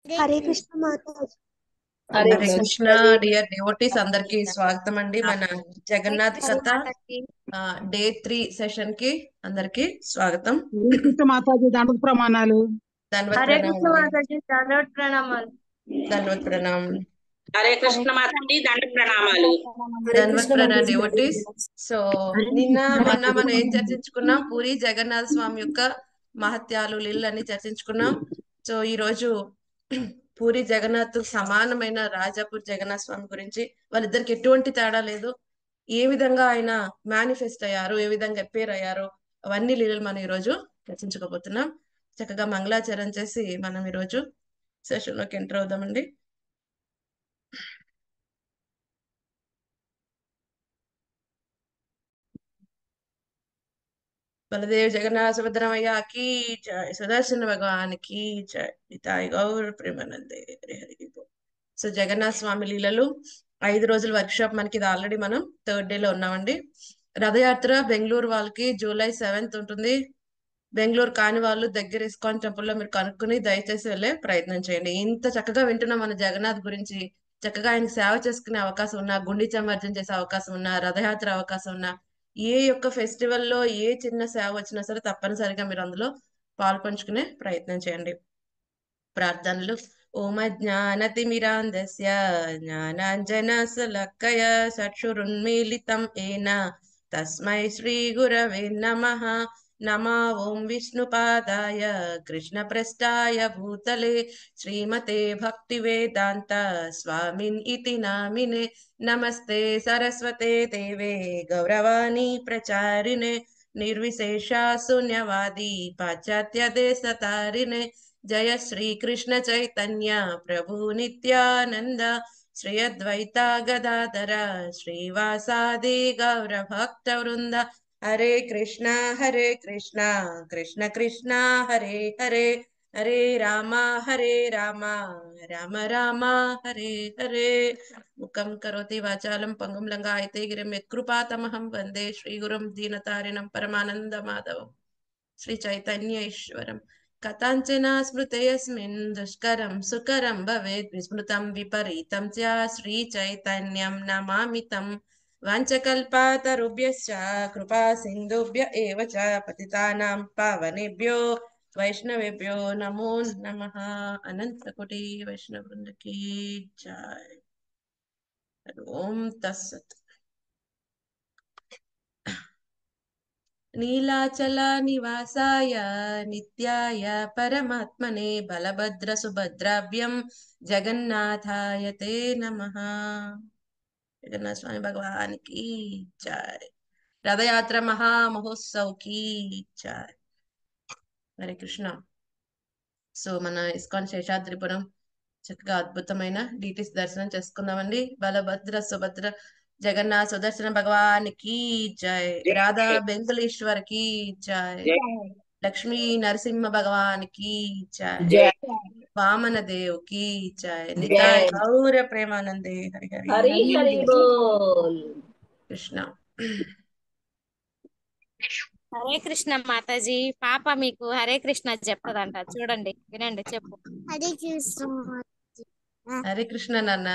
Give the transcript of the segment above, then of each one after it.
హరే కృష్ణ మాతాజీ Hare Hare Krishna dear devotees అందరికి స్వాగతం అండి మన జగన్నాథ్ కథ డే త్రీ సెషన్ కి అందరికి స్వాగతం హరే కృష్ణ మాతాజీ దండ ప్రమాణాలు ధన్వత్ హరే కృష్ణ ప్రణామం మాతాజీ దండవత్ ప్రణామాలు ధన్వత్ ప్రణామం హరే కృష్ణ మాతాజీ దండ ప్రణామాలు ధన్వత్ ప్రణామ డివోటీస్ సో నిన్న మొన్న మనం ఏం చర్చించుకున్నాం పూరి జగన్నాథ స్వామి యొక్క మహత్యాలు లీలన్నీ చర్చించుకున్నాం సో ఈ రోజు పూరి జగన్నాథ్ సమానమైన రాజాపూర్ జగన్నాథ్ స్వామి గురించి వాళ్ళిద్దరికి ఎటువంటి తేడా లేదు ఏ విధంగా ఆయన మేనిఫెస్ట్ అయ్యారు ఏ విధంగా అపేర్ అయ్యారు అవన్నీ లీలలు మనం ఈరోజు చర్చించుకోబోతున్నాం చక్కగా మంగళాచరణ చేసి మనం ఈరోజు సెషన్ లోకి ఎంటర్ అవుదామండి బలదేవ్ జగన్నాథ సుభద్రమయ్య की जय సుదర్శన భగవాన్ की जय నితాయ్ గౌర ప్రేమానందే హరి హరి బోల్. సో జగన్నాథ స్వామి లీలలు ఐదు రోజుల వర్క్ షాప్ మనకి ఇది ఆల్రెడీ మనం థర్డ్ డే లో ఉన్నామండి రథయాత్ర బెంగళూరు వాళ్ళకి జూలై సెవెంత్ ఉంటుంది బెంగళూరు కాని వాళ్ళు దగ్గర ఇస్కాన్ టెంపుల్ లో మీరు కనుక్కుని దయచేసి వెళ్ళే ప్రయత్నం చేయండి ఇంత చక్కగా వింటున్నాం మన జగన్నాథ్ గురించి చక్కగా ఆయన సేవ చేసుకునే అవకాశం ఉన్నా గుండి చమర్జన చేసే అవకాశం ఉన్నా రథయాత్ర అవకాశం ఉన్నా ఏ యొక్క ఫెస్టివల్ లో ఏ చిన్న సేవ వచ్చినా సరే తప్పనిసరిగా మీరు అందులో పాల్పంచుకునే ప్రయత్నం చేయండి ప్రార్థనలు ఓమ జ్ఞానతిమిరాంధస్య జ్ఞానాంజన సలక్కయ చక్షురున్మీలితం ఏన తస్మై శ్రీ గురవే నమః నమా ఓం విష్ణుపాదాయ కృష్ణప్రస్థాయ భూతలే శ్రీమతే భక్తి వేదాంత స్వామిన్ ఇతి నామినే నమస్తే సరస్వతే దేవే గౌరవాణి ప్రచారిణే నిర్విశేష శూన్యవాది పాశ్చాత్య దేశతారిణే జయ శ్రీ కృష్ణ చైతన్య ప్రభు నిత్యానంద శ్రీ అద్వైత గదాధర శ్రీవాసాది గౌర భక్త వృంద హరే కృష్ణ హరే కృష్ణ కృష్ణ కృష్ణ హరే హరే హరే రామ హరే రామ రామ రామ హరే హరే ముఖం కరోతి వాచాలం పంగుం లంగా అయితే గిరిం యత్కృపాతమహం వందే శ్రీగురుం దీనతారిణం పరమానంద మాధవం శ్రీ చైతన్య ఈశ్వరం కథాంచన స్మృతయస్మిన్ దుష్కరం సుకరం భవేద్ విస్మృతం విపరీతం చ శ్రీ చైతన్యం నమామితం వాంఛకల్పాతరుభ్యశ్చ కృపా సింధుభ్య ఏవ చ పతితానాం పావనేభ్యో వైష్ణవేభ్యో నమో నమః అనంతకోటి వైష్ణవ వృందకి జై ఓం తస్సత్ నీలాచల నివాసాయ నిత్యాయ పరమాత్మనే బలభద్ర సుభద్రాభ్యం జగన్నాథాయ తే నమః జగన్నాథ స్వామి భగవాన్ కి జై రథయాత్ర మహామహోత్సవ్ కి జై హరే కృష్ణ సో మన ఇస్కాన్ శేషాద్రిపురం చక్కగా అద్భుతమైన డీటీస్ దర్శనం చేసుకుందామండి బలభద్ర సుభద్ర జగన్నాథ్ సుదర్శన భగవాన్ కి జై రాధా బెంగళేశ్వర్ కి జై లక్ష్మీ నరసింహ భగవాన్ కి జై వామన దేవ్ కి జై నితాయ్ గౌర ప్రేమానందే హరి హరి హరి హరి బోల్ కృష్ణ హరే కృష్ణ మాతాజీ పాప మీకు హరే కృష్ణ చెప్తదంట చూడండి వినండి చెప్పు హరే కృష్ణ హరే కృష్ణ నాన్న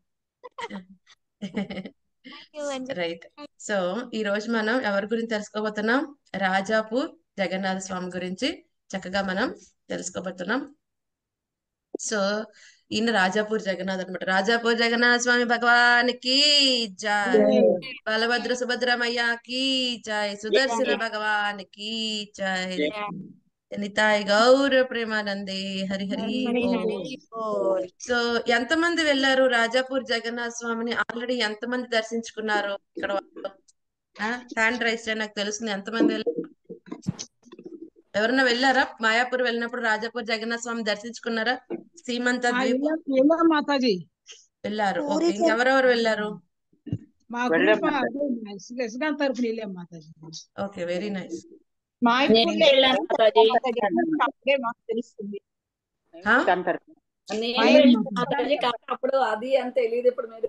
రైట్ సో ఈ రోజు మనం ఎవరి గురించి తెలుసుకోబోతున్నాం రాజాపూర్ జగన్నాథ స్వామి గురించి చక్కగా మనం తెలుసుకోబోతున్నాం సో ఈయన రాజాపూర్ జగన్నాథ్ అనమాట రాజాపూర్ జగన్నాథ స్వామి భగవానికి జై బలభద్ర సుభద్రమయ్య కి జై సుదర్శన భగవానికి జై నితాయ్ గౌర ప్రేమానందే హరి హరి బోల్. సో ఎంతమంది వెళ్ళారు రాజాపూర్ జగన్నాథ స్వామిని ఆల్రెడీ ఎంతమంది దర్శించుకున్నారు ఇక్కడ వాళ్ళు హ్యాండ్ రైస్ చేయండి నాకు తెలుస్తుంది ఎంతమంది వెళ్ళారు ఎవరన్నా వెళ్ళారా మాయాపూర్ వెళ్ళినప్పుడు రాజాపూర్ జగన్నాథ స్వామి దర్శించుకున్నారా సీమంత ఆ, ద్వీప్ వెళ్ళాం వెళ్ళాం మాతాజీ వెళ్ళారు పూరి ఓకే ఇంకెవరెవరు వెళ్ళారు మా వెళ్ళాం గ్రూప్ అదే ఇస్కాన్ తరఫున వెళ్ళాం మాతాజీ ఓకే వెరీ నైస్ మా నేను వెళ్ళాను మాతాజీ అప్పుడే మాకు తెలుస్తుంది నేను మా వెళ్ళాను ఏం మాతాజీ కానీ అప్పుడు అది అని తెలియదు ఇప్పుడు మీరు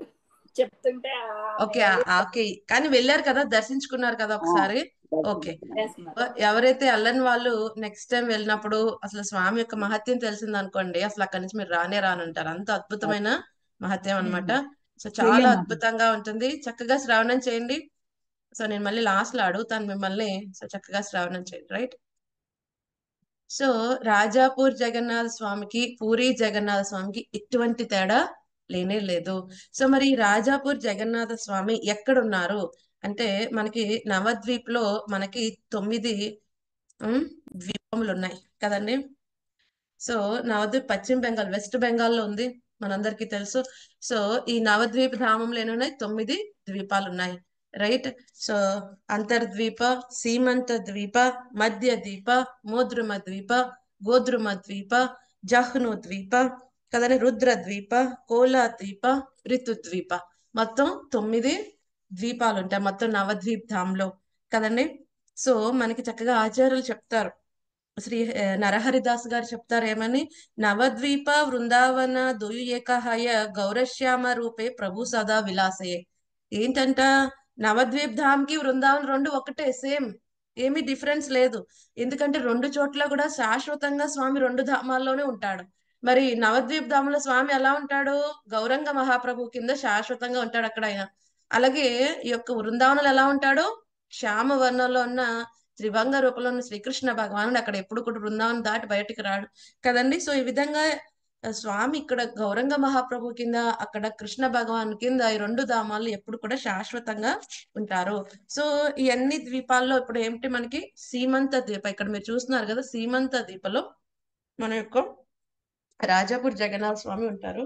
చెప్తుంటే ఓకే ఆ- ఆ- ఓకే కానీ వెళ్ళారు కదా దర్శించుకున్నారు కదా ఒకసారి ఓకే ఎవరైతే వెళ్ళని వాళ్ళు నెక్స్ట్ టైం వెళ్ళినప్పుడు అసలు స్వామి యొక్క మహత్యం తెలిసింది అనుకోండి అసలు అక్కడి నుంచి మీరు రానే రానంటారు అంత అద్భుతమైన మహత్యం అన్నమాట సో చాలా చెయ్యమ్మా. అద్భుతంగా ఉంటుంది చక్కగా శ్రావణం చేయండి సో నేను మళ్ళీ లాస్ట్ లో అడుగుతాను మిమ్మల్ని సో చక్కగా శ్రావణం చేయండి రైట్ సో రాజాపూర్ జగన్నాథ స్వామికి పూరి జగన్నాథ స్వామికి ఎటువంటి తేడా లేనే లేదు సో మరి ఈ రాజాపూర్ జగన్నాథ స్వామి ఎక్కడున్నారు అంటే మనకి నవద్వీప్ లో మనకి తొమ్మిది ఉమ్, ద్వీపములు ఉన్నాయి కదండి సో నవద్వీప్ పశ్చిమ బెంగాల్ వెస్ట్ బెంగాల్లో ఉంది మనందరికీ తెలుసు సో ఈ నవద్వీప ధామంలో ఎన్ని ఉన్నాయి తొమ్మిది ద్వీపాలు ఉన్నాయి రైట్ సో అంతర్ద్వీప సీమంత ద్వీప మధ్య ద్వీప మోద్రుమ ద్వీప గోద్రుమ ద్వీప జహ్ను ద్వీప కదండి రుద్ర ద్వీప కోలా ద్వీప రితు ద్వీప మొత్తం తొమ్మిది ద్వీపాలు ఉంటాయి మొత్తం నవద్వీప్ ధాంలో కదండి సో మనకి చక్కగా ఆచార్యులు చెప్తారు శ్రీ ఆ, నరహరిదాస్ గారు చెప్తారు ఏమని నవద్వీప వృందావన దుయు ఏకహాయ గౌరశ్యామ రూపే ప్రభు సదా విలాసయే ఏంటంట నవద్వీప్ ధామ్ కి వృందావన్ రెండు ఒకటే సేమ్ ఏమీ డిఫరెన్స్ లేదు ఎందుకంటే రెండు చోట్ల కూడా శాశ్వతంగా స్వామి రెండు ధామాల్లోనే ఉంటాడు మరి నవద్వీప్ ధామంలో స్వామి ఎలా ఉంటాడు గౌరంగ మహాప్రభు కింద శాశ్వతంగా ఉంటాడు అక్కడ ఆయన అలాగే ఈ యొక్క వృందావనంలో ఎలా ఉంటాడు శ్యామ వర్ణంలో ఉన్న త్రిభంగ రూపంలో ఉన్న శ్రీకృష్ణ భగవానుడు అక్కడ ఎప్పుడు కూడా బృందావనం దాటి బయటికి రాడు కదండి సో ఈ విధంగా ఆ, స్వామి ఇక్కడ గౌరంగ మహాప్రభు కింద అక్కడ కృష్ణ భగవాన్ కింద ఈ రెండు ధామాలు ఎప్పుడు కూడా శాశ్వతంగా ఉంటారు సో ఈ అన్ని ద్వీపాల్లో ఇప్పుడు ఏమిటి మనకి సీమంత ద్వీప ఇక్కడ మీరు చూస్తున్నారు కదా సీమంత ద్వీపలో మన యొక్క రాజాపూర్ జగన్నాథ స్వామి ఉంటారు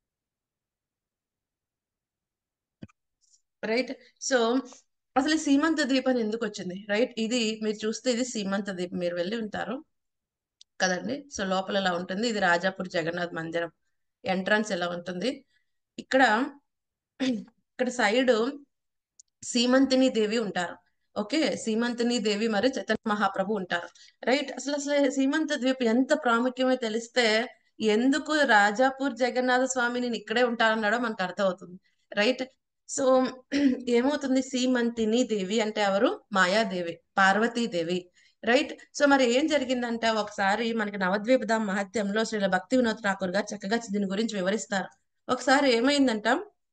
రైట్ సో అసలు ఈ సీమంత ద్వీపం ఎందుకు వచ్చింది రైట్ ఇది మీరు చూస్తే ఇది సీమంత ద్వీపం మీరు వెళ్ళి ఉంటారు కదండి సో లోపల ఎలా ఉంటుంది ఇది రాజాపూర్ జగన్నాథ్ మందిరం ఎంట్రన్స్ ఎలా ఉంటుంది ఇక్కడ ఇక్కడ సైడ్ సీమంతిని దేవి ఉంటారు ఓకే సీమంతిని దేవి మరియు చైతన్య మహాప్రభు ఉంటారు రైట్ అసలు అసలు సీమంత ద్వీపం ఎంత ప్రాముఖ్యమో తెలిస్తే ఎందుకు రాజాపూర్ జగన్నాథ స్వామి నేను ఇక్కడే ఉంటానన్నాడో మనకు అర్థమవుతుంది రైట్ సో ఏమవుతుంది సీమంతిని దేవి అంటే ఎవరు మాయాదేవి పార్వతీదేవి రైట్ సో మరి ఏం జరిగిందంటే ఒకసారి మనకి నవద్వీపధామ మహత్యంలో శ్రీల భక్తి వినోద్ ఠాకూర్ గారు చక్కగా దీని గురించి వివరిస్తారు ఒకసారి ఏమైందంట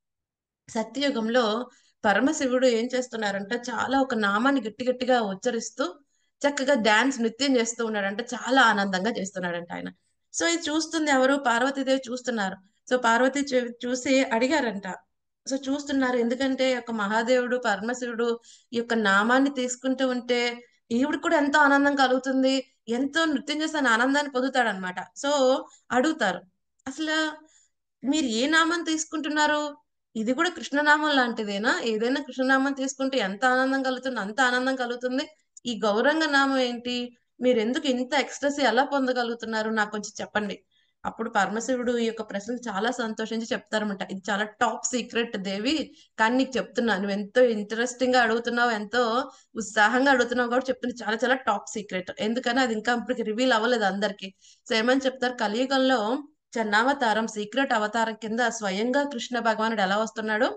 సత్యయుగంలో పరమశివుడు ఏం చేస్తున్నారంటే చాలా ఒక నామాన్ని గట్టి గట్టిగా ఉచ్చరిస్తూ చక్కగా డాన్స్ నృత్యం చేస్తూ ఉన్నాడంట చాలా ఆనందంగా చేస్తున్నాడంట ఆయన సో ఇది చూస్తుంది ఎవరు పార్వతీదేవి చూస్తున్నారు సో పార్వతి చూ- చూసి అడిగారంట సో చూస్తున్నారు ఎందుకంటే ఒక మహాదేవుడు పరమశివుడు ఈ యొక్క నామాన్ని తీసుకుంటూ ఉంటే ఈవిడ కూడా ఎంతో ఆనందం కలుగుతుంది ఎంతో నృత్యం చేస్తే ఆయన ఆనందాన్ని పొందుతాడనమాట సో అడుగుతారు అసలు మీరు ఏ నామం తీసుకుంటున్నారు ఇది కూడా కృష్ణనామం లాంటిదేనా ఏదైనా కృష్ణనామం తీసుకుంటే ఎంత ఆనందం కలుగుతుంది అంత ఆనందం కలుగుతుంది ఈ గౌరంగ నామం ఏంటి మీరు ఎందుకు ఇంత ఎక్స్ట్రెస్ ఎలా పొందగలుగుతున్నారు నాకు కొంచెం చెప్పండి అప్పుడు పరమశివుడు ఈ యొక్క ప్రశ్నలు చాలా సంతోషించి చెప్తారన్నమాట ఇది చాలా టాప్ సీక్రెట్ దేవి కానీ నీకు చెప్తున్నా నువ్వు ఎంతో ఇంట్రెస్టింగ్ గా అడుగుతున్నావు ఎంతో ఉత్సాహంగా అడుగుతున్నావు కూడా చెప్తున్నా చాలా చాలా టాప్ సీక్రెట్ ఎందుకని అది ఇంకా ఇప్పటికి రివీల్ అవ్వలేదు అందరికి సో ఏమని చెప్తారు కలియుగంలో చన్నావతారం సీక్రెట్ అవతారం కింద స్వయంగా కృష్ణ భగవానుడు ఎలా వస్తున్నాడు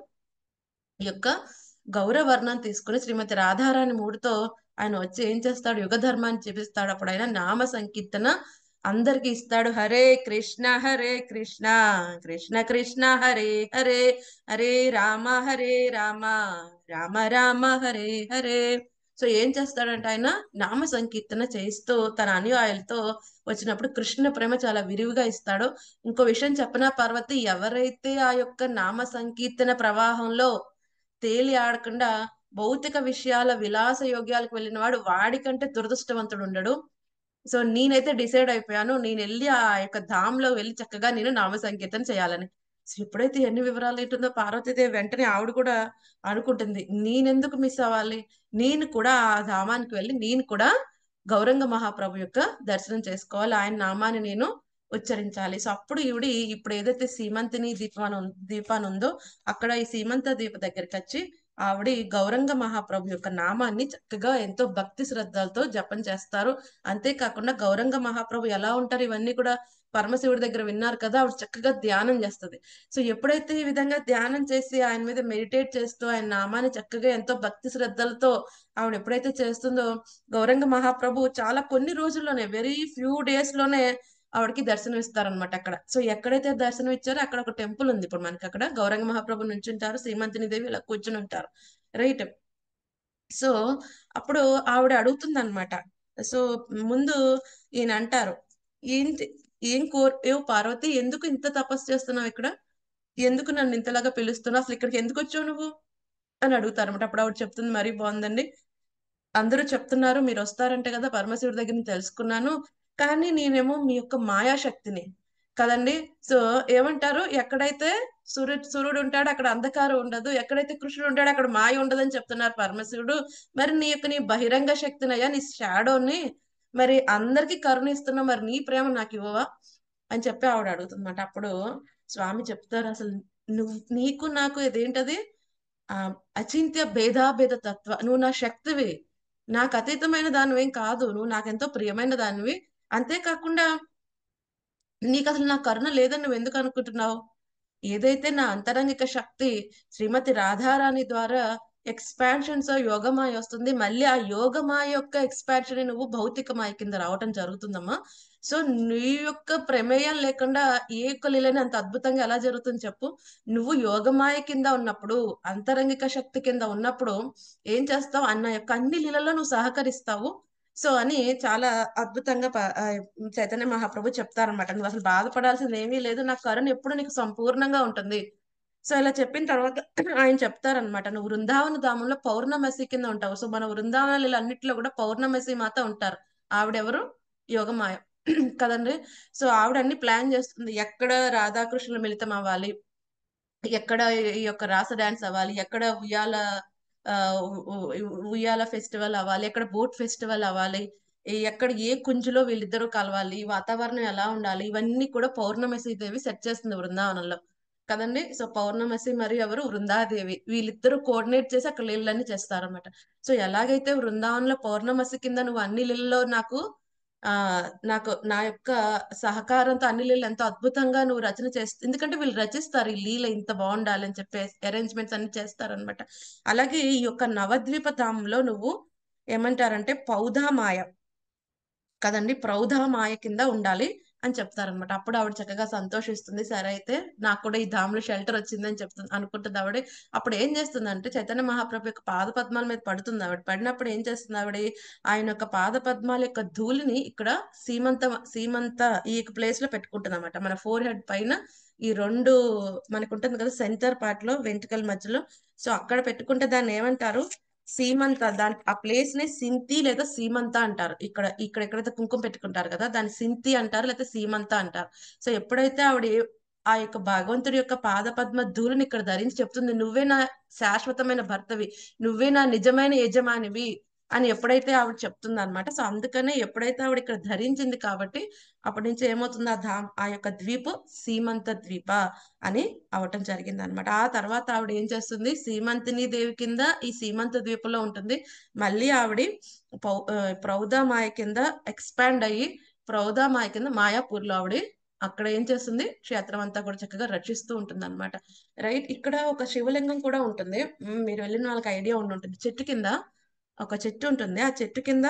ఈ యొక్క గౌరవర్ణం తీసుకుని శ్రీమతి రాధారాణి మూడుతో ఆయన వచ్చి ఏం చేస్తాడు యుగ ధర్మాన్ని చూపిస్తాడు అప్పుడు ఆయన నామ సంకీర్తన అందరికి ఇస్తాడు హరే కృష్ణ హరే కృష్ణ కృష్ణ కృష్ణ హరే హరే హరే రామ హరే రామ రామ రామ హరే హరే సో ఏం చేస్తాడంటే ఆయన నామ సంకీర్తన చేయిస్తూ తన అనుయాయులతో వచ్చినప్పుడు కృష్ణ ప్రేమ చాలా విరివిగా ఇస్తాడు ఇంకో విషయం చెప్పనా పార్వతి ఎవరైతే ఆ యొక్క నామ సంకీర్తన ప్రవాహంలో తేలి ఆడకుండా భౌతిక విషయాల విలాస యోగ్యాలకు వెళ్ళిన వాడు వాడికంటే దురదృష్టవంతుడు ఉండడు సో నేనైతే డిసైడ్ అయిపోయాను నేను వెళ్ళి ఆ యొక్క ధామ్లో వెళ్ళి చక్కగా నేను నామ సంకీర్తన చేయాలని సో ఎప్పుడైతే ఎన్ని వివరాలు ఏంటుందో పార్వతీదేవి వెంటనే ఆవిడ కూడా అనుకుంటుంది నేనెందుకు మిస్ అవ్వాలి నేను కూడా ఆ ధామానికి వెళ్ళి నేను కూడా గౌరంగ మహాప్రభు యొక్క దర్శనం చేసుకోవాలి ఆయన నామాన్ని నేను ఉచ్చరించాలి సో అప్పుడు ఈవిడి ఇప్పుడు ఏదైతే సీమంతిని దీపాన్ ఉం- దీపాన్ ఉందో అక్కడ ఈ సీమంత దీప దగ్గరికి వచ్చి ఆవిడ గౌరంగ మహాప్రభు యొక్క నామాన్ని చక్కగా ఎంతో భక్తి శ్రద్ధలతో జపం చేస్తారు అంతేకాకుండా గౌరంగ మహాప్రభు ఎలా ఉంటారు ఇవన్నీ కూడా పరమశివుడి దగ్గర విన్నారు కదా ఆవిడ చక్కగా ధ్యానం చేస్తది సో ఎప్పుడైతే ఈ విధంగా ధ్యానం చేసి ఆయన మీద మెడిటేట్ చేస్తూ ఆయన నామాన్ని చక్కగా ఎంతో భక్తి శ్రద్ధలతో ఆవిడ ఎప్పుడైతే చేస్తుందో గౌరంగ మహాప్రభు చాలా కొన్ని రోజుల్లోనే వెరీ ఫ్యూ డేస్ లోనే ఆవిడకి దర్శనం ఇస్తారనమాట అక్కడ సో ఎక్కడైతే దర్శనం ఇచ్చారో అక్కడ ఒక టెంపుల్ ఉంది ఇప్పుడు మనకి అక్కడ గౌరంగ మహాప్రభు నుంచి ఉంటారు శ్రీమంతిని దేవి ఇలా కూర్చుని ఉంటారు రైట్ సో అప్పుడు ఆవిడ అడుగుతుంది అనమాట సో ముందు ఈయన అంటారు ఏంటి ఏం కోర్ ఏ పార్వతి ఎందుకు ఇంత తపస్సు చేస్తున్నావు ఇక్కడ ఎందుకు నన్ను ఇంతలాగా పిలుస్తున్నావు అసలు ఇక్కడికి ఎందుకు వచ్చావు నువ్వు అని అడుగుతారు అనమాట అప్పుడు ఆవిడ చెప్తుంది మరీ బాగుందండి అందరూ చెప్తున్నారు మీరు వస్తారంటే కదా పరమశివుడి దగ్గర నుంచి తెలుసుకున్నాను కానీ నేనేమో మీ యొక్క మాయాశక్తిని కదండి సో ఏమంటారు ఎక్కడైతే సూర్యుడు సూర్యుడు ఉంటాడో అక్కడ అంధకారం ఉండదు ఎక్కడైతే కృష్ణుడు ఉంటాడో అక్కడ మాయ ఉండదని చెప్తున్నారు పరమశివుడు మరి నీ యొక్క నీ బహిరంగ శక్తినయ్యా నీ షాడోని మరి అందరికి కరుణిస్తున్నా మరి నీ ప్రేమ నాకు ఇవ్వవా అని చెప్పి ఆవిడ అడుగుతుందన్నమాట అప్పుడు స్వామి చెప్తారు అసలు నువ్వు నీకు నాకు ఇదేంటది ఆ అచింత్య భేదాభేద తత్వ నువ్వు నా శక్తివి నాకు అతీతమైన దానివేం కాదు నువ్వు నాకెంతో ప్రియమైన దానివి అంతేకాకుండా నీకు అసలు నా కరుణ లేదని నువ్వు ఎందుకు అనుకుంటున్నావు ఏదైతే నా అంతరంగిక శక్తి శ్రీమతి రాధారాణి ద్వారా ఎక్స్పాన్షన్స్ యోగమాయ వస్తుంది మళ్ళీ ఆ యోగమాయ యొక్క ఎక్స్పాన్షన్ నువ్వు భౌతికమాయ కింద రావటం జరుగుతుందమ్మా సో నీ యొక్క ప్రమేయం లేకుండా ఏ ఒక్క లీలని అంత అద్భుతంగా ఎలా జరుగుతుంది చెప్పు నువ్వు యోగమాయ కింద ఉన్నప్పుడు అంతరంగిక శక్తి కింద ఉన్నప్పుడు ఏం చేస్తావు అన్న యొక్క అన్ని లీలలో నువ్వు సహకరిస్తావు సో అని చాలా అద్భుతంగా ప- ఆ, చైతన్య మహాప్రభు చెప్తారనమాట నువ్వు అసలు బాధపడాల్సింది ఏమీ లేదు నా కరుణ ఎప్పుడు నీకు సంపూర్ణంగా ఉంటుంది సో ఇలా చెప్పిన తర్వాత ఆయన చెప్తారనమాట నువ్వు వృందావన ధామంలో పౌర్ణమసి కింద ఉంటావు సో మన వృందావనాలు అన్నిట్లో కూడా పౌర్ణమసి మాత ఉంటారు ఆవిడెవరు యోగమాయ కదండి సో ఆవిడ అన్ని ప్లాన్ చేస్తుంది ఎక్కడ రాధాకృష్ణులు మిళితం అవ్వాలి ఎక్కడ ఈ యొక్క రాస డాన్స్ అవ్వాలి ఎక్కడ ఉయ్యాల ఆ, ఉ- ఉ- ఉయ్యాల ఫెస్టివల్ అవ్వాలి ఎక్కడ బోట్ ఫెస్టివల్ అవ్వాలి ఈ- ఎక్కడ ఏ కుంజులో వీళ్ళిద్దరూ కలవాలి వాతావరణం ఎలా ఉండాలి ఇవన్నీ కూడా పౌర్ణమసి దేవి సెట్ చేస్తుంది బృందావనంలో కదండి సో పౌర్ణమసి మరియు ఎవరు వృందాదేవి వీళ్ళిద్దరూ కోఆర్డినేట్ చేసి అక్కడ లీలన్నీ చేస్తారన్నమాట సో ఎలాగైతే వృందావనంలో పౌర్ణమసి కింద నువ్వు అన్ని లీలలో నాకు ఆ నాకు నా యొక్క సహకారంతో అన్ని లీలలు ఎంతో అద్భుతంగా నువ్వు రచన చేస్తా ఎందుకంటే వీళ్ళు రచిస్తారు ఈ లీల ఇంత బాగుండాలి అని చెప్పి అరేంజ్మెంట్స్ అన్ని చేస్తారనమాట అలాగే ఈ యొక్క నవద్వీప ధామంలో నువ్వు ఏమంటారంటే పౌధామాయ కదండి ప్రౌధామాయ కింద ఉండాలి అని చెప్తారనమాట అప్పుడు ఆవిడ చక్కగా సంతోషిస్తుంది సరే అయితే నాకు కూడా ఈ ధామంలో షెల్టర్ వచ్చిందని చెప్తుంది అనుకుంటుంది ఆవిడ అప్పుడు ఏం చేస్తుందంటే చైతన్య మహాప్రభు యొక్క పాద పద్మాల మీద పడుతుంది ఆవిడ పడినప్పుడు ఏం చేస్తుంది ఆవిడ ఆయన యొక్క పాద పద్మాల యొక్క ధూళిని ఇక్కడ సీమంత సీమంత ఈ ప్లేస్ లో పెట్టుకుంటుంది అనమాట మన ఫోర్ హెడ్ పైన ఈ రెండు మనకు ఉంటుంది కదా సెంటర్ పార్ట్ లో వెంట్రుకల మధ్యలో సో అక్కడ పెట్టుకుంటే దాన్ని ఏమంటారు సీమంత దాని ఆ ప్లేస్ ని సింతి లేదా సీమంత అంటారు ఇక్కడ ఇక్కడ ఎక్కడైతే కుంకుమ పెట్టుకుంటారు కదా దాన్ని సింతి అంటారు లేదా సీమంత అంటారు సో ఎప్పుడైతే ఆవిడ ఏ- ఆ యొక్క భగవంతుడి యొక్క పాద పద్మ ధూళిని ఇక్కడ ధరించి చెప్తుంది నువ్వే నా శాశ్వతమైన భర్తవి నువ్వే నా నిజమైన యజమానివి అని ఎప్పుడైతే ఆవిడ చెప్తుంది అనమాట సో అందుకనే ఎప్పుడైతే ఆవిడ ఇక్కడ ధరించింది కాబట్టి అప్పటి నుంచి ఏమవుతుంది ఆ ధామ్ ఆ యొక్క ద్వీపు సీమంత ద్వీప అని అవటం జరిగింది అనమాట ఆ తర్వాత ఆవిడ ఏం చేస్తుంది సీమంతిని దేవి కింద ఈ సీమంత ద్వీపంలో ఉంటుంది మళ్ళీ ఆవిడ పౌ ఆ, ప్రౌధామాయ కింద ఎక్స్పాండ్ అయ్యి ప్రౌధామాయ కింద మాయాపూర్లో ఆవిడ అక్కడ ఏం చేస్తుంది క్షేత్రం అంతా కూడా చక్కగా రక్షిస్తూ ఉంటుంది అనమాట రైట్ ఇక్కడ ఒక శివలింగం కూడా ఉంటుంది మ్, మీరు వెళ్ళిన వాళ్ళకి ఐడియా ఉండి ఉంటుంది చెట్టు కింద ఒక చెట్టు ఉంటుంది ఆ చెట్టు కింద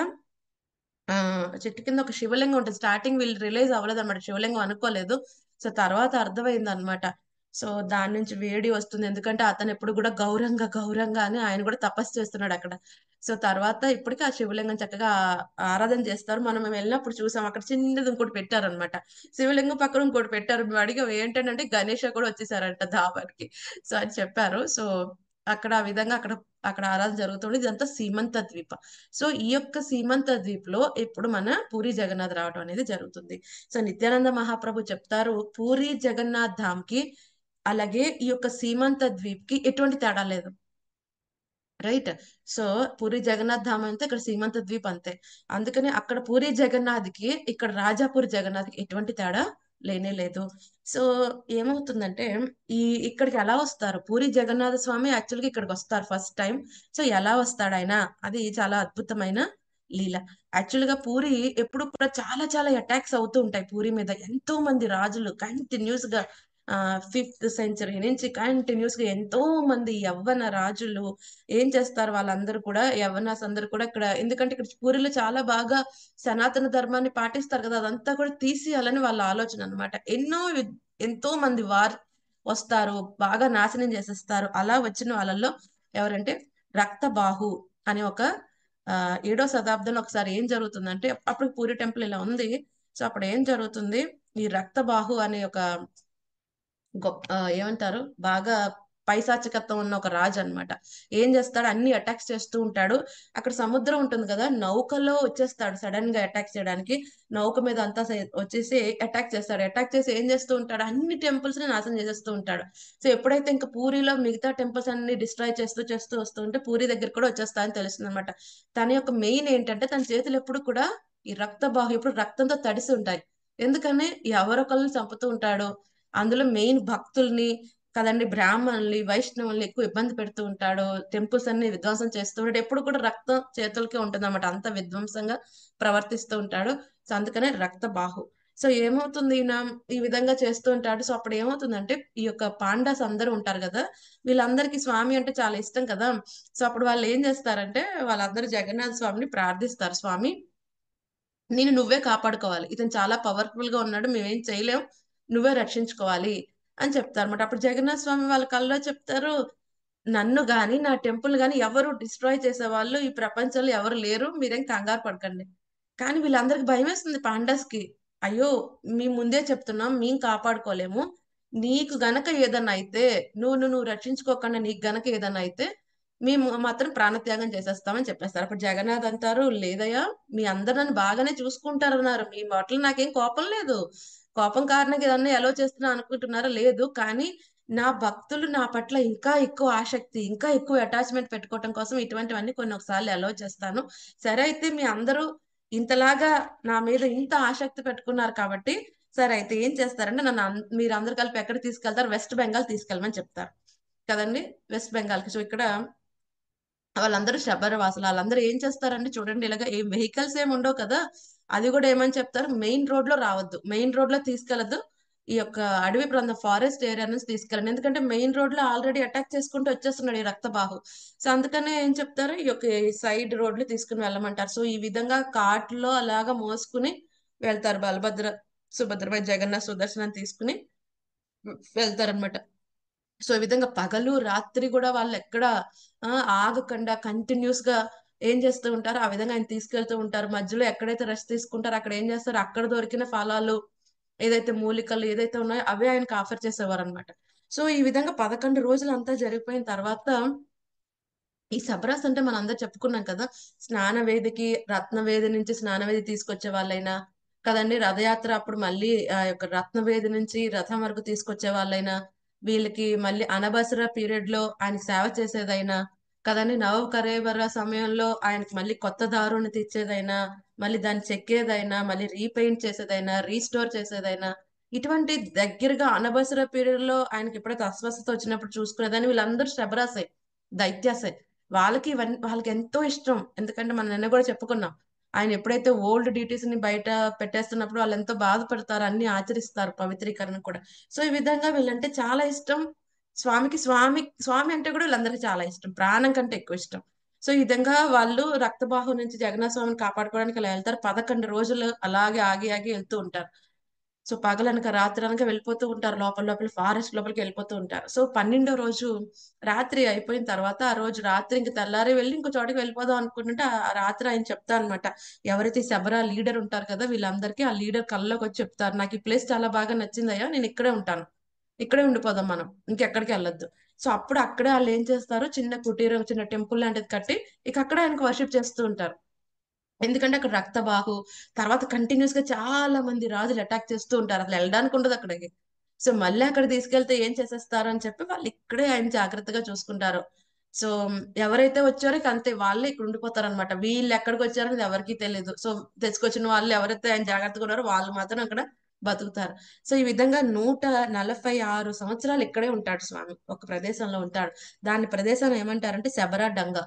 ఆ చెట్టు కింద ఒక శివలింగం ఉంటుంది స్టార్టింగ్ వీళ్ళు రిలీజ్ అవ్వలేదు అనమాట శివలింగం అనుకోలేదు సో తర్వాత అర్థమైంది అనమాట సో దాని నుంచి వేడి వస్తుంది ఎందుకంటే అతను ఎప్పుడు కూడా గౌరంగా గౌరంగా అని ఆయన కూడా తపస్సు చేస్తున్నాడు అక్కడ సో తర్వాత ఇప్పటికీ ఆ శివలింగం చక్కగా ఆ- ఆరాధన చేస్తారు మనం మేము వెళ్ళినప్పుడు చూసాం అక్కడ చిన్నది ఇంకోటి పెట్టారనమాట శివలింగం పక్కన ఇంకోటి పెట్టారు మేము అడిగాం ఏంటంటే గణేష కూడా వచ్చేసారంట ధాబాకి సో అని చెప్పారు సో అక్కడ ఆ విధంగా అక్కడ అక్కడ ఆరాధన జరుగుతుంది ఇదంతా సీమంత ద్వీప సో ఈ యొక్క సీమంత ద్వీప్ లో ఇప్పుడు మన పూరి జగన్నాథ్ రావడం అనేది జరుగుతుంది సో నిత్యానంద మహాప్రభు చెప్తారు పూరి జగన్నాథ్ ధామ్ కి అలాగే ఈ యొక్క సీమంత ద్వీప్ కి ఎటువంటి తేడా లేదు రైట్ సో పూరి జగన్నాథ్ ధామ్ అంతే ఇక్కడ సీమంత ద్వీప్ అంతే అందుకని అక్కడ పూరి జగన్నాథ్ కి ఇక్కడ రాజాపూరి జగన్నాథ్ కి ఎటువంటి తేడా లేనే లేదు సో ఏమవుతుందంటే ఈ ఇక్కడికి ఎలా వస్తారు పూరి జగన్నాథ స్వామి యాక్చువల్గా ఇక్కడికి వస్తారు ఫస్ట్ టైం సో ఎలా వస్తాడు ఆయన అది చాలా అద్భుతమైన లీల యాక్చువల్ గా పూరి ఎప్పుడు కూడా చాలా చాలా అటాక్స్ అవుతూ ఉంటాయి పూరి మీద ఎంతో మంది రాజులు కంటిన్యూస్ గా ఆ ఫిఫ్త్ సెంచరీ నుంచి కంటిన్యూస్ గా ఎంతో మంది యవ్వన రాజులు ఏం చేస్తారు వాళ్ళందరూ కూడా యవ్వనాస్ అందరూ కూడా ఇక్కడ ఎందుకంటే ఇక్కడ పూరిలో చాలా బాగా సనాతన ధర్మాన్ని పాటిస్తారు కదా అదంతా కూడా తీసేయాలని వాళ్ళ ఆలోచన అన్నమాట ఎన్నో యుద్- ఎంతో మంది వార్ వస్తారు బాగా నాశనం చేసేస్తారు అలా వచ్చిన వాళ్ళల్లో ఎవరంటే రక్తబాహు అనే ఒక ఆ ఏడో శతాబ్దంలో ఒకసారి ఏం జరుగుతుందంటే అప్పుడు పూరి టెంపుల్ ఇలా ఉంది సో అప్పుడు ఏం జరుగుతుంది ఈ రక్తబాహు అనే ఒక గొప్ప ఆ, ఏమంటారు బాగా పైశాచికత్వం ఉన్న ఒక రాజు అన్నమాట ఏం చేస్తాడు అన్ని అటాక్స్ చేస్తూ ఉంటాడు అక్కడ సముద్రం ఉంటుంది కదా నౌకలో వచ్చేస్తాడు సడన్ గా అటాక్ చేయడానికి నౌక మీద అంతా సే- వచ్చేసి అటాక్ చేస్తాడు అటాక్ చేసి ఏం చేస్తూ ఉంటాడు అన్ని టెంపుల్స్ ని నాశనం చేసేస్తూ ఉంటాడు సో ఎప్పుడైతే ఇంకా పూరిలో మిగతా టెంపుల్స్ అన్ని డిస్ట్రాయ్ చేస్తూ చేస్తూ వస్తూ ఉంటే పూరి దగ్గర కూడా వచ్చేస్తా అని తెలుస్తుంది అనమాట తన యొక్క మెయిన్ ఏంటంటే తన చేతులు ఎప్పుడు కూడా ఈ రక్త బాహు ఎప్పుడు రక్తంతో తడిసి ఉంటాయి ఎందుకని ఎవరొకరిని చంపుతూ ఉంటాడు అందులో మెయిన్ భక్తుల్ని కదండి బ్రాహ్మణుల్ని వైష్ణవుల్ని ఎక్కువ ఇబ్బంది పెడుతూ ఉంటాడు టెంపుల్స్ అన్ని విధ్వంసం చేస్తూ ఉంటాడు ఎప్పుడు కూడా రక్తం చేతులకే ఉంటుంది అనమాట అంత విధ్వంసంగా ప్రవర్తిస్తూ ఉంటాడు సో అందుకనే రక్త బాహు సో ఏమవుతుంది ఈయన ఈ విధంగా చేస్తూ ఉంటాడు సో అప్పుడు ఏమవుతుందంటే ఈ యొక్క పాండాస్ అందరూ ఉంటారు కదా వీళ్ళందరికీ స్వామి అంటే చాలా ఇష్టం కదా సో అప్పుడు వాళ్ళు ఏం చేస్తారంటే వాళ్ళందరూ జగన్నాథ స్వామిని ప్రార్థిస్తారు స్వామి నేను నువ్వే కాపాడుకోవాలి ఇతను చాలా పవర్ఫుల్ గా ఉన్నాడు మేమేం చేయలేం నువ్వే రక్షించుకోవాలి అని చెప్తారు అనమాట అప్పుడు జగన్నాథ స్వామి వాళ్ళ కల్లో చెప్తారు నన్ను గాని నా టెంపుల్ గాని ఎవరు డిస్ట్రాయ్ చేసే వాళ్ళు ఈ ప్రపంచంలో ఎవరు లేరు మీరేం కంగారు పడకండి కానీ వీళ్ళందరికి భయం వేస్తుంది పాండాస్ కి అయ్యో మీ ముందే చెప్తున్నాం మేం కాపాడుకోలేము నీకు గనక ఏదన్నా అయితే నువ్వు నువ్వు రక్షించుకోకుండా నీకు గనక ఏదన్నా అయితే మేము మాత్రం ప్రాణత్యాగం చేసేస్తామని చెప్పేస్తారు అప్పుడు జగన్నాథ్ అంటారు లేదయ్యా మీ అందరు నన్ను బాగానే చూసుకుంటారన్నారు మీ మాటలు నాకేం కోపం లేదు కోపం కారణంగా ఏదన్నా ఎలా చేస్తున్నా అనుకుంటున్నారా లేదు కానీ నా భక్తులు నా పట్ల ఇంకా ఎక్కువ ఆసక్తి ఇంకా ఎక్కువ అటాచ్మెంట్ పెట్టుకోవటం కోసం ఇటువంటివన్నీ కొన్ని ఒకసార్లు అలో చేస్తాను సరే అయితే మీ అందరూ ఇంతలాగా నా మీద ఇంత ఆసక్తి పెట్టుకున్నారు కాబట్టి సరే అయితే ఏం చేస్తారంటే నన్ను అన్- మీరు అందరు కలిపి ఎక్కడ తీసుకెళ్తారు వెస్ట్ బెంగాల్ తీసుకెళ్ళమని చెప్తారు కదండి వెస్ట్ బెంగాల్ కి సో ఇక్కడ వాళ్ళందరూ శబర వాసులు వాళ్ళందరూ ఏం చేస్తారంటే చూడండి ఇలాగ ఏం వెహికల్స్ ఏమి ఉండవు కదా అది కూడా ఏమని చెప్తారు మెయిన్ రోడ్ లో రావద్దు మెయిన్ రోడ్ లో తీసుకెళ్ళదు ఈ యొక్క అడవి ప్రాంతం ఫారెస్ట్ ఏరియా నుంచి తీసుకెళ్ళండి ఎందుకంటే మెయిన్ రోడ్ లో ఆల్రెడీ అటాక్ చేసుకుంటూ వచ్చేస్తున్నాడు ఈ రక్తబాహు సో అందుకనే ఏం చెప్తారు ఈ యొక్క సైడ్ రోడ్లు తీసుకుని వెళ్ళమంటారు సో ఈ విధంగా కార్ట్లో అలాగా మోసుకుని వెళ్తారు బలభద్ర సుభద్రపై జగన్నాథ్ సుదర్శనం తీసుకుని వెళ్తారనమాట సో ఈ విధంగా పగలు రాత్రి కూడా వాళ్ళు ఎక్కడ ఆ, ఆగకుండా కంటిన్యూస్ గా ఏం చేస్తూ ఉంటారు ఆ విధంగా ఆయన తీసుకెళ్తూ ఉంటారు మధ్యలో ఎక్కడైతే రెస్ట్ తీసుకుంటారో అక్కడ ఏం చేస్తారు అక్కడ దొరికిన ఫలాలు ఏదైతే మూలికలు ఏదైతే ఉన్నాయో అవే ఆయనకు ఆఫర్ చేసేవారు అనమాట సో ఈ విధంగా పదకొండు రోజులు అంతా జరిగిపోయిన తర్వాత ఈ సబరాస్ అంటే మనం అందరు చెప్పుకున్నాం కదా స్నానవేదికి రత్నవేది నుంచి స్నానవేది తీసుకొచ్చే వాళ్ళైనా కదండి రథయాత్ర అప్పుడు మళ్ళీ ఆ యొక్క రత్నవేది నుంచి రథం వరకు తీసుకొచ్చే వాళ్ళైనా వీళ్ళకి మళ్ళీ అనబసర పీరియడ్ లో ఆయన సేవ చేసేదైనా కదండి నవ కరేవర సమయంలో ఆయనకి మళ్ళీ కొత్త దారుని తెచ్చేదైనా మళ్ళీ దాన్ని చెక్కేదైనా మళ్ళీ రీపెయింట్ చేసేదైనా రీస్టోర్ చేసేదైనా ఇటువంటి దగ్గరగా అనబసర పీరియడ్ లో ఆయనకి ఎప్పుడైతే అస్వస్థత వచ్చినప్పుడు చూసుకునేదని వీళ్ళందరూ శబరాసే దైత్యాసే వాళ్ళకి ఇవన్నీ వాళ్ళకి ఎంతో ఇష్టం ఎందుకంటే మనం నిన్న కూడా చెప్పుకున్నాం ఆయన ఎప్పుడైతే ఓల్డ్ డీటీస్ ని బయట పెట్టేస్తున్నప్పుడు వాళ్ళు ఎంతో బాధపడతారు అన్ని ఆచరిస్తారు పవిత్రీకరణ కూడా సో ఈ విధంగా వీళ్ళంటే చాలా ఇష్టం స్వామికి స్వామి స్వామి అంటే కూడా వీళ్ళందరికీ చాలా ఇష్టం ప్రాణం కంటే ఎక్కువ ఇష్టం సో ఈ విధంగా వాళ్ళు రక్తబాహు నుంచి జగన్నాథ స్వామిని కాపాడుకోవడానికి అలా వెళ్తారు పదకొండు రోజులు అలాగే ఆగి ఆగి వెళ్తూ ఉంటారు సో పగలనక రాత్రి అనక వెళ్ళిపోతూ ఉంటారు లోపల లోపల ఫారెస్ట్ లోపలికి వెళ్ళిపోతూ ఉంటారు సో పన్నెండో రోజు రాత్రి అయిపోయిన తర్వాత ఆ రోజు రాత్రి ఇంక తెల్లారి వెళ్ళి ఇంకో చోటకి వెళ్ళిపోదాం అనుకుంటుంటే ఆ రాత్రి ఆయన చెప్తా అనమాట ఎవరైతే శబరా లీడర్ ఉంటారు కదా వీళ్ళందరికీ ఆ లీడర్ కళ్ళలోకి వచ్చి చెప్తారు నాకు ఈ ప్లేస్ చాలా బాగా నచ్చిందయ్యా నేను ఇక్కడే ఉంటాను ఇక్కడే ఉండిపోదాం మనం ఇంకెక్కడికి వెళ్ళొద్దు సో అప్పుడు అక్కడే వాళ్ళు ఏం చేస్తారు చిన్న కుటీరం చిన్న టెంపుల్ లాంటిది కట్టి ఇక అక్కడే ఆయనకు వర్షిప్ చేస్తూ ఉంటారు ఎందుకంటే అక్కడ రక్తబాహు తర్వాత కంటిన్యూస్ గా చాలా మంది రాజులు అటాక్ చేస్తూ ఉంటారు అసలు వెళ్ళడానికి ఉండదు అక్కడికి సో మళ్ళీ అక్కడ తీసుకెళ్తే ఏం చేసేస్తారు అని చెప్పి వాళ్ళు ఇక్కడే ఆయన జాగ్రత్తగా చూసుకుంటారు సో ఎవరైతే వచ్చారో ఇక అంతే వాళ్ళే ఇక్కడ ఉండిపోతారు అనమాట వీళ్ళు ఎక్కడికి వచ్చారో అది ఎవరికీ తెలియదు సో తెచ్చుకొచ్చిన వాళ్ళు ఎవరైతే ఆయన జాగ్రత్తగా ఉన్నారో వాళ్ళు మాత్రం అక్కడ బతుకుతారు సో ఈ విధంగా నూట నలభై ఆరు సంవత్సరాలు ఇక్కడే ఉంటాడు స్వామి ఒక ప్రదేశంలో ఉంటాడు దాని ప్రదేశాన్ని ఏమంటారంటే శబరా డంగా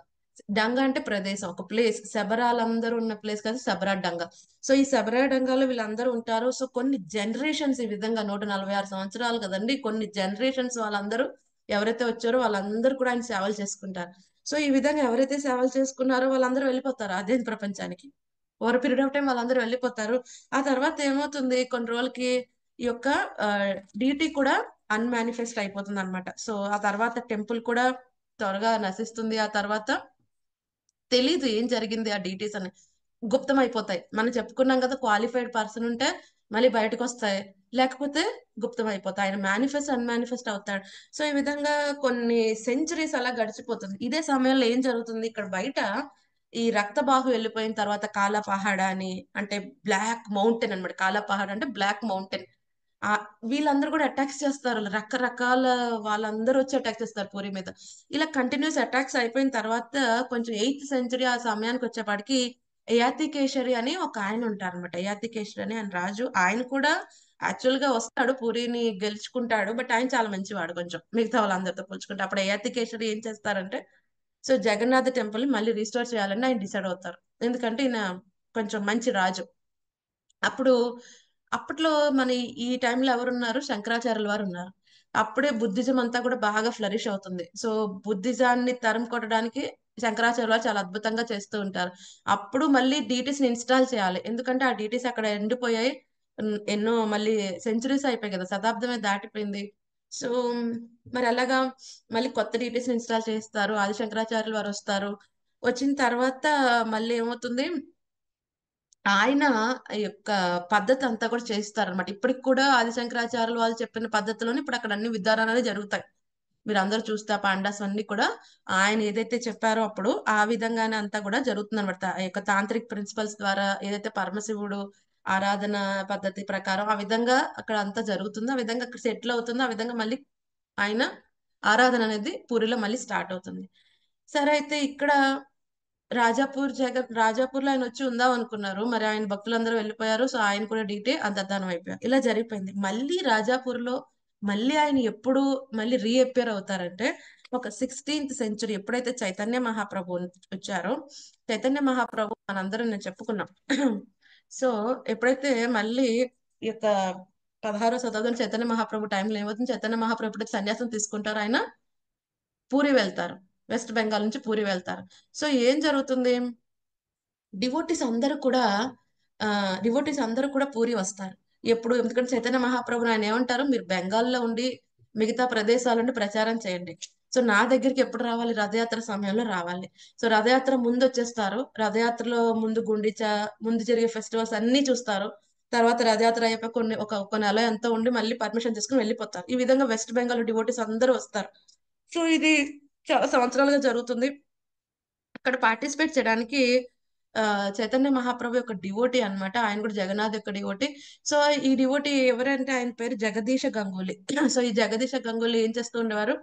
డంగ అంటే ప్రదేశం ఒక ప్లేస్ శబరాలందరూ ఉన్న ప్లేస్ కదా శబరా డంగ సో ఈ శబరా డంగాలో వీళ్ళందరూ ఉంటారు సో కొన్ని జనరేషన్స్ ఈ విధంగా నూట నలభై ఆరు సంవత్సరాలు కదండి కొన్ని జనరేషన్స్ వాళ్ళందరూ ఎవరైతే వచ్చారో వాళ్ళందరూ కూడా ఆయన సేవలు చేసుకుంటారు సో ఈ విధంగా ఎవరైతే సేవలు చేసుకున్నారో వాళ్ళందరూ వెళ్ళిపోతారు అదే ప్రపంచానికి ఓవర్ పీరియడ్ ఆఫ్ టైం వాళ్ళందరూ వెళ్ళిపోతారు ఆ తర్వాత ఏమవుతుంది కొన్ని రోజులకి ఈ యొక్క డిటీ కూడా అన్మానిఫెస్ట్ అయిపోతుంది అనమాట సో ఆ తర్వాత టెంపుల్ కూడా త్వరగా నశిస్తుంది ఆ తర్వాత తెలీదు ఏం జరిగింది ఆ డీటెయిల్స్ అని గుప్తం అయిపోతాయి మనం చెప్పుకున్నాం కదా క్వాలిఫైడ్ పర్సన్ ఉంటే మళ్ళీ బయటకు వస్తాయి లేకపోతే గుప్తం అయిపోతాయి ఆయన మేనిఫెస్ట్ అన్మానిఫెస్ట్ అవుతాడు సో ఈ విధంగా కొన్ని సెంచరీస్ అలా గడిచిపోతుంది ఇదే సమయంలో ఏం జరుగుతుంది ఇక్కడ బయట ఈ రక్తబాహు వెళ్ళిపోయిన తర్వాత కాలా పహాడ అని అంటే బ్లాక్ మౌంటైన్ అన్నమాట కాలా పహాడ అంటే బ్లాక్ మౌంటైన్ ఆ వీళ్ళందరూ కూడా అటాక్స్ చేస్తారు రకరకాల వాళ్ళందరూ వచ్చి అటాక్ చేస్తారు పూరి మీద ఇలా కంటిన్యూస్ అటాక్స్ అయిపోయిన తర్వాత కొంచెం ఎయిత్ సెంచరీ ఆ సమయానికి వచ్చేపాటికి యయాతికేశరి అని ఒక ఆయన ఉంటారు అనమాట యయాతికేశరి అని ఆయన రాజు ఆయన కూడా యాక్చువల్ గా వస్తాడు పూరిని గెలుచుకుంటాడు బట్ ఆయన చాలా మంచివాడు కొంచెం మిగతా వాళ్ళందరితో పోల్చుకుంటే అప్పుడు యయాతికేశరి ఏం చేస్తారంటే సో జగన్నాథ టెంపుల్ ని మళ్ళీ రిస్టోర్ చేయాలని ఆయన డిసైడ్ అవుతారు ఎందుకంటే ఈయన కొంచెం మంచి రాజు అప్పుడు అప్పట్లో మన ఈ- ఈ టైంలో ఎవరున్నారు శంకరాచార్యుల వారు ఉన్నారు అప్పుడే బుద్ధిజం అంతా కూడా బాగా ఫ్లరిష్ అవుతుంది సో బుద్ధిజాన్ని తరం కొట్టడానికి శంకరాచార్యుల వారు చాలా అద్భుతంగా చేస్తూ ఉంటారు అప్పుడు మళ్ళీ డీటీస్ ని ఇన్స్టాల్ చేయాలి ఎందుకంటే ఆ డీటీస్ అక్కడ ఎండిపోయాయి ఉమ్, ఎన్నో మళ్ళీ సెంచురీస్ అయిపోయాయి కదా శతాబ్దమే దాటిపోయింది సో మరి అలాగా మళ్ళీ కొత్త డీటీస్ ఇన్స్టాల్ చేస్తారు ఆది శంకరాచార్యులు వారు వస్తారు వచ్చిన తర్వాత మళ్ళీ ఏమవుతుంది ఆయన ఈ యొక్క పద్ధతి అంతా కూడా చేస్తారు అనమాట ఇప్పటికి కూడా ఆది శంకరాచార్యులు వాళ్ళు చెప్పిన పద్ధతిలోనే ఇప్పుడు అక్కడ అన్ని విధానాలు జరుగుతాయి మీరు అందరూ చూస్తే ఆ పాండాస్ అన్ని కూడా ఆయన ఏదైతే చెప్పారో అప్పుడు ఆ విధంగానే అంతా కూడా జరుగుతుంది అనమాట ఆ యొక్క తాంత్రిక్ ప్రిన్సిపల్స్ ద్వారా ఏదైతే పరమశివుడు ఆరాధన పద్ధతి ప్రకారం ఆ విధంగా అక్కడ అంతా జరుగుతుందో ఆ విధంగా అక్కడ సెటిల్ అవుతుందో ఆ విధంగా మళ్ళీ ఆయన ఆరాధన అనేది పూరిలో మళ్ళీ స్టార్ట్ అవుతుంది సరే అయితే ఇక్కడ రాజాపూర్ జగన్ రాజాపూర్ లో ఆయన వచ్చి ఉందాం అనుకున్నారు మరి ఆయన భక్తులందరూ వెళ్ళిపోయారు సో ఆయన కూడా డీటే అంతర్ధానం అయిపోయారు ఇలా జరిగిపోయింది మళ్ళీ రాజాపూర్ లో మళ్ళీ ఆయన ఎప్పుడు మళ్ళీ రీఅపియర్ అవుతారంటే ఒక సిక్స్టీన్త్ సెంచురీ ఎప్పుడైతే చైతన్య మహాప్రభు వచ్చారో చైతన్య మహాప్రభు మనందరం నేను చెప్పుకున్నాం సో ఎప్పుడైతే మళ్ళీ ఈ యొక్క పదహారో శతాబ్దం చైతన్య మహాప్రభు టైంలో ఏమవుతుంది చైతన్య మహాప్రభు ఎప్పుడైతే సన్యాసం తీసుకుంటారో ఆయన పూరి వెళ్తారు వెస్ట్ బెంగాల్ నుంచి పూరి వెళ్తారు సో ఏం జరుగుతుంది డివోటీస్ అందరూ కూడా ఆ డివోటీస్ అందరూ కూడా పూరి వస్తారు ఎప్పుడు ఎందుకంటే చైతన్య మహాప్రభు ఆయన ఏమంటారు మీరు బెంగాల్లో ఉండి మిగతా ప్రదేశాల నుండి ప్రచారం చేయండి సో నా దగ్గరికి ఎప్పుడు రావాలి రథయాత్ర సమయంలో రావాలి సో రథయాత్ర ముందు వచ్చేస్తారు రథయాత్రలో ముందు గుండిచ ముందు జరిగే ఫెస్టివల్స్ అన్ని చూస్తారు తర్వాత రథయాత్ర అయిపోయి కొన్ని ఒక ఒక నెల ఎంతో ఉండి మళ్ళీ పర్మిషన్ తీసుకుని వెళ్ళిపోతారు ఈ విధంగా వెస్ట్ బెంగాల్ డివోటీస్ అందరూ వస్తారు సో ఇది చాలా సంవత్సరాలుగా జరుగుతుంది అక్కడ పార్టిసిపేట్ చేయడానికి ఆ చైతన్య మహాప్రభు యొక్క డివోటీ అన్నమాట ఆయన కూడా జగన్నాథ్ యొక్క డివోటీ సో ఈ డివోటీ ఎవరంటే ఆయన పేరు జగదీశ గంగూలీ సో ఈ జగదీశ గంగూలీ ఏం చేస్తూ ఉండేవారు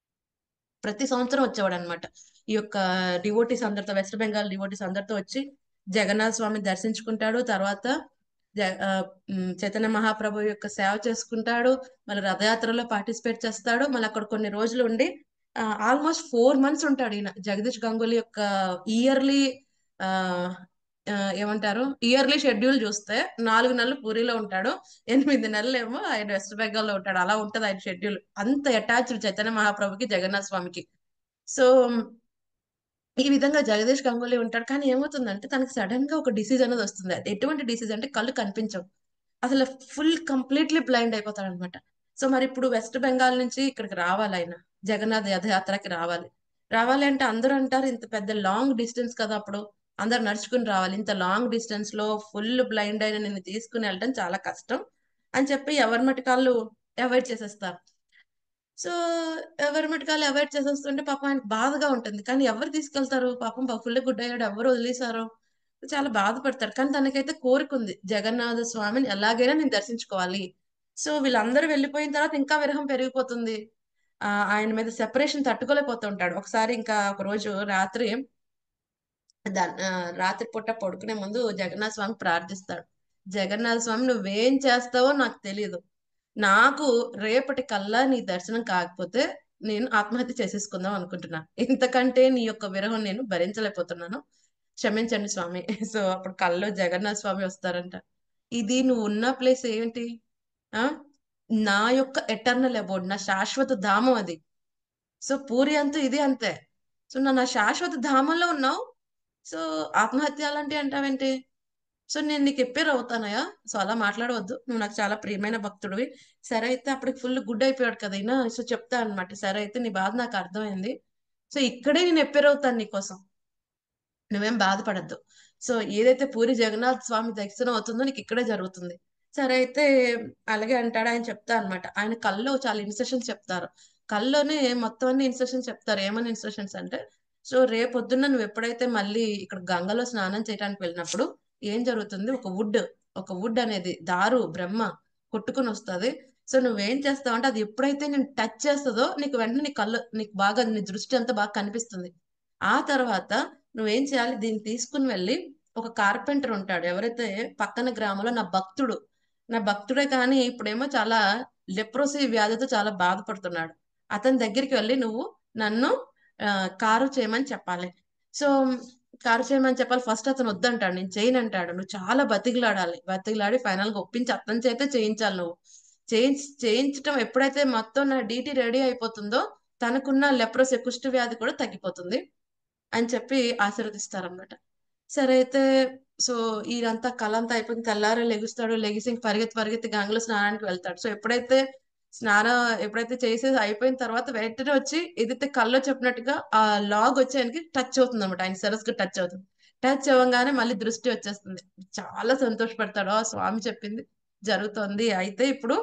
ప్రతి సంవత్సరం వచ్చేవాడు అనమాట ఈ యొక్క డివోటీస్ అందరితో వెస్ట్ బెంగాల్ డివోటీస్ అందరితో వచ్చి జగన్నాథ స్వామిని దర్శించుకుంటాడు తర్వాత జ ఆ, ఉమ్, చైతన్య మహాప్రభు యొక్క సేవ చేసుకుంటాడు మళ్ళీ రథయాత్రలో పార్టిసిపేట్ చేస్తాడు మళ్ళీ అక్కడ కొన్ని రోజులు ఉండి ఆల్మోస్ట్ ఫోర్ మంత్స్ ఉంటాడు ఈయన జగదీష్ గంగూలీ యొక్క ఇయర్లీ ఆ ఆ, ఏమంటారు ఇయర్లీ షెడ్యూల్ చూస్తే నాలుగు నెలలు పూరిలో ఉంటాడు ఎనిమిది నెలలు ఏమో ఆయన వెస్ట్ బెంగాల్లో ఉంటాడు అలా ఉంటది ఆయన షెడ్యూల్ అంత అటాచ్డ్ చైతన్య మహాప్రభుకి జగన్నాథ స్వామికి సో ఈ విధంగా జగదీష్ గంగూలీ ఉంటాడు కానీ ఏమవుతుందంటే తనకి సడన్ గా ఒక డిసీజ్ అనేది వస్తుంది అది ఎటువంటి డిసీజ్ అంటే కళ్ళు కనిపించవు అసలు ఫుల్ కంప్లీట్లీ బ్లైండ్ అయిపోతాడు అనమాట సో మరి ఇప్పుడు వెస్ట్ బెంగాల్ నుంచి ఇక్కడికి రావాలి ఆయన జగన్నాథ్ రథయాత్రకి రావాలి రావాలి అంటే అందరూ అంటారు ఇంత పెద్ద లాంగ్ డిస్టెన్స్ కదా అప్పుడు అందరు నడుచుకుని రావాలి ఇంత లాంగ్ డిస్టెన్స్ లో ఫుల్ బ్లైండ్ అయిన నిన్ను తీసుకుని వెళ్ళడం చాలా కష్టం అని చెప్పి ఎవరి మటుకాళ్ళు అవాయిడ్ చేసేస్తారు సో ఎవరి మటుకాలు అవాయిడ్ చేసేస్తుంటే పాపం ఆయనకు బాధగా ఉంటుంది కానీ ఎవరు తీసుకెళ్తారు పాపం ఫుల్ గుడ్ అయ్యాడు ఎవరు వదిలేశారు చాలా బాధపడతాడు కానీ తనకైతే కోరిక ఉంది జగన్నాథ స్వామిని ఎలాగైనా నేను దర్శించుకోవాలి సో వీళ్ళందరూ వెళ్ళిపోయిన తర్వాత ఇంకా విరహం పెరిగిపోతుంది ఆ ఆయన మీద సెపరేషన్ తట్టుకోలేకపోతూ ఉంటాడు ఒకసారి ఇంకా ఒక రోజు రాత్రి దా- ఆ, రాత్రి పూట పడుకునే ముందు జగన్నాథ స్వామి ప్రార్థిస్తాడు జగన్నాథ స్వామి నువ్వేం చేస్తావో నాకు తెలియదు నాకు రేపటి కల్లా నీ దర్శనం కాకపోతే నేను ఆత్మహత్య చేసేసుకుందాం అనుకుంటున్నా ఇంతకంటే నీ యొక్క విరహం నేను భరించలేకపోతున్నాను క్షమించండి స్వామి సో అప్పుడు కల్లో జగన్నాథ స్వామి వస్తారంట ఇది నువ్వు ఉన్న ప్లేస్ ఏంటి ఆ నా యొక్క ఎటర్నల్ అబౌట్ నా శాశ్వత ధామం అది సో పూరి అంతా ఇది అంతే సో నా నా శాశ్వత ధామంలో ఉన్నావు సో ఆత్మహత్య అలాంటివి అంటావేంటి సో నేను నీకు ఎప్పేరు అవుతానయా సో అలా మాట్లాడవద్దు నువ్వు నాకు చాలా ప్రియమైన భక్తుడివి సరే అయితే అప్పటికి ఫుల్ గుడ్ అయిపోయాడు కదా అయినా సో చెప్తా అనమాట సరే అయితే నీ బాధ నాకు అర్థమైంది సో ఇక్కడే నేను ఎప్పేరు అవుతాను నీకోసం నువ్వేం బాధపడద్దు సో ఏదైతే పూరి జగన్నాథ్ స్వామి దర్శనం అవుతుందో నీకు ఇక్కడే జరుగుతుంది సరే అయితే అలాగే అంటాడు ఆయన చెప్తా అనమాట ఆయన కల్లో చాలా ఇన్స్ట్రక్షన్స్ చెప్తారు కల్లోనే మొత్తం అన్ని ఇన్స్ట్రక్షన్స్ చెప్తారు ఏమని ఇన్స్ట్రక్షన్స్ అంటే సో రేపొద్దున్న నువ్వు ఎప్పుడైతే మళ్ళీ ఇక్కడ గంగలో స్నానం చేయడానికి వెళ్ళినప్పుడు ఏం జరుగుతుంది ఒక వుడ్ ఒక వుడ్ అనేది దారు బ్రహ్మ కొట్టుకుని వస్తుంది సో నువ్వేం చేస్తావు అంటే అది ఎప్పుడైతే నేను టచ్ చేస్తుందో నీకు వెంటనే నీ కళ్ళు నీకు బాగా నీ దృష్టి అంతా బాగా కనిపిస్తుంది ఆ తర్వాత నువ్వేం చేయాలి దీన్ని తీసుకుని వెళ్ళి ఒక కార్పెంటర్ ఉంటాడు ఎవరైతే పక్కన గ్రామంలో నా భక్తుడు నా భక్తుడే కానీ ఇప్పుడేమో చాలా లెప్రోసీ వ్యాధితో చాలా బాధపడుతున్నాడు అతని దగ్గరికి వెళ్ళి నువ్వు నన్ను ఆ, కారు చేయమని చెప్పాలి సో కారు చేయమని చెప్పాలి ఫస్ట్ అతను వద్దంటాడు నేను చేయను అంటాడు నువ్వు చాలా బతికిలాడాలి బతికిలాడి ఫైనల్ గా ఒప్పించి అతని చేతే చేయించాలి నువ్వు చేయించి చేయించటం ఎప్పుడైతే మొత్తం నా డీటీ రెడీ అయిపోతుందో తనకున్న లెప్రోసీ కుష్టి వ్యాధి కూడా తగ్గిపోతుంది అని చెప్పి ఆశీర్వదిస్తారన్నమాట సరే అయితే సో ఇదంతా కళ అంతా అయిపోయింది తెల్లారి లెగుస్తాడు లెగిసి ఇంక పరిగెత్తి పరిగెత్తి గంగలో స్నానానికి వెళ్తాడు సో ఎప్పుడైతే స్నానం ఎప్పుడైతే చేసేసి అయిపోయిన తర్వాత వెంటనే వచ్చి ఏదైతే కల్లో చెప్పినట్టుగా ఆ లాగ్ వచ్చి ఆయనకి టచ్ అవుతుంది అనమాట ఆయన సరస్సుకు టచ్ అవుతుంది టచ్ అవ్వగానే మళ్ళీ దృష్టి వచ్చేస్తుంది చాలా సంతోషపడతాడు ఆ స్వామి చెప్పింది జరుగుతోంది అయితే ఇప్పుడు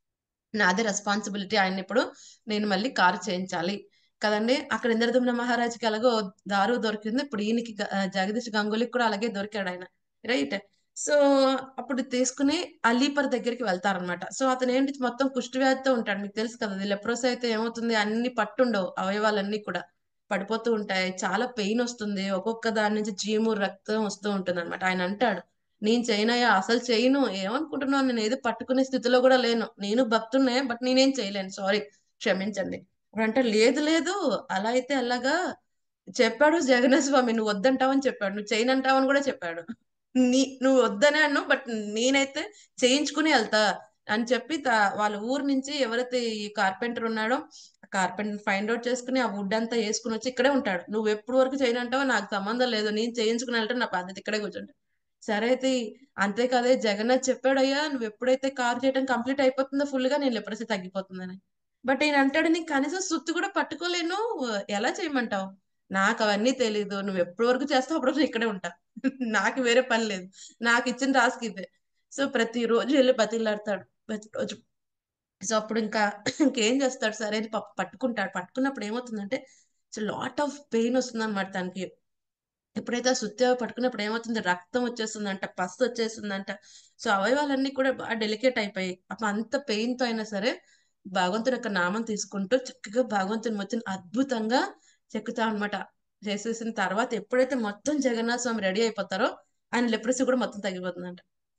నాదే రెస్పాన్సిబిలిటీ ఆయన ఇప్పుడు నేను మళ్ళీ కారు చేయించాలి కదండి అక్కడ ఇంద్రదుమ్న మహారాజుకి ఎలాగో దారు దొరికింది ఇప్పుడు ఈయనకి గ- ఆ, జగదీష్ గంగూలీకి కూడా అలాగే దొరికాడు ఆయన రైట్ సో అప్పుడు తీసుకుని అలీపర్ దగ్గరికి వెళ్తారనమాట సో అతను ఏంటి మొత్తం కుష్టి వ్యాధితో ఉంటాడు మీకు తెలుసు కదా లెప్రోస్ అయితే ఏమవుతుంది అన్ని పట్టుండవు అవయవాలన్నీ కూడా పడిపోతూ ఉంటాయి చాలా పెయిన్ వస్తుంది ఒక్కొక్క దాని నుంచి చీము రక్తం వస్తూ ఉంటుంది అనమాట ఆయన అంటాడు నేను చేయనయ్యా అసలు చేయను ఏమనుకుంటున్నావు నేను ఏది పట్టుకునే స్థితిలో కూడా లేను నేను భక్తున్నే బట్ నేనేం చేయలేను సారీ క్షమించండి ఇప్పుడు అంటే లేదు లేదు అలా అయితే అలాగా చెప్పాడు జగన్నాథ స్వామి నువ్వు వద్దంటావని చెప్పాడు నువ్వు చేయనంటావని కూడా చెప్పాడు నీ నువ్వు వద్దనే అన్నావు బట్ నేనైతే చేయించుకుని వెళ్తా అని చెప్పి తా- వాళ్ళ ఊరు నుంచి ఎవరైతే ఈ కార్పెంటర్ ఉన్నాడో ఆ కార్పెంటర్ ఫైండ్ అవుట్ చేసుకుని ఆ వుడ్ అంతా వేసుకుని వచ్చి ఇక్కడే ఉంటాడు నువ్వు ఎప్పుడు వరకు చేయనంటావో నాకు సంబంధం లేదు నేను చేయించుకుని వెళ్తే నా బాధ్యత ఇక్కడే కూర్చుంటా సరే అయితే అంతేకాదే జగన్నాథ్ చెప్పాడయ్యా నువ్వు ఎప్పుడైతే కార్ చేయడం కంప్లీట్ అయిపోతుందో ఫుల్ గా నేను ఎప్పుడైతే తగ్గిపోతుందని బట్ ఈయన అంటాడు నీకు కనీసం సుత్తి కూడా పట్టుకోలేను ఎలా చేయమంటావు నాకు అవన్నీ తెలీదు నువ్వు ఎప్పటి వరకు చేస్తావు అప్పుడు వరకు ఇక్కడే ఉంటా నాకు వేరే పని లేదు నాకు ఇచ్చిన టాస్క్ ఇదే సో ప్రతి రోజు వెళ్ళి బతిలాడతాడు ప్రతి రోజు సో అప్పుడు ఇంకా ఇంకేం చేస్తాడు సరే అని ప- పట్టుకుంటాడు పట్టుకున్నప్పుడు ఏమవుతుందంటే సో లాట్ ఆఫ్ పెయిన్ వస్తుంది అనమాట తనకి ఎప్పుడైతే ఆ సుత్తి పట్టుకున్నప్పుడు ఏమవుతుంది రక్తం వచ్చేస్తుందంట పస్సు వచ్చేస్తుందంట సో అవయవాలన్నీ కూడా బాగా డెలికేట్ అయిపోయాయి అప్పుడు అంత పెయిన్ తో అయినా సరే భగవంతుని యొక్క నామం తీసుకుంటూ చక్కగా భగవంతుని వచ్చిన అద్భుతంగా చెక్కుతా అనమాట చేసేసిన తర్వాత ఎప్పుడైతే మొత్తం జగన్నాథ స్వామి రెడీ అయిపోతారో ఆయన లెప్రసీ కూడా మొత్తం తగ్గిపోతుందంట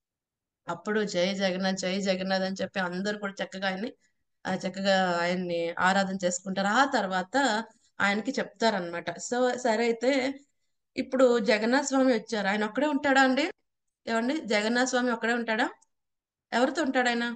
అప్పుడు జై జగన్నాథ్ జై జగన్నాథ్ అని చెప్పి అందరూ కూడా చక్కగా ఆయన్ని ఆ చక్కగా ఆయన్ని ఆరాధన చేసుకుంటారు ఆ తర్వాత ఆయనకి చెప్తారనమాట సో సరే అయితే ఇప్పుడు జగన్నాథ స్వామి వచ్చారు ఆయన ఒక్కడే ఉంటాడా అండి ఏమండి జగన్నాథ స్వామి ఒక్కడే ఉంటాడా ఎవరితో ఉంటాడు ఆయన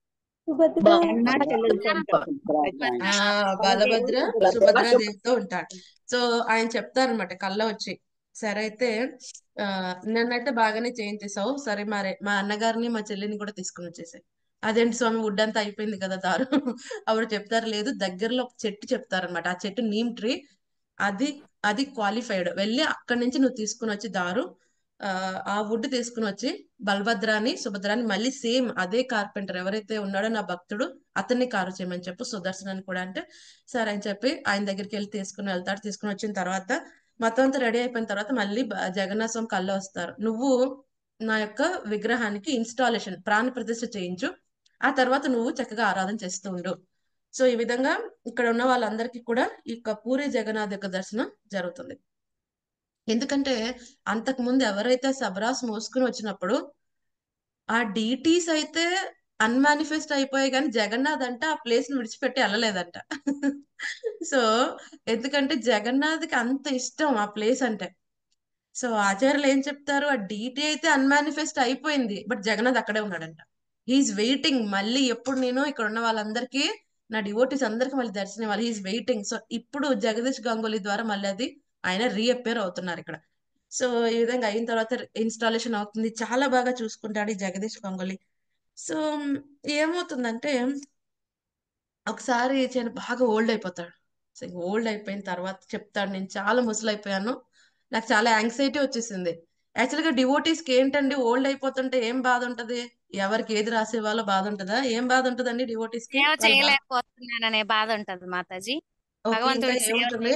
అన్నా చెల్లెలతో ఉంటారు. ఆ బలభద్ర సుభద్రాదేవితో ఉంటాడు సో ఆయన చెప్తారనమాట కళ్ళ వచ్చి సరే అయితే ఆ నన్నైతే బాగానే చేయించేసావు సరే మరి మా అన్నగారిని మా చెల్లిని కూడా తీసుకుని వచ్చేసాయి అదేంటి స్వామి వుడ్ అంతా అయిపోయింది కదా దారు అప్పుడు చెప్తారు లేదు దగ్గరలో ఒక చెట్టు చెప్తారనమాట ఆ చెట్టు నీమ్ ట్రీ అది అది క్వాలిఫైడ్ వెళ్ళి అక్కడి నుంచి నువ్వు తీసుకుని వచ్చి దారు ఆ ఆ వుడ్ తీసుకుని వచ్చి బలభద్రాని సుభద్రాని మళ్ళీ సేమ్ అదే కార్పెంటర్ ఎవరైతే ఉన్నాడో నా భక్తుడు అతన్ని కారు చేయమని చెప్పు సుదర్శనాన్ని కూడా అంటే సరే అని చెప్పి ఆయన దగ్గరికి వెళ్ళి తీసుకుని వెళ్తాడు తీసుకుని వచ్చిన తర్వాత మొత్తం అంతా రెడీ అయిపోయిన తర్వాత మళ్ళీ బ- జగన్నాథ స్వామి కళ్ళు వస్తారు నువ్వు నా యొక్క విగ్రహానికి ఇన్స్టాలేషన్ ప్రాణ ప్రతిష్ఠ చేయించు ఆ తర్వాత నువ్వు చక్కగా ఆరాధన చేస్తూ ఉండు సో ఈ విధంగా ఇక్కడ ఉన్న వాళ్ళందరికీ కూడా ఈ యొక్క పూరి జగన్నాథ్ యొక్క దర్శనం జరుగుతుంది ఎందుకంటే అంతకు ముందు ఎవరైతే సబరాస్ మోసుకుని వచ్చినప్పుడు ఆ డీటీస్ అయితే అన్మానిఫెస్ట్ అయిపోయాయి కానీ జగన్నాథ్ అంట ఆ ప్లేస్ ని విడిచిపెట్టి వెళ్ళలేదంట సో ఎందుకంటే జగన్నాథ్కి అంత ఇష్టం ఆ ప్లేస్ అంటే సో ఆచార్యులు ఏం చెప్తారు ఆ డీటీ అయితే అన్మానిఫెస్ట్ అయిపోయింది బట్ జగన్నాథ్ అక్కడే ఉన్నాడంట హీఈస్ వెయిటింగ్ మళ్ళీ ఎప్పుడు నేను ఇక్కడ ఉన్న వాళ్ళందరికీ నా డివోటీస్ అందరికి మళ్ళీ దర్శనం ఇవ్వాలి హీఈస్ వెయిటింగ్ సో ఇప్పుడు జగదీష్ గంగోలీ ద్వారా మళ్ళీ అది ఆయన రీఅపేర్ అవుతున్నారు ఇక్కడ సో ఈ విధంగా అయిన తర్వాత ఇన్స్టాలేషన్ అవుతుంది చాలా బాగా చూసుకుంటాడు ఈ జగదీష్ గంగోలీ సో ఏమవుతుందంటే ఒకసారి నేను బాగా ఓల్డ్ అయిపోతాడు సో ఓల్డ్ అయిపోయిన తర్వాత చెప్తాడు నేను చాలా ముసలైపోయాను నాకు చాలా యాంగ్జైటీ వచ్చేసింది యాక్చువల్ గా డివోటీస్ కి ఏంటండి ఓల్డ్ అయిపోతుంటే ఏం బాధ ఉంటది ఎవరికి ఏది రాసే వాళ్ళ బాధ ఉంటదా ఏం బాధ ఉంటదండి డివోటీస్ కి సేవ వాళ్ళ బాధ చేయలేకపోతున్నాననే బాధ ఉంటది మాతాజీ ఓకే ఇంకా భగవంతుడి సేవ ఏముంటుంది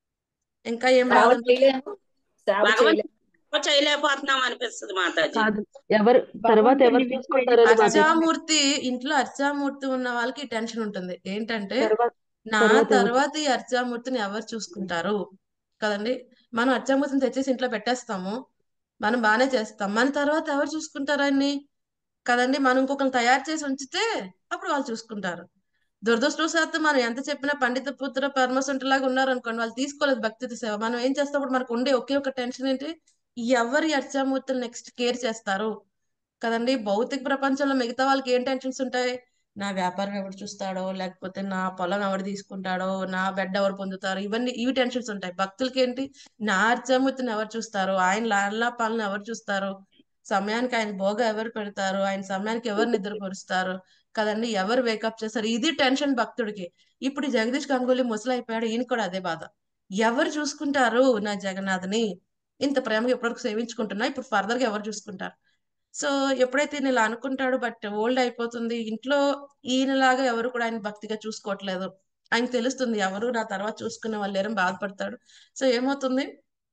ఇంకా ఏం బాధ సేవ ఉంటుంది చేయలేము సేవ భగవంతుడు చేయలేము చేయలేకపోతున్నాం అనిపిస్తుంది మాతాజీ కాదు ఎవరు తర్వాత భగవంతుడిని ఎవరు విడిచిపెట్టి చూసుకుంటారని మాతాజీ అర్చామూర్తి ఇంట్లో అర్చామూర్తి ఉన్న వాళ్ళకి టెన్షన్ ఉంటుంది ఏంటంటే తర్వాత నా తర్వాత ఎవరు తర్వాత ఈ అర్చామూర్తిని ఎవరు చూసుకుంటారు కదండి మనం అర్చామూర్తిని తెచ్చేసి ఇంట్లో పెట్టేస్తాము మనం బాగానే చేస్తాం మన తర్వాత ఎవరు చూసుకుంటారు ఆయన్ని కదండి మనం ఇంకొకరిని తయారు చేసి ఉంచితే అప్పుడు వాళ్ళు చూసుకుంటారు దురదృష్టవశాత్తు మనం ఎంత చెప్పినా పండిత పుత్ర పరమసుంటలాగా ఉన్నారు అనుకోండి వాళ్ళు తీసుకోలేదు భక్తితో సేవ మనం ఏం చేస్తాం మనకు ఉండే ఒకే ఒక టెన్షన్ ఏంటి ఎవరి అర్చామూర్తులు నెక్స్ట్ కేర్ చేస్తారు కదండి భౌతిక ప్రపంచంలో మిగతా వాళ్ళకి ఏం టెన్షన్స్ ఉంటాయి నా వ్యాపారం ఎవరు చూస్తాడో లేకపోతే నా పొలం ఎవరు తీసుకుంటాడో నా బెడ్ ఎవరు పొందుతారో ఇవన్నీ ఇవి టెన్షన్స్ ఉంటాయి భక్తులకి ఏంటి నా అర్చామూర్తిని ఎవరు చూస్తారు ఆయన లాలా పాలన ఎవరు చూస్తారు సమయానికి ఆయన భోగ ఎవరు పెడతారు ఆయన సమయానికి ఎవరు నిద్రపరుస్తారు కదండి ఎవరు వేకప్ చేస్తారు ఇది టెన్షన్ భక్తుడికి ఇప్పుడు ఈ జగదీష్ గంగూలీ ముసలైపోయాడు ఈయన కూడా అదే బాధ ఎవరు చూసుకుంటారు నా జగన్నాథ్ని ఇంత ప్రేమగా ఎప్పటివరకు సేవించుకుంటున్నా ఇప్పుడు ఫర్దర్ గా ఎవరు చూసుకుంటారు సో ఎప్పుడైతే ఈయన ఇలా అనుకుంటాడు బట్ ఓల్డ్ అయిపోతుంది ఇంట్లో ఈయనలాగా ఎవరు కూడా ఆయన భక్తిగా చూసుకోవట్లేదు ఆయనకు తెలుస్తుంది ఎవరు నా తర్వాత చూసుకునే వాళ్ళు లేరని బాధపడతాడు సో ఏమవుతుంది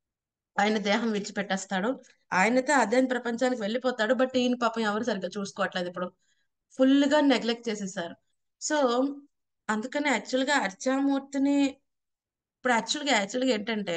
ఆయన దేహం విడిచిపెట్టేస్తాడు ఆయనతో అదే ప్రపంచానికి వెళ్ళిపోతాడు బట్ ఈయన పాపం ఎవరు సరిగ్గా చూసుకోవట్లేదు ఇప్పుడు ఫుల్ గా నెగ్లెక్ట్ చేసేసారు సో అందుకని యాక్చువల్ గా అర్చామూర్తిని ఇప్పుడు యాక్చువల్ గా యాక్చువల్ గా ఏంటంటే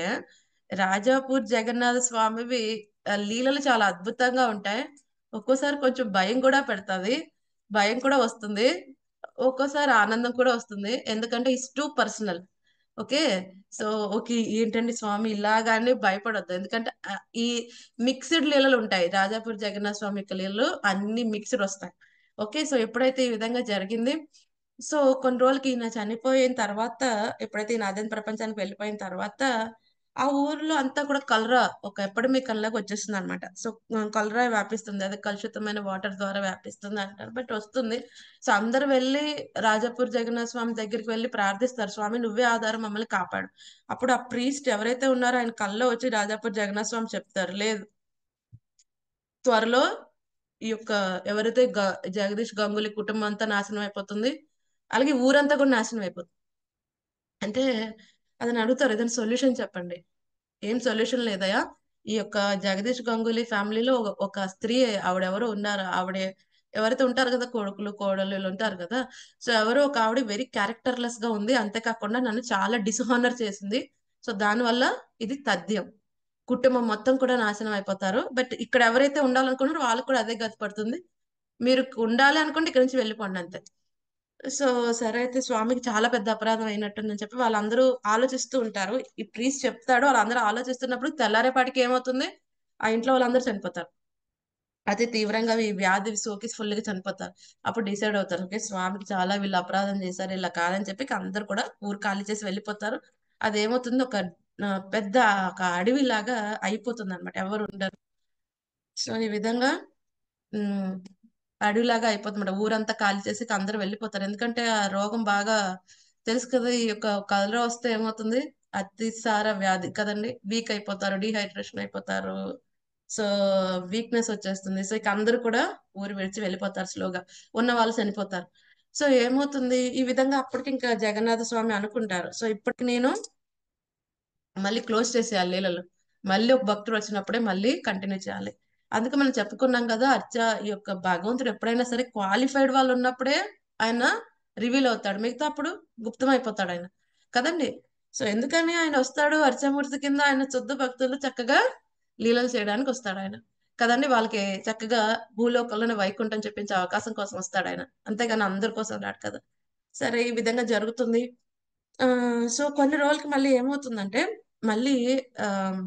రాజాపూర్ జగన్నాథ స్వామివి ఆ, లీలలు చాలా అద్భుతంగా ఉంటాయి ఒక్కోసారి కొంచెం భయం కూడా పెడతది భయం కూడా వస్తుంది ఒక్కోసారి ఆనందం కూడా వస్తుంది ఎందుకంటే it's too personal okay so okay ఏంటండి స్వామి ఇలాగానే భయపడొద్దు ఎందుకంటే ఆ, ఈ మిక్స్డ్ లీలలు ఉంటాయి రాజాపూర్ జగన్నాథ స్వామి యొక్క లీలలు అన్ని మిక్స్డ్ వస్తాయి ఓకే సో ఎప్పుడైతే ఈ విధంగా జరిగింది సో కొన్ని రోజులకి ఈయన చనిపోయిన తర్వాత ఎప్పుడైతే ఈయన అదే ప్రపంచానికి వెళ్ళిపోయిన తర్వాత ఆ ఊర్లో అంతా కూడా కలరా ఒక ఎపిడమిక్ కల్లాగా వచ్చేస్తుంది అనమాట సో కలరా వ్యాపిస్తుంది అది కలుషితమైన వాటర్ ద్వారా వ్యాపిస్తుంది అంటారు బట్ వస్తుంది సో అందరు వెళ్ళి రాజాపూర్ జగన్నాథ స్వామి దగ్గరికి వెళ్ళి ప్రార్థిస్తారు స్వామి నువ్వే ఆధారం మమ్మల్ని కాపాడు అప్పుడు ఆ ప్రీస్ట్ ఎవరైతే ఉన్నారో ఆయన కల్లో వచ్చి రాజాపూర్ జగన్నాథ స్వామి చెప్తారు లేదు త్వరలో ఈ యొక్క ఎవరైతే గ- జగదీష్ గంగులీ కుటుంబం అంతా నాశనం అయిపోతుంది అలాగే ఊరంతా కూడా నాశనం అయిపోతుంది అంటే అతను అడుగుతారు ఏదైనా సొల్యూషన్ చెప్పండి ఏం సొల్యూషన్ లేదయా ఈ యొక్క జగదీష్ గంగూలీ ఫ్యామిలీలో ఒక ఒక స్త్రీ ఆవిడెవరో ఉన్నారు ఆవిడ ఎవరైతే ఉంటారు కదా కొడుకులు కోడలు వీళ్ళు ఉంటారు కదా సో ఎవరో ఒక ఆవిడ వెరీ క్యారెక్టర్లెస్ గా ఉంది అంతేకాకుండా నన్ను చాలా డిస్హానర్ చేసింది సో దానివల్ల ఇది తథ్యం కుటుంబం మొత్తం కూడా నాశనం అయిపోతారు బట్ ఇక్కడ ఎవరైతే ఉండాలనుకున్నారో వాళ్ళకు కూడా అదే గతి పడుతుంది మీరు ఉండాలి అనుకుంటే ఇక్కడ నుంచి వెళ్ళిపోండి అంతే సో సరే అయితే స్వామికి చాలా పెద్ద అపరాధం అయినట్టుందని చెప్పి వాళ్ళందరూ ఆలోచిస్తూ ఉంటారు ఈ ప్రీస్ట్ చెప్తాడు వాళ్ళందరూ ఆలోచిస్తున్నప్పుడు తెల్లారేపాటికి ఏమవుతుంది ఆ ఇంట్లో వాళ్ళందరూ చనిపోతారు అతి తీవ్రంగా ఈ వ్యాధి సోకి ఫుల్ గా చనిపోతారు అప్పుడు డిసైడ్ అవుతారు ఓకే స్వామికి చాలా వీళ్ళు అపరాధం చేశారు ఇలా కాదని చెప్పి ఇక అందరు కూడా ఊరు ఖాళీ చేసి వెళ్ళిపోతారు అదేమవుతుంది ఒక ఆ, పెద్ద ఒక అడవి లాగా అయిపోతుంది అనమాట ఎవరు ఉండరు సో ఈ విధంగా ఉమ్, అడవిలాగా అయిపోతుంది ఊరంతా ఖాళీ చేసి ఇక అందరూ వెళ్ళిపోతారు ఎందుకంటే ఆ రోగం బాగా తెలుసు కదా ఈ యొక్క కలరా వస్తే ఏమవుతుంది అతిసార వ్యాధి కదండి వీక్ అయిపోతారు డిహైడ్రేషన్ అయిపోతారు సో వీక్నెస్ వచ్చేస్తుంది సో ఇక అందరూ కూడా ఊరు విడిచి వెళ్ళిపోతారు స్లోగా ఉన్న వాళ్ళు చనిపోతారు సో ఏమవుతుంది ఈ విధంగా అప్పటికి ఇంకా జగన్నాథ స్వామి అనుకుంటారు సో ఇప్పటికి నేను మళ్ళీ క్లోజ్ చేసేయాలి లీలలు మళ్ళీ ఒక భక్తుడు వచ్చినప్పుడే మళ్ళీ కంటిన్యూ చేయాలి అందుకే మనం చెప్పుకున్నాం కదా అర్చ ఈ యొక్క భగవంతుడు ఎప్పుడైనా సరే క్వాలిఫైడ్ వాళ్ళు ఉన్నప్పుడే ఆయన రివీల్ అవుతాడు మిగతా అప్పుడు గుప్తం అయిపోతాడు ఆయన కదండి సో ఎందుకని ఆయన వస్తాడు అర్చమూర్తి కింద ఆయన శుద్ధ భక్తులు చక్కగా లీలలు చేయడానికి వస్తాడు ఆయన కదండి వాళ్ళకి చక్కగా భూలోకంలోనే వైకుంఠం చెప్పించే అవకాశం కోసం వస్తాడు ఆయన అంతేగాని అందరి కోసం రాడు కదా సరే ఈ విధంగా జరుగుతుంది ఆ సో కొన్ని రోజులకి మళ్ళీ ఏమవుతుందంటే మళ్ళీ ఆ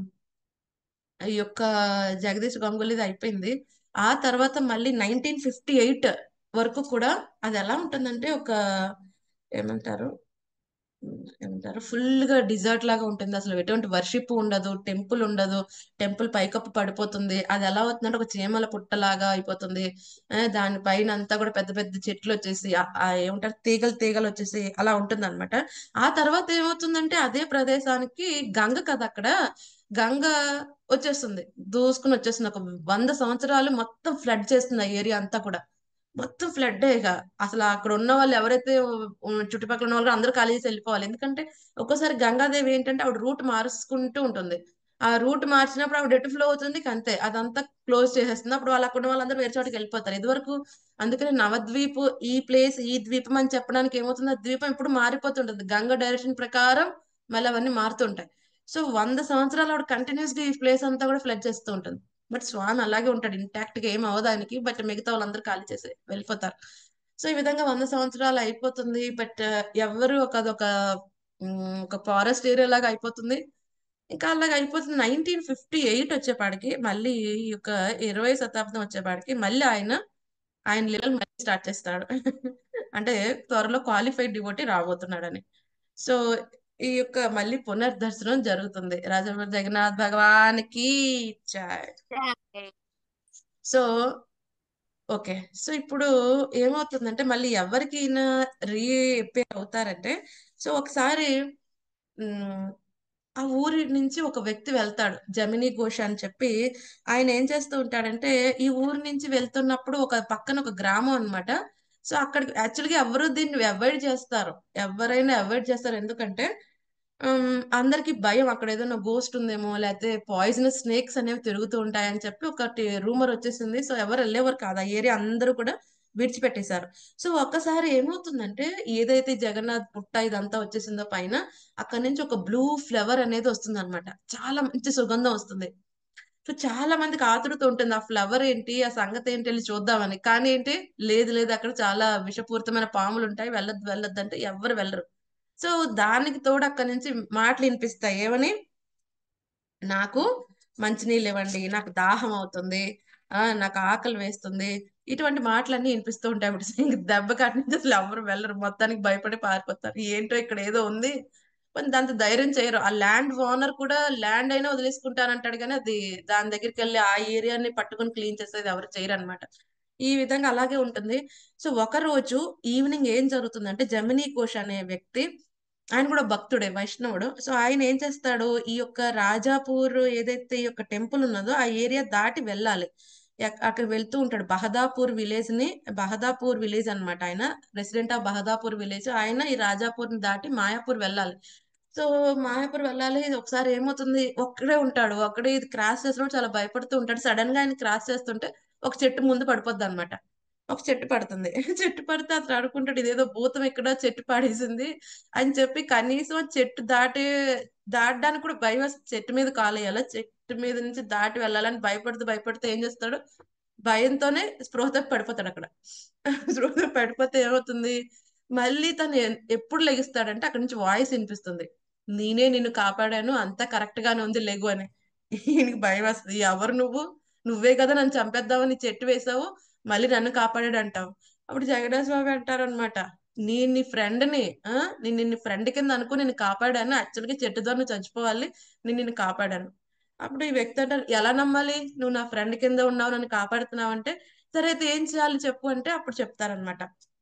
ఈ యొక్క జగదీష్ గంగూలీది అయిపోయింది ఆ తర్వాత మళ్ళీ నైన్టీన్ ఫిఫ్టీ ఎయిట్ వరకు కూడా అది ఎలా ఉంటుందంటే ఒక ఏమంటారు ఉమ్, ఏమంటారు ఫుల్ గా డిజర్ట్ లాగా ఉంటుంది అసలు ఎటువంటి వర్షిప్ ఉండదు టెంపుల్ ఉండదు టెంపుల్ పైకప్పు పడిపోతుంది అది ఎలా అవుతుందంటే ఒక చీమల పుట్టలాగా అయిపోతుంది ఆ, దాని పైన అంతా కూడా పెద్ద పెద్ద చెట్లు వచ్చేసి ఆ ఆ ఏమంటారు తీగలు తీగలు వచ్చేసి అలా ఉంటుంది అనమాట ఆ తర్వాత ఏమవుతుందంటే అదే ప్రదేశానికి గంగ కదా అక్కడ గంగ వచ్చేస్తుంది దూసుకుని వచ్చేస్తుంది ఒక వంద సంవత్సరాలు మొత్తం ఫ్లడ్ చేస్తుంది ఆ ఏరియా అంతా కూడా మొత్తం ఫ్లడ్ ఇక అసలు అక్కడ ఉన్న వాళ్ళు ఎవరైతే ఉ- చుట్టుపక్కల ఉన్న వాళ్ళు అందరూ ఖాళీ చేసి వెళ్ళిపోవాలి ఎందుకంటే ఒక్కోసారి గంగాదేవి ఏంటంటే ఆవిడ రూట్ మార్చుకుంటూ ఉంటుంది ఆ రూట్ మార్చినప్పుడు ఆవిడ ఎటు ఫ్లో అవుతుంది ఇక అంతే అదంతా క్లోజ్ చేసేస్తుంది అప్పుడు వాళ్ళు అక్కడ ఉన్న వాళ్ళందరూ వేరే చోటికి వెళ్ళిపోతారు ఇదివరకు అందుకని నవద్వీప్ ఈ ప్లేస్ ఈ ద్వీపం అని చెప్పడానికి ఏమవుతుంది ఆ ద్వీపం ఇప్పుడు మారిపోతుంటుంది గంగ డైరెక్షన్ ప్రకారం మళ్ళీ అవన్నీ మారుతుంటాయి సో వంద సంవత్సరాలు ఆవిడ కంటిన్యూస్ గా ఈ ప్లేస్ అంతా కూడా ఫ్లడ్ చేస్తూ ఉంటుంది బట్ స్వామి అలాగే ఉంటాడు ఇంటాక్ట్ గా ఏం అవ్వదు ఆయనకి బట్ మిగతా వాళ్ళందరూ ఖాళీ చేసి వెళ్ళిపోతారు సో ఈ విధంగా వంద సంవత్సరాలు అయిపోతుంది బట్ ఎవరు ఒక అదొక ఉమ్, ఒక ఫారెస్ట్ ఏరియా లాగా అయిపోతుంది ఇంకా అలాగ అయిపోతుంది నైన్టీన్ ఫిఫ్టీ ఎయిట్ వచ్చేపాటికి మళ్ళీ ఈ యొక్క ఇరవై శతాబ్దం వచ్చేపాటికి మళ్ళీ ఆయన ఆయన లెవెల్ మళ్ళీ స్టార్ట్ చేస్తాడు అంటే త్వరలో క్వాలిఫైడ్ డివోటీ రాబోతున్నాడని సో ఈ యొక్క మళ్ళీ పునర్దర్శనం జరుగుతుంది రాజా జగన్నాథ్ భగవానికి జై సో ఓకే సో ఇప్పుడు ఏమవుతుందంటే మళ్ళీ ఎవరికి ఈయన రీఅపేర్ అవుతారంటే సో ఒకసారి ఉమ్, ఆ ఊరి నుంచి ఒక వ్యక్తి వెళ్తాడు జమినీ ఘోష్ అని చెప్పి ఆయన ఏం చేస్తూ ఉంటాడంటే ఈ ఊరి నుంచి వెళ్తున్నప్పుడు ఒక పక్కన ఒక గ్రామం అన్నమాట సో అక్కడికి యాక్చువల్గా ఎవరు దీన్ని అవాయిడ్ చేస్తారు ఎవరైనా అవాయిడ్ చేస్తారు ఎందుకంటే ఉమ్, అందరికి భయం అక్కడ ఏదైనా గోస్ట్ ఉందేమో లేకపోతే పాయిజనస్ స్నేక్స్ అనేవి తిరుగుతూ ఉంటాయని చెప్పి ఒకటి రూమర్ వచ్చేసింది సో ఎవరు వెళ్ళేవారు కాదు ఆ ఏరియా అందరూ కూడా విడిచిపెట్టేశారు సో ఒక్కసారి ఏమవుతుందంటే ఏదైతే జగన్నాథ్ పుట్ట ఇదంతా వచ్చేసిందో పైన అక్కడ నుంచి ఒక బ్లూ ఫ్లవర్ అనేది వస్తుంది అనమాట చాలా మంచి సుగంధం వస్తుంది సో చాలా మందికి ఆతృత ఉంటుంది ఆ ఫ్లవర్ ఏంటి ఆ సంగతి ఏంటి వెళ్ళి చూద్దామని కానీ ఏంటి లేదు లేదు అక్కడ చాలా విషపూరితమైన పాములు ఉంటాయి వెళ్ళొద్దు వెళ్ళొద్దు అంటే ఎవరు వెళ్ళరు సో దానికి తోడు అక్కడి నుంచి మాటలు వినిపిస్తాయి ఏమని నాకు మంచినీళ్ళు ఇవ్వండి నాకు దాహం అవుతుంది ఆ నాకు ఆకలి వేస్తుంది ఇటువంటి మాటలన్నీ వినిపిస్తూ ఉంటాయి ఇప్పుడు ఇంక దెబ్బ కాటి నుంచి అసలు ఎవరు వెళ్ళరు మొత్తానికి భయపడి పారిపోతారు ఏంటో ఇక్కడ ఏదో ఉంది కానీ దాంతో ధైర్యం చేయరు ఆ ల్యాండ్ ఓనర్ కూడా ల్యాండ్ అయినా వదిలేసుకుంటానంటాడు కానీ అది దాని దగ్గరికి వెళ్ళి ఆ ఏరియాని పట్టుకొని క్లీన్ చేసేది ఎవరు చేయరు అనమాట ఈ విధంగా అలాగే ఉంటుంది సో ఒక రోజు ఈవినింగ్ ఏం జరుగుతుందంటే జమినీ ఘోష్ అనే వ్యక్తి ఆయన కూడా భక్తుడే వైష్ణవుడు సో ఆయన ఏం చేస్తాడు ఈ యొక్క రాజాపూర్ ఏదైతే ఈ యొక్క టెంపుల్ ఉన్నదో ఆ ఏరియా దాటి వెళ్ళాలి ఎక్- అక్కడ వెళ్తూ ఉంటాడు బహదాపూర్ విలేజ్ ని బహదాపూర్ విలేజ్ అన్నమాట ఆయన రెసిడెంట్ ఆఫ్ బహదాపూర్ విలేజ్ ఆయన ఈ రాజాపూర్ ని దాటి మాయాపూర్ వెళ్ళాలి సో మాయాపూర్ వెళ్ళాలి ఒకసారి ఏమవుతుంది ఒక్కడే ఉంటాడు ఒక్కడే ఇది క్రాస్ చేసినప్పుడు చాలా భయపడుతూ ఉంటాడు సడన్ గా ఆయన క్రాస్ చేస్తుంటే ఒక చెట్టు ముందు పడిపోద్ది అనమాట ఒక చెట్టు పడుతుంది చెట్టు పడితే అతను అనుకుంటాడు ఇదేదో భూతం ఇక్కడ చెట్టు పాడేసింది అని చెప్పి కనీసం ఆ చెట్టు దాటి దాటడానికి కూడా భయం వేస్తుంది చెట్టు మీద కాలేయాల చెట్టు మీద నుంచి దాటి వెళ్ళాలని భయపడుతూ భయపడుతూ ఏం చేస్తాడు భయంతోనే స్పృహతో పడిపోతాడు అక్కడ స్పృహతో పడిపోతే ఏమవుతుంది మళ్ళీ తను ఎ- ఎప్పుడు లెగిస్తాడంటే అక్కడ నుంచి వాయిస్ వినిపిస్తుంది నేనే నిన్ను కాపాడాను అంతా కరెక్ట్ గానే ఉంది లెగు అని ఈయనకి భయం వస్తుంది ఎవరు నువ్వు నువ్వే కదా నన్ను చంపేద్దామని చెట్టు వేసావు మళ్ళీ నన్ను కాపాడాడు అంటావు అప్పుడు జగన్నాథ్ స్వామి అంటారు అనమాట నీ నీ ఫ్రెండ్ ని ఆ నేను నిన్ను ఫ్రెండ్ కింద అనుకుని నేను కాపాడాను యాక్చువల్ గా చెట్టు ద్వారా నువ్వు చచ్చిపోవాలి నేను నిన్ను కాపాడాను అప్పుడు ఈ వ్యక్తి అంటారు ఎలా నమ్మాలి నువ్వు నా ఫ్రెండ్ కింద ఉన్నావు నన్ను కాపాడుతున్నావు అంటే సరే అయితే ఏం చేయాలి చెప్పు అంటే అప్పుడు చెప్తారనమాట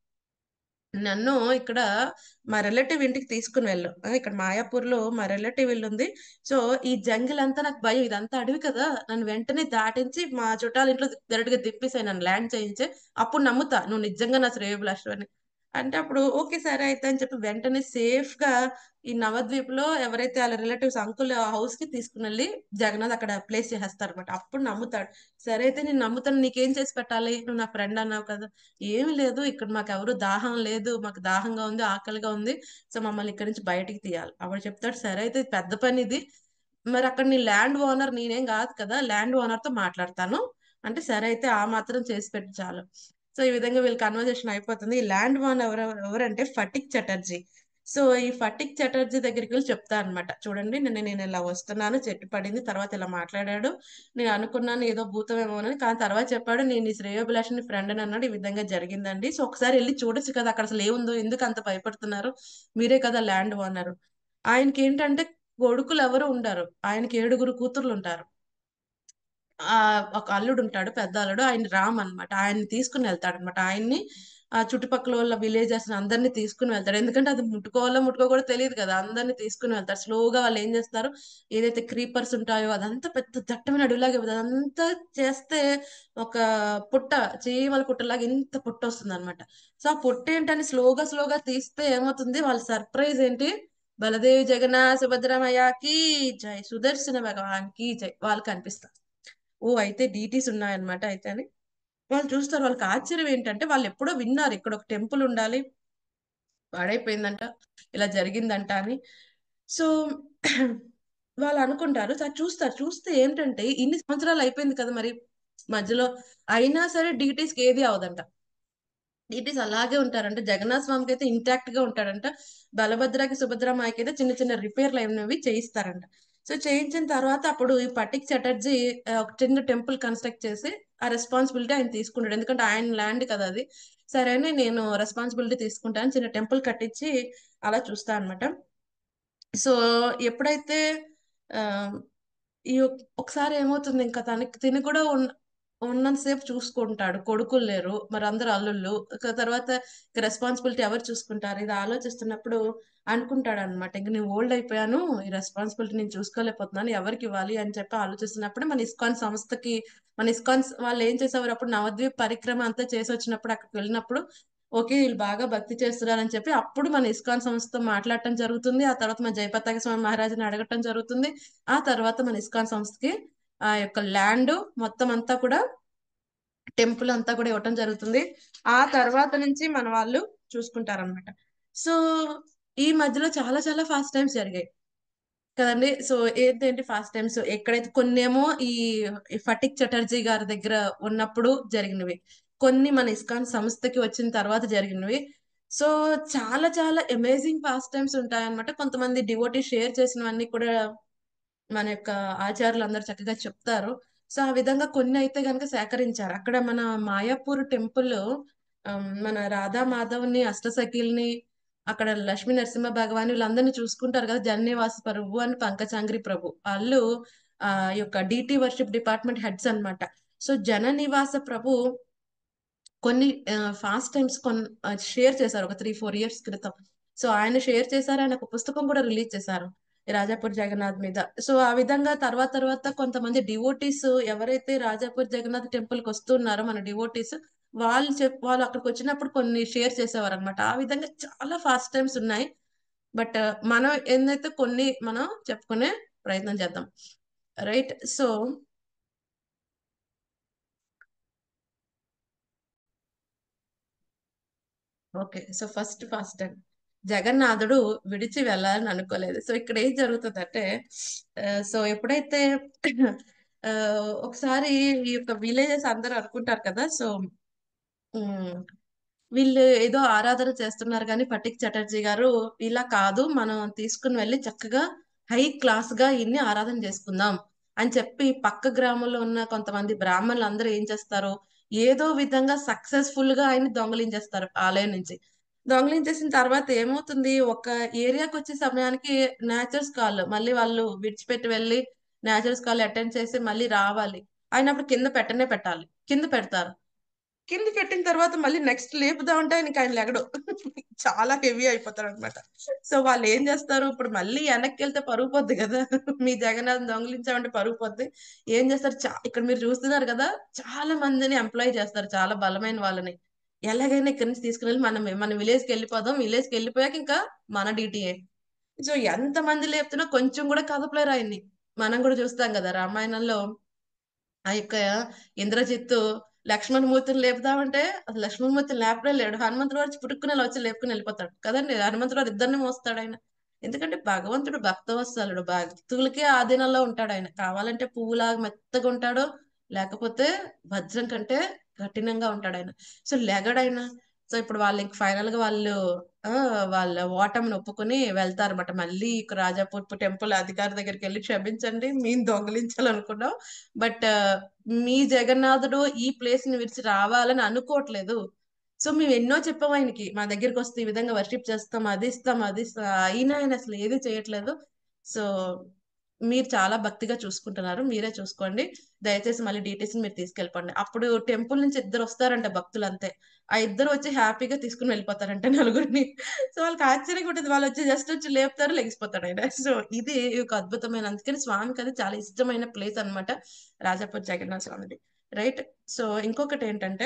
నన్ను ఇక్కడ మా రిలేటివ్ ఇంటికి తీసుకుని వెళ్ళు ఆ, ఇక్కడ మాయాపూర్ లో మా రిలేటివ్ ఇల్లు ఉంది సో ఈ జంగిల్ అంతా నాకు భయం ఇదంతా అడవి కదా నన్ను వెంటనే దాటించి మా చుట్టాల ఇంట్లో డైరెక్ట్ గా దింపేసాయి నన్ను ల్యాండ్ చేయించే అప్పుడు నమ్ముతా నువ్వు నిజంగా నా శ్రేయోభిలాషు అని అంటే అప్పుడు ఓకే సరే అయితే అని చెప్పి వెంటనే సేఫ్ గా ఈ నవద్వీప్ లో ఎవరైతే వాళ్ళ రిలేటివ్స్ అంకుల్ హౌస్ కి తీసుకుని వెళ్ళి జగన్నాథ్ అక్కడ ప్లేస్ చేసేస్తారు అనమాట అప్పుడు నమ్ముతాడు సరే అయితే నేను నమ్ముతాను నీకేం చేసి పెట్టాలి నువ్వు నా ఫ్రెండ్ అన్నావు కదా ఏమి లేదు ఇక్కడ మాకు ఎవరు దాహం లేదు మాకు దాహంగా ఉంది ఆకలిగా ఉంది సో మమ్మల్ని ఇక్కడ నుంచి బయటికి తీయాలి అప్పుడు చెప్తాడు సరే అయితే ఇది పెద్ద పని ఇది మరి అక్కడ నీ ల్యాండ్ ఓనర్ నేనేం కాదు కదా ల్యాండ్ ఓనర్ తో మాట్లాడతాను అంటే సరే అయితే ఆ మాత్రం చేసి పెట్టి చాలు సో ఈ విధంగా వీళ్ళ కన్వర్జేషన్ అయిపోతుంది ఈ ల్యాండ్ వాన్ ఎవరు ఎవరంటే ఫటిక్ చటర్జీ సో ఈ ఫటిక్ చటర్జీ దగ్గరికి వెళ్ళి చెప్తా అనమాట చూడండి నిన్న నేను ఇలా వస్తున్నాను చెట్టు పడింది తర్వాత ఇలా మాట్లాడాడు నేను అనుకున్నాను ఏదో భూతమేమోనని కానీ తర్వాత చెప్పాడు నేను ఈ శ్రేయోభిలాషిని ఫ్రెండ్ అని అన్నాడు ఈ విధంగా జరిగిందండి సో ఒకసారి వెళ్ళి చూడొచ్చు కదా అక్కడ అసలు ఏముందో ఎందుకు అంత భయపడుతున్నారు మీరే కదా ల్యాండ్ ఓనర్ ఆయనకి ఏంటంటే కొడుకులు ఎవరు ఉండరు ఆయనకి ఏడుగురు కూతుర్లు ఉంటారు ఆ ఒక అల్లుడు ఉంటాడు పెద్ద అల్లుడు ఆయన రామ్ అన్నమాట ఆయన్ని తీసుకుని వెళ్తాడు అనమాట ఆయన్ని ఆ చుట్టుపక్కల వాళ్ళ విలేజెస్ అందరినీ తీసుకుని వెళ్తాడు ఎందుకంటే అది ముట్టుకోవాలో ముట్టుకోకూడదో తెలియదు కదా అందరినీ తీసుకుని వెళ్తారు స్లోగా వాళ్ళు ఏం చేస్తారు ఏదైతే క్రీపర్స్ ఉంటాయో అదంతా పెద్ద దట్టమైన అడవిలాగా ఇవ్వదు. అదంతా చేస్తే ఒక పుట్ట చీమల పుట్టలాగా ఇంత పుట్ట వస్తుంది అనమాట సో ఆ పుట్ట ఏంటని స్లోగా స్లోగా తీస్తే ఏమవుతుంది వాళ్ళ సర్ప్రైజ్ ఏంటి బలదేవి జగన్నాథ సుభద్రమయ్యకి జై సుదర్శన భగవాన్కి జై వాళ్ళకి అనిపిస్తారు ఓ అయితే డీటీస్ ఉన్నాయన్నమాట అయితే అని వాళ్ళు చూస్తారు వాళ్ళకి ఆశ్చర్యం ఏంటంటే వాళ్ళు ఎప్పుడో విన్నారు ఇక్కడ ఒక టెంపుల్ ఉండాలి పాడైపోయిందంట ఇలా జరిగిందంట అని సో వాళ్ళు అనుకుంటారు సార్ చూస్తారు చూస్తే ఏంటంటే ఇన్ని సంవత్సరాలు అయిపోయింది కదా మరి మధ్యలో అయినా సరే డీటీస్కి ఏది అవదంట డీటీస్ అలాగే ఉంటారంట జగన్నాథ స్వామికి అయితే ఇంటాక్ట్ గా ఉంటాడంట బలభద్రకి సుభద్రమాయకి అయితే చిన్న చిన్న రిపేర్లు అయినవి చేయిస్తారంట సో చేయించిన తర్వాత అప్పుడు ఈ పటిక్ చటర్జీ ఆ, ఒక చిన్న టెంపుల్ కన్స్ట్రక్ట్ చేసి ఆ రెస్పాన్సిబిలిటీ ఆయన తీసుకుంటాడు ఎందుకంటే ఆయన ల్యాండ్ కదా అది సరే అని నేను రెస్పాన్సిబిలిటీ తీసుకుంటాను చిన్న టెంపుల్ కట్టించి అలా చూస్తా అనమాట సో ఎప్పుడైతే ఆ, ఈ ఒక్- ఒకసారి ఏమవుతుంది ఇంకా తనకి తిని కూడా ఉన్న ఉన్నంతసేపు చూసుకుంటాడు కొడుకులు లేరు మరి అందరు అల్లుళ్ళు ఇక తర్వాత రెస్పాన్సిబిలిటీ ఎవరు చూసుకుంటారు ఇది ఆలోచిస్తున్నప్పుడు అనుకుంటాడు అనమాట ఇంక నేను ఓల్డ్ అయిపోయాను ఈ రెస్పాన్సిబిలిటీ నేను చూసుకోలేకపోతున్నాను ఎవరికి ఇవ్వాలి అని చెప్పి ఆలోచిస్తున్నప్పుడు మన ఇస్కాన్ సంస్థకి మన ఇస్కాన్ స- వాళ్ళు ఏం చేసేవారు అప్పుడు నవద్వీప్ పరిక్రమ అంతా చేసి వచ్చినప్పుడు అక్కడికి వెళ్ళినప్పుడు ఓకే వీళ్ళు బాగా భక్తి చేస్తున్నారని చెప్పి అప్పుడు మన ఇస్కాన్ సంస్థతో మాట్లాడటం జరుగుతుంది ఆ తర్వాత మన జయపతాక స్వామి మహారాజుని అడగటం జరుగుతుంది ఆ తర్వాత మన ఇస్కాన్ సంస్థకి ఆ యొక్క ల్యాండ్ మొత్తం అంతా కూడా టెంపుల్ అంతా కూడా ఇవ్వటం జరుగుతుంది ఆ తర్వాత నుంచి మన వాళ్ళు చూసుకుంటారన్నమాట సో ఈ మధ్యలో చాలా చాలా ఫాస్ట్ టైమ్స్ జరిగాయి కదండి సో ఏంటంటే ఫాస్ట్ టైమ్స్ ఎక్కడైతే కొన్నేమో ఈ ఈ ఫటిక్ చటర్జీ గారి దగ్గర ఉన్నప్పుడు జరిగినవి కొన్ని మన ఇస్కాన్ సంస్థకి వచ్చిన తర్వాత జరిగినవి సో చాలా చాలా అమేజింగ్ ఫాస్ట్ టైమ్స్ ఉంటాయన్నమాట కొంతమంది డివోటీ షేర్ చేసినవన్నీ కూడా మన యొక్క ఆచార్యులు అందరూ చక్కగా చెప్తారు సో ఆ విధంగా కొన్ని అయితే కనుక సేకరించారు అక్కడ మన మాయాపూర్ టెంపుల్ మన రాధా మాధవ్ని అష్టసఖిల్ని అక్కడ లక్ష్మీ నరసింహ భగవాన్ వీళ్ళందరినీ చూసుకుంటారు కదా జననివాస ప్రభు అని పంకజాంగ్రి ప్రభు వాళ్ళు ఆ యొక్క డిటి వర్షిప్ డిపార్ట్మెంట్ హెడ్స్ అన్నమాట సో జన నివాస ప్రభు కొన్ని ఫాస్ట్ టైమ్స్ కొన్ని షేర్ చేశారు ఒక త్రీ ఫోర్ ఇయర్స్ క్రితం సో ఆయన షేర్ చేశారు ఆయన ఒక పుస్తకం కూడా రిలీజ్ చేశారు ఈ రాజాపూర్ జగన్నాథ్ మీద సో ఆ విధంగా తర్వాత తర్వాత కొంతమంది డివోటీస్ ఎవరైతే రాజాపూర్ జగన్నాథ్ టెంపుల్ కి వస్తున్నారో మన డివోటీస్ వాళ్ళు చెప్ వాళ్ళు అక్కడికి వచ్చినప్పుడు కొన్ని షేర్ చేసేవారు అనమాట ఆ విధంగా చాలా ఫాస్ట్ టైమ్స్ ఉన్నాయి బట్ మనం ఏందైతే కొన్ని మనం చెప్పుకునే ప్రయత్నం చేద్దాం right so okay so first first time జగన్నాథుడు విడిచి వెళ్ళాలని అనుకోలేదు సో ఇక్కడ ఏం జరుగుతుందంటే ఆ, సో ఎప్పుడైతే ఆ, ఒకసారి ఈ యొక్క విలేజెస్ అందరూ అనుకుంటారు కదా సో ఉమ్, వీళ్ళు ఏదో ఆరాధన చేస్తున్నారు కానీ ఫటిక్ చటర్జీ గారు ఇలా కాదు మనం తీసుకుని వెళ్ళి చక్కగా హై క్లాస్ గా ఇన్ని ఆరాధన చేసుకుందాం అని చెప్పి పక్క గ్రామంలో ఉన్న కొంతమంది బ్రాహ్మణులు అందరూ ఏం చేస్తారు ఏదో విధంగా సక్సెస్ఫుల్ గా ఆయన దొంగలించేస్తారు ఆలయం నుంచి దొంగలించేసిన తర్వాత ఏమవుతుంది ఒక ఏరియాకి వచ్చే సమయానికి నేచర్స్ కాల్ మళ్ళీ వాళ్ళు విడిచిపెట్టి వెళ్ళి నేచర్స్ కాల్ అటెండ్ చేసి మళ్ళీ రావాలి ఆయన అప్పుడు కింద పెట్టనే పెట్టాలి కింద పెడతారు కింద పెట్టిన తర్వాత మళ్ళీ నెక్స్ట్ లేపుదా ఉంటే ఆయనకి ఆయన లెగడు చాలా హెవీ అయిపోతారు అనమాట సో వాళ్ళు ఏం చేస్తారు ఇప్పుడు మళ్ళీ వెనక్కి వెళ్తే పరుగు పోద్ది కదా మీ జగన్నాథ్ దొంగిలించామంటే పరుగు పోద్ది ఏం చేస్తారు చా ఇక్కడ మీరు చూస్తున్నారు కదా చాలా మందిని ఎంప్లాయ్ చేస్తారు చాలా బలమైన వాళ్ళని ఎలాగైనా ఇక్కడి నుంచి తీసుకుని వెళ్ళి మనం మన విలేజ్ కి వెళ్ళిపోదాం విలేజ్ కి వెళ్ళిపోయాక ఇంకా మన డ్యూటీయే సో ఎంత మంది లేపుతున్నా కొంచెం కూడా కదపలేరు ఆయన్ని మనం కూడా చూస్తాం కదా రామాయణంలో ఆ యొక్క ఇంద్రజిత్తు లక్ష్మణమూర్తిని లేపుదామంటే అసలు లక్ష్మణమూర్తిని లేపడే లేడు హనుమంతుడు వాడు పుట్టుకుని వచ్చి లేపుకుని వెళ్ళిపోతాడు కదండి హనుమంతుడు వాడు ఇద్దరిని మోస్తాడు ఆయన ఎందుకంటే భగవంతుడు భక్తవత్సలుడు భక్తులకే ఆధీనంలో ఉంటాడు ఆయన కావాలంటే పువ్వులాగా మెత్తగా ఉంటాడు లేకపోతే వజ్రం కంటే కఠినంగా ఉంటాడు ఆయన సో లెగడైన సో ఇప్పుడు వాళ్ళు ఇంక ఫైనల్ గా వాళ్ళు ఆ వాళ్ళ ఓటమిని ఒప్పుకొని వెళ్తారన్నమాట మళ్ళీ ఇక రాజాపూర్ టెంపుల్ అధికారి దగ్గరికి వెళ్ళి క్షమించండి మేము దొంగిలించాలనుకున్నాం బట్ మీ జగన్నాథుడు ఈ ప్లేస్ ని విడిచి రావాలని అనుకోవట్లేదు సో మేము ఎన్నో చెప్పాం ఆయనకి మా దగ్గరికి వస్తే ఈ విధంగా వర్షిప్ చేస్తాం అది ఇస్తాం అది ఇస్తాం అయినా ఆయన అసలు ఏది చేయట్లేదు సో మీరు చాలా భక్తిగా చూసుకుంటున్నారు మీరే చూసుకోండి దయచేసి మళ్ళీ డీటెయిల్స్ మీరు తీసుకెళ్ళిపోండి అప్పుడు టెంపుల్ నుంచి ఇద్దరు వస్తారంట భక్తులు అంతే ఆ ఇద్దరు వచ్చి హ్యాపీగా తీసుకుని వెళ్ళిపోతారంట నలుగురిని సో వాళ్ళకి ఆశ్చర్యంగా ఉంటుంది వాళ్ళు వచ్చి జస్ట్ వచ్చి లేపుతారు లెగిసిపోతాడు ఆయన సో ఇది ఒక అద్భుతమైన అందుకని స్వామికి అది చాలా ఇష్టమైన ప్లేస్ అన్నమాట రాజాపూర్ జగన్నాథ స్వామిది రైట్ సో ఇంకొకటి ఏంటంటే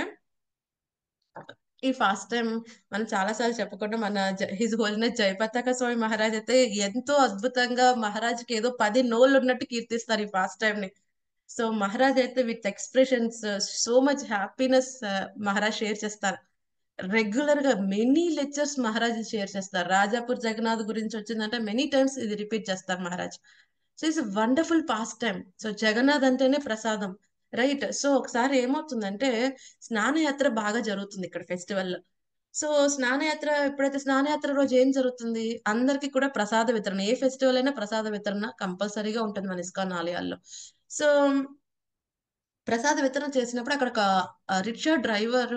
ఈ ఫాస్ట్ టైం మనం చాలా సార్లు చెప్పుకుంటాం మన హిజ్ హోలినెస్ జయపతాక స్వామి మహారాజ్ అయితే ఎంతో అద్భుతంగా మహారాజ్కి ఏదో పది నోళ్ళు ఉన్నట్టు కీర్తిస్తారు ఈ ఫాస్ట్ టైం ని సో మహారాజ్ అయితే with expressions so much happiness Maharaj share చేస్తారు రెగ్యులర్ గా మెనీ లెక్చర్స్ మహారాజ్ షేర్ చేస్తారు రాజాపూర్ జగన్నాథ్ గురించి వచ్చిందంటే మెనీ టైమ్స్ ఇది రిపీట్ చేస్తారు Maharaj so it's wonderful pastime so Jagannath అంటేనే ప్రసాదం రైట్ సో ఒకసారి ఏమవుతుందంటే స్నానయాత్ర బాగా జరుగుతుంది ఇక్కడ ఫెస్టివల్ లో సో స్నానయాత్ర ఎప్పుడైతే స్నానయాత్ర రోజు ఏం జరుగుతుంది అందరికి కూడా ప్రసాద వితరణ ఏ ఫెస్టివల్ అయినా ప్రసాద వితరణ కంపల్సరీగా ఉంటుంది మన ఇస్కాన్ ఆలయాల్లో సో ప్రసాద వితరణ చేసినప్పుడు అక్కడ ఒక రిక్షా డ్రైవర్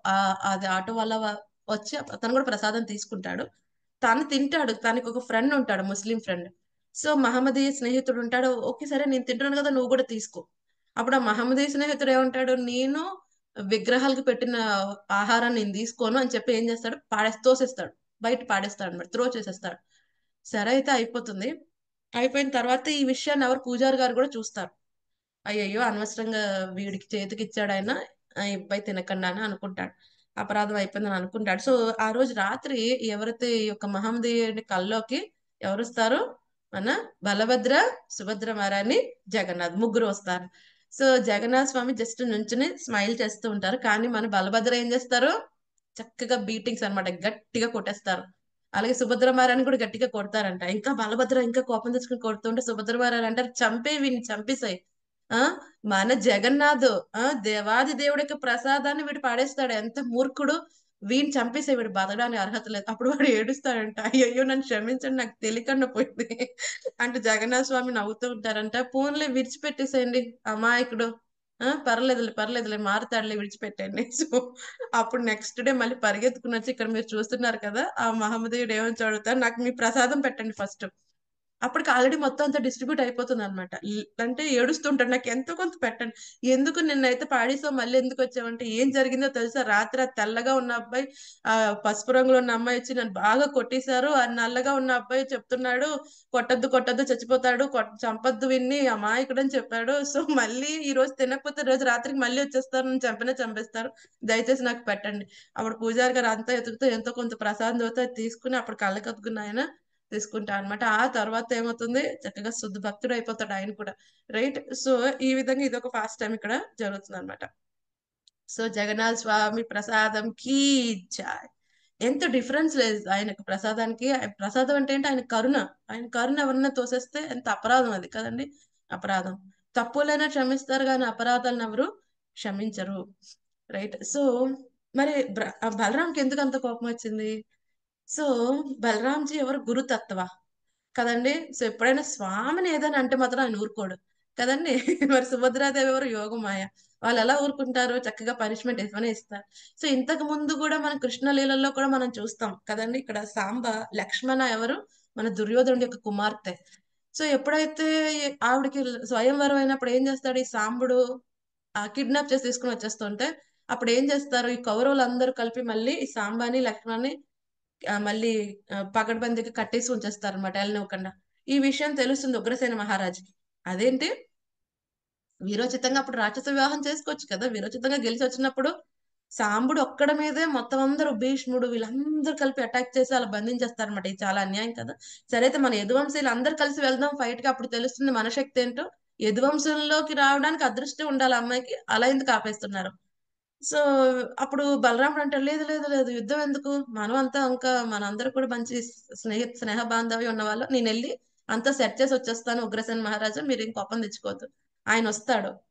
అది ఆటో వాళ్ళ వా- వచ్చి తను కూడా ప్రసాదం తీసుకుంటాడు తను తింటాడు తనకి ఒక ఫ్రెండ్ ఉంటాడు ముస్లిం ఫ్రెండ్ సో మహమ్మదీయ స్నేహితుడు ఉంటాడు ఓకే సరే నేను తింటున్నాను కదా నువ్వు కూడా తీసుకో అప్పుడు ఆ మహమ్మదీయ స్నేహితుడు ఏమంటాడు నేను విగ్రహాలకు పెట్టిన ఆహారాన్ని నేను తీసుకోను అని చెప్పి ఏం చేస్తాడు పాడేసి తోసేస్తాడు బయట పాడేస్తాడు అనమాట త్రో చేసేస్తాడు సరే అయితే అయిపోతుంది అయిపోయిన తర్వాత ఈ విషయాన్ని ఎవరు పూజారి గారు కూడా చూస్తారు అయ్యయ్యో అనవసరంగా వీడికి చేతికి ఇచ్చాడు ఆయన ఆ అబ్బాయి తినకండి అని అనుకుంటాడు అపరాధం అయిపోయిందని అనుకుంటాడు సో ఆ రోజు రాత్రి ఎవరైతే ఈ యొక్క మహమ్మదీయుని కల్లోకి ఎవరు వస్తారు మన బలభద్ర సుభద్ర మహారాణి జగన్నాథ్ ముగ్గురు వస్తారు సో జగన్నాథ్ స్వామి జస్ట్ నుంచుని స్మైల్ చేస్తూ ఉంటారు కానీ మన బలభద్ర ఏం చేస్తారు చక్కగా బీటింగ్స్ అన్నమాట గట్టిగా కొట్టేస్తారు అలాగే సుభద్ర మహారాణి కూడా గట్టిగా కొడతారంట ఇంకా బలభద్ర ఇంకా కోపం తెచ్చుకుని కొడుతుంటే సుభద్ర మహారాణి అంటారు చంపే వీడిని చంపేసాయి ఆ మన జగన్నాథ్ ఆ దేవాది దేవుడికి ప్రసాదాన్ని వీడు పాడేస్తాడు ఎంత మూర్ఖుడు వీడిని చంపేసే వీడు బతకడానికి అర్హత లేదు అప్పుడు వాడు ఏడుస్తాడంట అయ్యో నన్ను క్షమించండి నాకు తెలియకుండా పోయింది అంటే జగన్నాథ స్వామి నవ్వుతూ ఉంటారంట పోన్లే విడిచిపెట్టేసేయండి అమాయకుడు ఆ పర్లేదులే పర్లేదులే మారుతాడులే విడిచిపెట్టండి సో అప్పుడు నెక్స్ట్ డే మళ్ళీ పరిగెత్తుకుని వచ్చి ఇక్కడ మీరు చూస్తున్నారు కదా ఆ మహమ్మదీయుడు ఏమని చూడతారు నాకు మీ ప్రసాదం పెట్టండి ఫస్ట్ అప్పటికి ఆల్రెడీ మొత్తం అంతా డిస్ట్రిబ్యూట్ అయిపోతుంది అనమాట అంటే ఏడుస్తుంటాడు నాకు ఎంతో కొంత పెట్టండి ఎందుకు నిన్నైతే పాడేసావు మళ్ళీ ఎందుకు వచ్చావంటే ఏం జరిగిందో తెలుసా రాత్రి ఆ తెల్లగా ఉన్న అబ్బాయి ఆ పసుపు రంగులో ఉన్న అమ్మాయి వచ్చి నన్ను బాగా కొట్టేశారు ఆ నల్లగా ఉన్న అబ్బాయి చెప్తున్నాడు కొట్టద్దు కొట్టద్దు చచ్చిపోతాడు కొట్ చంపద్దు విన్ని అమాయకుడు అని చెప్పాడు సో మళ్ళీ ఈ రోజు తినకపోతే రోజు రాత్రికి మళ్ళీ వచ్చేస్తారు నన్ను చంపినా చంపేస్తారు దయచేసి నాకు పెట్టండి అప్పుడు పూజారి గారు అంతా ఎతుకుతూ ఎంతో కొంత ప్రసాదం దోత తీసుకుని అప్పుడు కళ్ళ కత్తుకున్న ఆయన తీసుకుంటా అనమాట ఆ తర్వాత ఏమవుతుంది చక్కగా శుద్ధ భక్తుడు అయిపోతాడు ఆయన కూడా రైట్ సో ఈ విధంగా ఇది ఒక ఫాస్ట్ టైం ఇక్కడ జరుగుతుంది అనమాట సో జగన్నాథ స్వామి ప్రసాదం కీ జాయ్ ఎంత డిఫరెన్స్ లేదు ఆయనకు ప్రసాదానికి ఆయన- ప్రసాదం అంటే ఏంటి ఆయన కరుణ ఆయన కరుణ ఎవరన్నా తోసేస్తే ఎంత అపరాధం అది కదండి అపరాధం తప్పులైనా క్షమిస్తారు కానీ అపరాధాలను ఎవరు క్షమించరు రైట్ సో మరి బ్ర- ఆ బలరాంకి ఎందుకు అంత కోపం వచ్చింది సో బలరాంజీ ఎవరు గురుతత్వ కదండి సో ఎప్పుడైనా స్వామిని ఏదైనా అంటే మాత్రం ఆయన ఊరుకోడు కదండి మరి సుభద్రాదేవి ఎవరు యోగమాయ వాళ్ళు ఎలా ఊరుకుంటారు చక్కగా పనిష్మెంట్ ఏమైనా ఇస్తారు సో ఇంతకు ముందు కూడా మన కృష్ణ లీలల్లో కూడా మనం చూస్తాం కదండి ఇక్కడ సాంబ లక్ష్మణ ఎవరు మన దుర్యోధనుడి యొక్క కుమార్తె సో ఎప్పుడైతే ఆవిడకి స్వయంవరం అయినప్పుడు ఏం చేస్తాడు ఈ సాంబుడు ఆ కిడ్నాప్ చేసి తీసుకుని వచ్చేస్తుంటే అప్పుడు ఏం చేస్తారు ఈ కౌరవులు అందరూ కలిపి మళ్ళీ ఈ సాంబాని లక్ష్మణ్ని ఆ, మళ్ళీ ఆ, పకడ్బందీగా కట్టేసి ఉంచేస్తారు అనమాట వెళ్ళనివ్వకుండా ఈ విషయం తెలుస్తుంది ఉగ్రసేన మహారాజుకి అదేంటి వీరోచితంగా అప్పుడు రాక్షస వివాహం చేసుకోవచ్చు కదా వీరోచితంగా గెలిచి వచ్చినప్పుడు సాంబుడు ఒక్కడ మీదే మొత్తం అందరూ భీష్ముడు వీళ్ళందరూ కలిపి అటాక్ చేసి అలా బంధించేస్తారనమాట ఇది చాలా అన్యాయం కదా సరే అయితే మన యదువంశీయులు అందరూ కలిసి వెళ్దాం ఫైట్ కి అప్పుడు తెలుస్తుంది మన శక్తి ఏంటో యదువంశంలోకి రావడానికి అదృష్టం ఉండాలి అమ్మాయికి అలా ఎందుకు ఆపేస్తున్నారు సో అప్పుడు బలరాముడు అంటాడు లేదు లేదు లేదు యుద్ధం ఎందుకు మనం అంతా ఇంకా మనందరూ కూడా మంచి స్నేహ స్నేహ బాంధవ్యం ఉన్న వాళ్ళు నేను వెళ్ళి అంతా సెట్ చేసి వచ్చేస్తాను ఉగ్రసేన మహారాజు మీరు ఇంక కోపం తెచ్చుకోవద్దు ఆయన వస్తాడు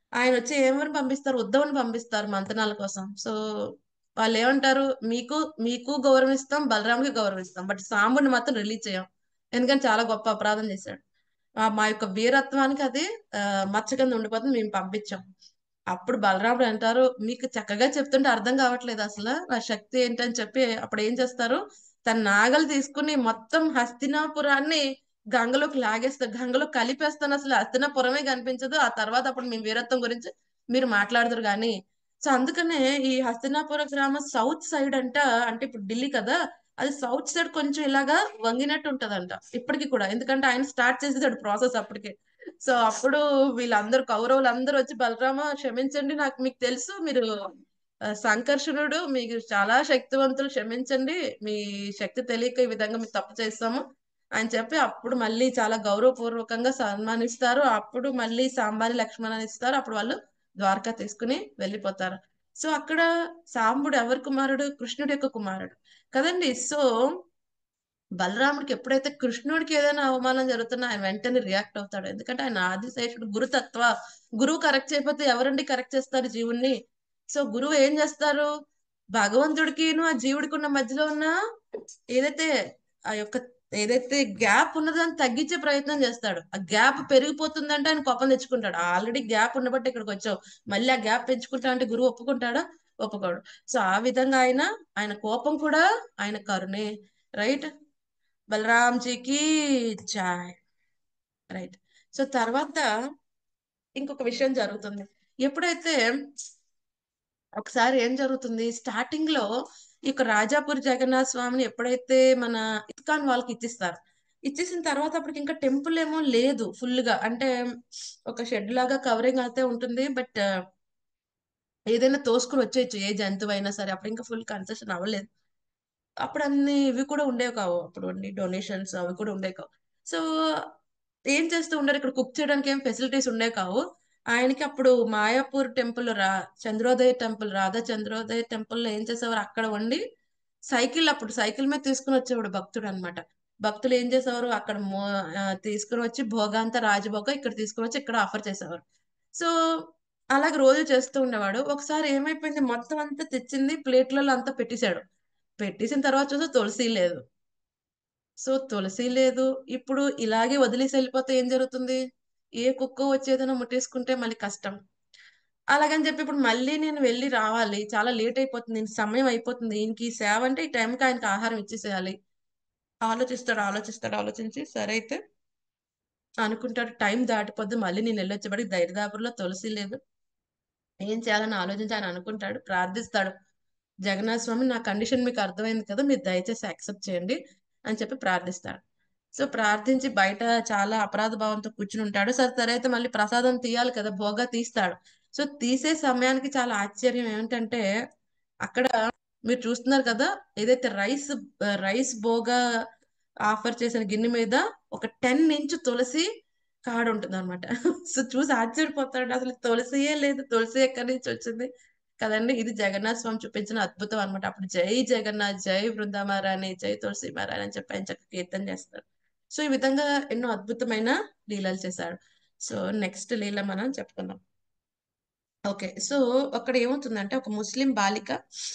ఆయన వచ్చి ఏమని పంపిస్తారు ఉద్ధవుని పంపిస్తారు మంతనాల కోసం సో వాళ్ళు ఏమంటారు మీకు మీకు గౌరవిస్తాం బలరాంకి గౌరవిస్తాం బట్ సాంబుని మాత్రం రిలీజ్ చేయం ఎందుకంటే చాలా గొప్ప అపరాధం చేశాడు ఆ మా యొక్క వీరత్వానికి అది ఆ, మచ్చ కింద ఉండిపోతుంది మేము పంపించాం అప్పుడు బలరాముడు అంటారు మీకు చక్కగా చెప్తుంటే అర్థం కావట్లేదు అసలు నా శక్తి ఏంటని చెప్పి అప్పుడు ఏం చేస్తారు తన నాగలు తీసుకుని మొత్తం హస్తినాపురాన్ని గంగలోకి లాగేస్తారు గంగలో కలిపేస్తాను అసలు హస్తినాపురమే కనిపించదు ఆ తర్వాత అప్పుడు మీ వీరత్వం గురించి మీరు మాట్లాడదురు కానీ సో అందుకనే ఈ హస్తినాపుర గ్రామం సౌత్ సైడ్ అంట అంటే ఇప్పుడు ఢిల్లీ కదా అది సౌత్ సైడ్ కొంచెం ఇలాగా వంగినట్టు ఉంటదంట ఇప్పటికి కూడా ఎందుకంటే ఆయన స్టార్ట్ చేసేసాడు ప్రాసెస్ అప్పటికే సో అప్పుడు వీళ్ళందరూ కౌరవులు అందరూ వచ్చి బలరామ క్షమించండి నాకు మీకు తెలుసు మీరు ఆ, సంకర్షణుడు మీకు చాలా శక్తివంతులు క్షమించండి మీ శక్తి తెలియక ఈ విధంగా మీరు తప్పు చేస్తాము అని చెప్పి అప్పుడు మళ్ళీ చాలా గౌరవపూర్వకంగా సన్మానిస్తారు అప్పుడు మళ్ళీ సాంబారి లక్ష్మణ్ ఇస్తారు అప్పుడు వాళ్ళు ద్వారకా తీసుకుని వెళ్ళిపోతారు సో అక్కడ సాంబుడు ఎవరి కుమారుడు కృష్ణుడి యొక్క కుమారుడు కదండి సో బలరాముడికి ఎప్పుడైతే కృష్ణుడికి ఏదైనా అవమానం జరుగుతున్నా ఆయన వెంటనే రియాక్ట్ అవుతాడు ఎందుకంటే ఆయన ఆదిశేషుడు గురుతత్వ గురువు కరెక్ట్ చేయకపోతే ఎవరండి కరెక్ట్ చేస్తారు జీవుణ్ణి సో గురువు ఏం చేస్తారు భగవంతుడికిను ఆ జీవుడికి ఉన్న మధ్యలో ఉన్న ఏదైతే ఆ యొక్క ఏదైతే గ్యాప్ ఉన్నదో దాన్ని తగ్గించే ప్రయత్నం చేస్తాడు ఆ గ్యాప్ పెరిగిపోతుందంటే ఆయన కోపం తెచ్చుకుంటాడు ఆల్రెడీ గ్యాప్ ఉండబట్టి ఇక్కడికి వచ్చావు మళ్ళీ ఆ గ్యాప్ పెంచుకుంటా అంటే గురువు ఒప్పుకుంటాడా ఒప్పుకోడు సో ఆ విధంగా ఆయన ఆయన కోపం కూడా ఆయన కరుణే రైట్ బలరామ్ జీకి చాయ్ రైట్ సో తర్వాత ఇంకొక విషయం జరుగుతుంది ఎప్పుడైతే ఒకసారి ఏం జరుగుతుంది స్టార్టింగ్ లో ఈ యొక్క రాజాపూర్ జగన్నాథ స్వామిని ఎప్పుడైతే మన ఇస్కాన్ వాళ్ళకి ఇచ్చిస్తారు ఇచ్చేసిన తర్వాత అప్పటికి ఇంకా టెంపుల్ ఏమో లేదు ఫుల్ గా అంటే ఒక షెడ్ లాగా కవరింగ్ అయితే ఉంటుంది బట్ ఏదైనా తోసుకుని వచ్చేయచ్చు ఏ జంతువు అయినా సరే అప్పుడు ఇంకా ఫుల్ కన్సెషన్ అవ్వలేదు అప్పుడు అన్ని ఇవి కూడా ఉండేవి కావు అప్పుడు అన్ని డొనేషన్స్ అవి కూడా ఉండేవి కావు సో ఏం చేస్తూ ఉండరు ఇక్కడ కుక్ చేయడానికి ఏం ఫెసిలిటీస్ ఉండేవి కావు ఆయనకి అప్పుడు మాయాపూర్ టెంపుల్ రా చంద్రోదయ టెంపుల్ రాధా చంద్రోదయ టెంపుల్ లో ఏం చేసేవారు అక్కడ వండి సైకిల్ అప్పుడు సైకిల్ మీద తీసుకుని వచ్చేవాడు భక్తుడు అన్నమాట భక్తులు ఏం చేసేవారు అక్కడ మో ఆ, తీసుకుని వచ్చి భోగాంత రాజభోగ ఇక్కడ తీసుకుని వచ్చి ఇక్కడ ఆఫర్ చేసేవారు సో అలాగే రోజు చేస్తూ ఉండేవాడు ఒకసారి ఏమైపోయింది మొత్తం అంతా తెచ్చింది ప్లేట్లలో అంతా పెట్టేశాడు పెట్టేసిన తర్వాత చూస్తే తులసి లేదు సో తులసి లేదు ఇప్పుడు ఇలాగే వదిలేసి వెళ్ళిపోతే ఏం జరుగుతుంది ఏ కుక్క వచ్చేదైనా ముట్టేసుకుంటే మళ్ళీ కష్టం అలాగని చెప్పి ఇప్పుడు మళ్ళీ నేను వెళ్ళి రావాలి చాలా లేట్ అయిపోతుంది దీనికి సమయం అయిపోతుంది ఈయనకి ఈ సేవ అంటే ఈ టైంకి ఆయనకి ఆహారం ఇచ్చేసేయాలి ఆలోచిస్తాడు ఆలోచిస్తాడు ఆలోచించి సరే అయితే అనుకుంటాడు టైం దాటిపోద్ది మళ్ళీ నేను వెళ్ళొచ్చేపటికి దరిదాపుల్లో తులసి లేదు ఏం చేయాలని ఆలోచించి ఆయన అనుకుంటాడు ప్రార్థిస్తాడు జగన్నాథ స్వామి నా కండిషన్ మీకు అర్థమైంది కదా మీరు దయచేసి యాక్సెప్ట్ చేయండి అని చెప్పి ప్రార్థిస్తాడు సో ప్రార్థించి బయట చాలా అపరాధ భావంతో కూర్చుని ఉంటాడు సరే సరే అయితే మళ్ళీ ప్రసాదం తీయాలి కదా భోగా తీస్తాడు సో తీసే సమయానికి చాలా ఆశ్చర్యం ఏమిటంటే అక్కడ మీరు చూస్తున్నారు కదా ఏదైతే రైస్ రైస్ బోగా ఆఫర్ చేసిన గిన్నె మీద ఒక టెన్ ఇంచ్ తులసి కాడు ఉంటుంది అనమాట సో చూసి ఆశ్చర్యపోతాడు అసలు తులసియే లేదు తులసి ఎక్కడి నుంచి వచ్చింది కదండి ఇది జగన్నాథ్ స్వామి చూపించిన అద్భుతం అనమాట అప్పుడు జై జగన్నాథ్ జై బృందామారాణి జై తులసి మహారాణి అని చెప్పి ఆయన చక్కగా కీర్తన చేస్తారు సో ఈ విధంగా ఎన్నో అద్భుతమైన లీలలు చేశాడు సో నెక్స్ట్ లీల మనం చెప్పుకుందాం ఓకే సో అక్కడ ఏమవుతుందంటే ఒక ముస్లిం బాలిక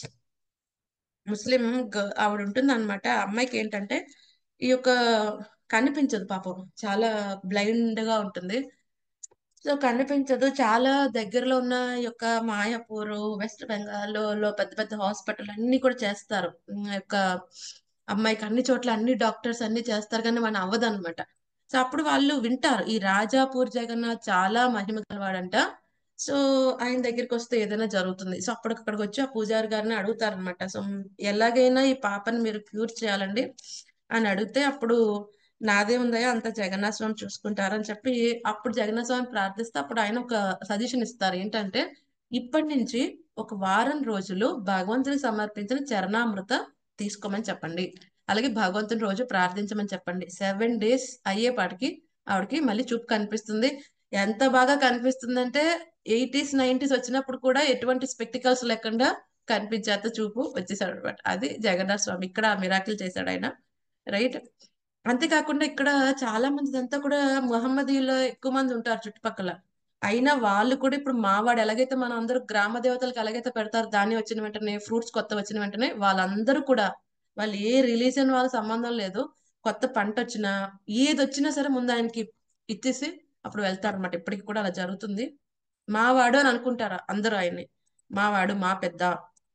ముస్లిం గ- ఆవిడ ఉంటుంది అనమాట అమ్మాయికి ఏంటంటే ఈ యొక్క కనిపించదు పాపం చాలా బ్లైండ్ గా ఉంటుంది సో కనిపించదు చాలా దగ్గరలో ఉన్న ఈ యొక్క మాయాపూర్ వెస్ట్ బెంగాల్ లో పెద్ద పెద్ద హాస్పిటల్ అన్ని కూడా చేస్తారు ఉమ్, ఈ యొక్క అమ్మాయికి అన్ని చోట్ల అన్ని డాక్టర్స్ అన్ని చేస్తారు కానీ మన అవ్వదు అనమాట సో అప్పుడు వాళ్ళు వింటారు ఈ రాజాపూర్ జగన్నాథ్ చాలా మహిమ గలవాడంట సో ఆయన దగ్గరికి వస్తే ఏదైనా జరుగుతుంది సో అప్పుడు అక్కడికి వచ్చి ఆ పూజారి గారిని అడుగుతారనమాట సో ఎలాగైనా ఈ పాపని మీరు క్యూర్ చేయాలండి అని అడిగితే అప్పుడు నాదే ఉందయ్యా అంత జగన్నాథ స్వామి చూసుకుంటారని చెప్పి అప్పుడు జగన్నాథ స్వామి ప్రార్థిస్తే అప్పుడు ఆయన ఒక సజెషన్ ఇస్తారు ఏంటంటే ఇప్పటి నుంచి ఒక వారం రోజులు భగవంతుని సమర్పించిన చరణామృత తీసుకోమని చెప్పండి అలాగే భగవంతుని రోజు ప్రార్థించమని చెప్పండి సెవెన్ డేస్ అయ్యేపాటికి ఆవిడకి మళ్ళీ చూపు కనిపిస్తుంది ఎంత బాగా కనిపిస్తుందంటే ఎయిటీస్ నైన్టీస్ వచ్చినప్పుడు కూడా ఎటువంటి స్పెక్టికల్స్ లేకుండా కనిపించేంత చూపు వచ్చేసాడు అనమాట అది జగన్నాథ స్వామి ఇక్కడ మిరాకిల్ చేశాడు ఆయన రైట్ అంతేకాకుండా ఇక్కడ చాలా మంది అంతా కూడా మహమ్మదీయులు ఎక్కువ మంది ఉంటారు చుట్టుపక్కల అయినా వాళ్ళు కూడా ఇప్పుడు మావాడు ఎలాగైతే మనం అందరూ గ్రామ దేవతలకు ఎలాగైతే పెడతారు ధాన్యం వచ్చిన వెంటనే ఫ్రూట్స్ కొత్త వచ్చిన వెంటనే వాళ్ళందరూ కూడా వాళ్ళు ఏ రిలీజియన్ వాళ్ళ సంబంధం లేదు కొత్త పంట వచ్చినా ఏది వచ్చినా సరే ముందు ఆయనకి ఇచ్చేసి అప్పుడు వెళ్తారు అనమాట ఇప్పటికి కూడా అలా జరుగుతుంది మావాడు అని అనుకుంటారు అందరూ ఆయన్ని మావాడు మా పెద్ద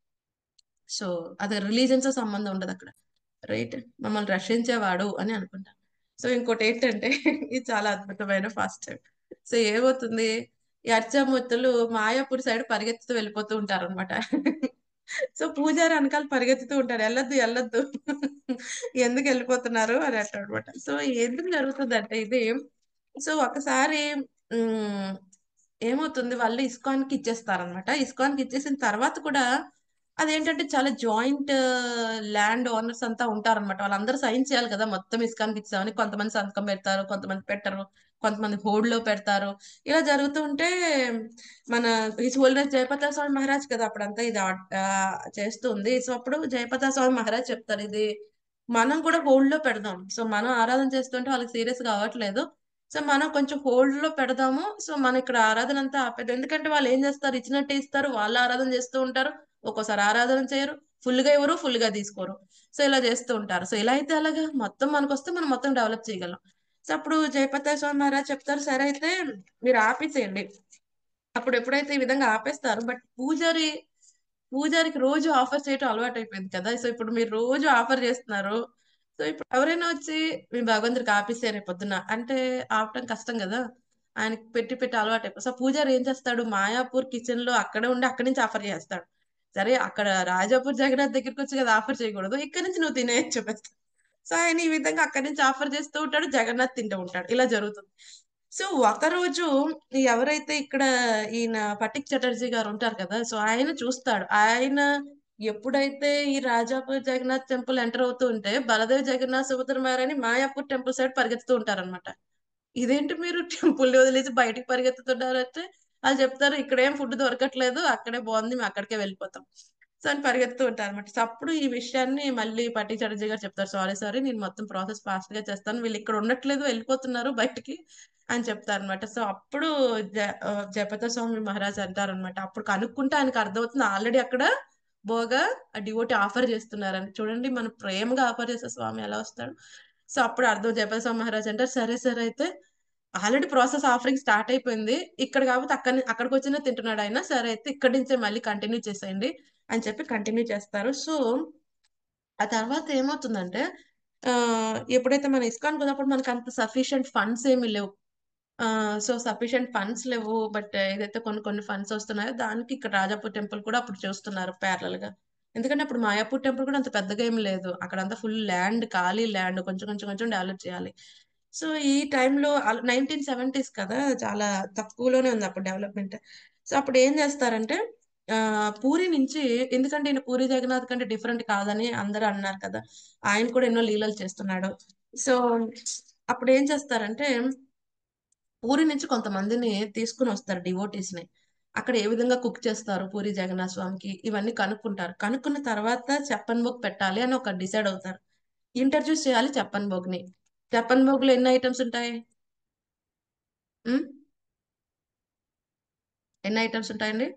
సో అది రిలీజన్స్ సంబంధం ఉండదు అక్కడ రైట్ మమ్మల్ని రక్షించేవాడు అని అనుకుంటాను సో ఇంకోటి ఏంటంటే ఇది చాలా అద్భుతమైన ఫాస్ట్ సో ఏమవుతుంది ఈ అర్చామూర్తులు మాయాపూర్ సైడ్ పరిగెత్తుతూ వెళ్ళిపోతూ ఉంటారు అనమాట సో పూజారి వెనకాల పరిగెత్తుతూ ఉంటారు వెళ్ళొద్దు వెళ్ళొద్దు ఎందుకు వెళ్ళిపోతున్నారు అని అంటారు అనమాట సో ఎందుకు జరుగుతుంది అంటే ఇది సో ఒకసారి ఉమ్, ఏమవుతుంది వాళ్ళు ఇస్కాన్ కి ఇచ్చేస్తారనమాట ఇస్కాన్ కి ఇచ్చేసిన తర్వాత కూడా అదేంటంటే చాలా జాయింట్ ల్యాండ్ ఓనర్స్ అంతా ఉంటారన్నమాట వాళ్ళందరూ సైన్ చేయాలి కదా మొత్తం ఇస్కాన్ కి ఇచ్చామని కొంతమంది సంతకం పెడతారు కొంతమంది పెట్టరు కొంతమంది హోల్డ్ లో పెడతారు ఇలా జరుగుతూ ఉంటే మన హిస్ హోల్డర్ జయపతా స్వామి మహారాజ్ కదా అప్పుడంతా ఇది ఆ- ఆ, చేస్తుంది సో అప్పుడు జయపతా స్వామి మహారాజ్ చెప్తారు ఇది మనం కూడా హోల్డ్ లో పెడదాం సో మనం ఆరాధన చేస్తుంటే వాళ్ళకి సీరియస్ కావట్లేదు సో మనం కొంచెం హోల్డ్ లో పెడదాము సో మన ఇక్కడ ఆరాధన అంతా ఆపేద్దాం ఎందుకంటే వాళ్ళు ఏం చేస్తారు ఇచ్చినట్టే ఇస్తారు వాళ్ళు ఆరాధన చేస్తూ ఉంటారు ఒక్కోసారి ఆరాధన చేయరు ఫుల్ గా ఇవ్వరు ఫుల్ గా తీసుకోరు సో ఇలా చేస్తూ ఉంటారు సో ఇలా అయితే అలాగా మొత్తం మనకు వస్తే మనం మొత్తం డెవలప్ చేయగలం సో అప్పుడు జయపతా స్వామి మహారాజ్ చెప్తారు సరే అయితే మీరు ఆపేసేయండి అప్పుడు ఎప్పుడైతే ఈ విధంగా ఆపేస్తారు బట్ పూజారి పూజారికి రోజు ఆఫర్ చేయటం అలవాటు అయిపోయింది కదా సో ఇప్పుడు మీరు రోజు ఆఫర్ చేస్తున్నారు సో ఇప్పుడు ఎవరైనా వచ్చి మీ భగవంతుడికి ఆపేసే రేపు పొద్దున అంటే ఆపటం కష్టం కదా ఆయనకి పెట్టి పెట్టి అలవాటు అయిపోయి సో పూజారి ఏం చేస్తాడు మాయాపూర్ కిచెన్ లో అక్కడే ఉండి అక్కడి నుంచి ఆఫర్ చేస్తాడు సరే అక్కడ రాజాపూర్ జగన్నాథ్ దగ్గరికి వచ్చి కదా ఆఫర్ చేయకూడదు ఇక్కడ నుంచి నువ్వు తినే చూపిస్తాడు సో ఆయన ఈ విధంగా అక్కడి నుంచి ఆఫర్ చేస్తూ ఉంటాడు జగన్నాథ్ తింటూ ఉంటాడు ఇలా జరుగుతుంది సో ఒక రోజు ఈ ఎవరైతే ఇక్కడ ఈయన పటిక్ చటర్జీ గారు ఉంటారు కదా సో ఆయన చూస్తాడు ఆయన ఎప్పుడైతే ఈ రాజాపూర్ జగన్నాథ్ టెంపుల్ ఎంటర్ అవుతూ ఉంటే బలదేవ్ జగన్నాథ్ సుభద్ర మారని మాయాపూర్ టెంపుల్ సైడ్ పరిగెత్తుతూ ఉంటారన్నమాట ఇదేంటి మీరు టెంపుల్ వదిలేసి బయటికి పరిగెత్తుతున్నారు అంటే వాళ్ళు చెప్తారు ఇక్కడ ఏం ఫుడ్ దొరకట్లేదు అక్కడే బాగుంది మేము అక్కడికే వెళ్ళిపోతాం సో అని పరిగెత్తుతూ ఉంటారు అనమాట సో అప్పుడు ఈ విషయాన్ని మళ్ళీ పట్టి చటర్జీ గారు చెప్తారు సారీ సారీ నేను మొత్తం ప్రాసెస్ ఫాస్ట్ గా చేస్తాను వీళ్ళు ఇక్కడ ఉండట్లేదు వెళ్ళిపోతున్నారు బయటికి అని చెప్తారు అనమాట సో అప్పుడు జ ఆ, జయపత స్వామి మహారాజ్ అంటారు అనమాట అప్పుడు కనుక్కుంటే ఆయనకు అర్థమవుతుంది ఆల్రెడీ అక్కడ బోగా ఆ డివోటి ఆఫర్ చేస్తున్నారని చూడండి మనం ప్రేమగా ఆఫర్ చేసే స్వామి ఎలా వస్తాడు సో అప్పుడు అర్థం జయపత స్వామి మహారాజ్ అంటారు సరే సరే అయితే ఆల్రెడీ ప్రాసెస్ ఆఫరింగ్ స్టార్ట్ అయిపోయింది ఇక్కడ కాబట్టి అక్కడ అక్కడికి వచ్చినా తింటున్నాడు ఆయన సరే అయితే ఇక్కడి నుంచే మళ్ళీ కంటిన్యూ చేసేయండి అని చెప్పి కంటిన్యూ చేస్తారు సో ఆ తర్వాత ఏమవుతుందంటే ఆ ఎప్పుడైతే మన ఇస్కాన్ కున్నప్పుడు మనకు అంత సఫిషియంట్ ఫండ్స్ ఏమి లేవు సో సఫిషియంట్ ఫండ్స్ లేవు బట్ ఏదైతే కొన్ని కొన్ని ఫండ్స్ వస్తున్నాయో దానికి ఇక్కడ రాజాపూర్ టెంపుల్ కూడా అప్పుడు చూస్తున్నారు ప్యారలల్ గా ఎందుకంటే అప్పుడు మాయాపూర్ టెంపుల్ కూడా అంత పెద్దగా ఏం లేదు అక్కడ అంతా ఫుల్ ల్యాండ్ ఖాళీ ల్యాండ్ కొంచెం కొంచెం కొంచెం డెవలప్ చేయాలి సో ఈ టైంలో నైన్టీన్ సెవెంటీస్ కదా చాలా తక్కువలోనే ఉంది అప్పుడు డెవలప్మెంట్ సో అప్పుడు ఏం చేస్తారంటే ఆ పూరి నుంచి ఎందుకంటే ఈయన పూరి జగన్నాథ్ కంటే డిఫరెంట్ కాదని అందరూ అన్నారు కదా ఆయన కూడా ఎన్నో లీలలు చేస్తున్నాడు సో అప్పుడు ఏం చేస్తారంటే పూరి నుంచి కొంతమందిని తీసుకుని వస్తారు డివోటీస్ ని అక్కడ ఏ విధంగా కుక్ చేస్తారు పూరి జగన్నాథ్ స్వామికి ఇవన్నీ కనుక్కుంటారు కనుక్కున్న తర్వాత చెప్పన్ బోగ్ పెట్టాలి అని ఒక డిసైడ్ అవుతారు ఇంట్రడ్యూస్ చేయాలి చెప్పన్ బోగ్ ని చెప్పన్ బోగ్ లో ఎన్ని ఐటమ్స్ ఉంటాయి ఉమ్? ఎన్ని ఐటమ్స్ ఉంటాయండి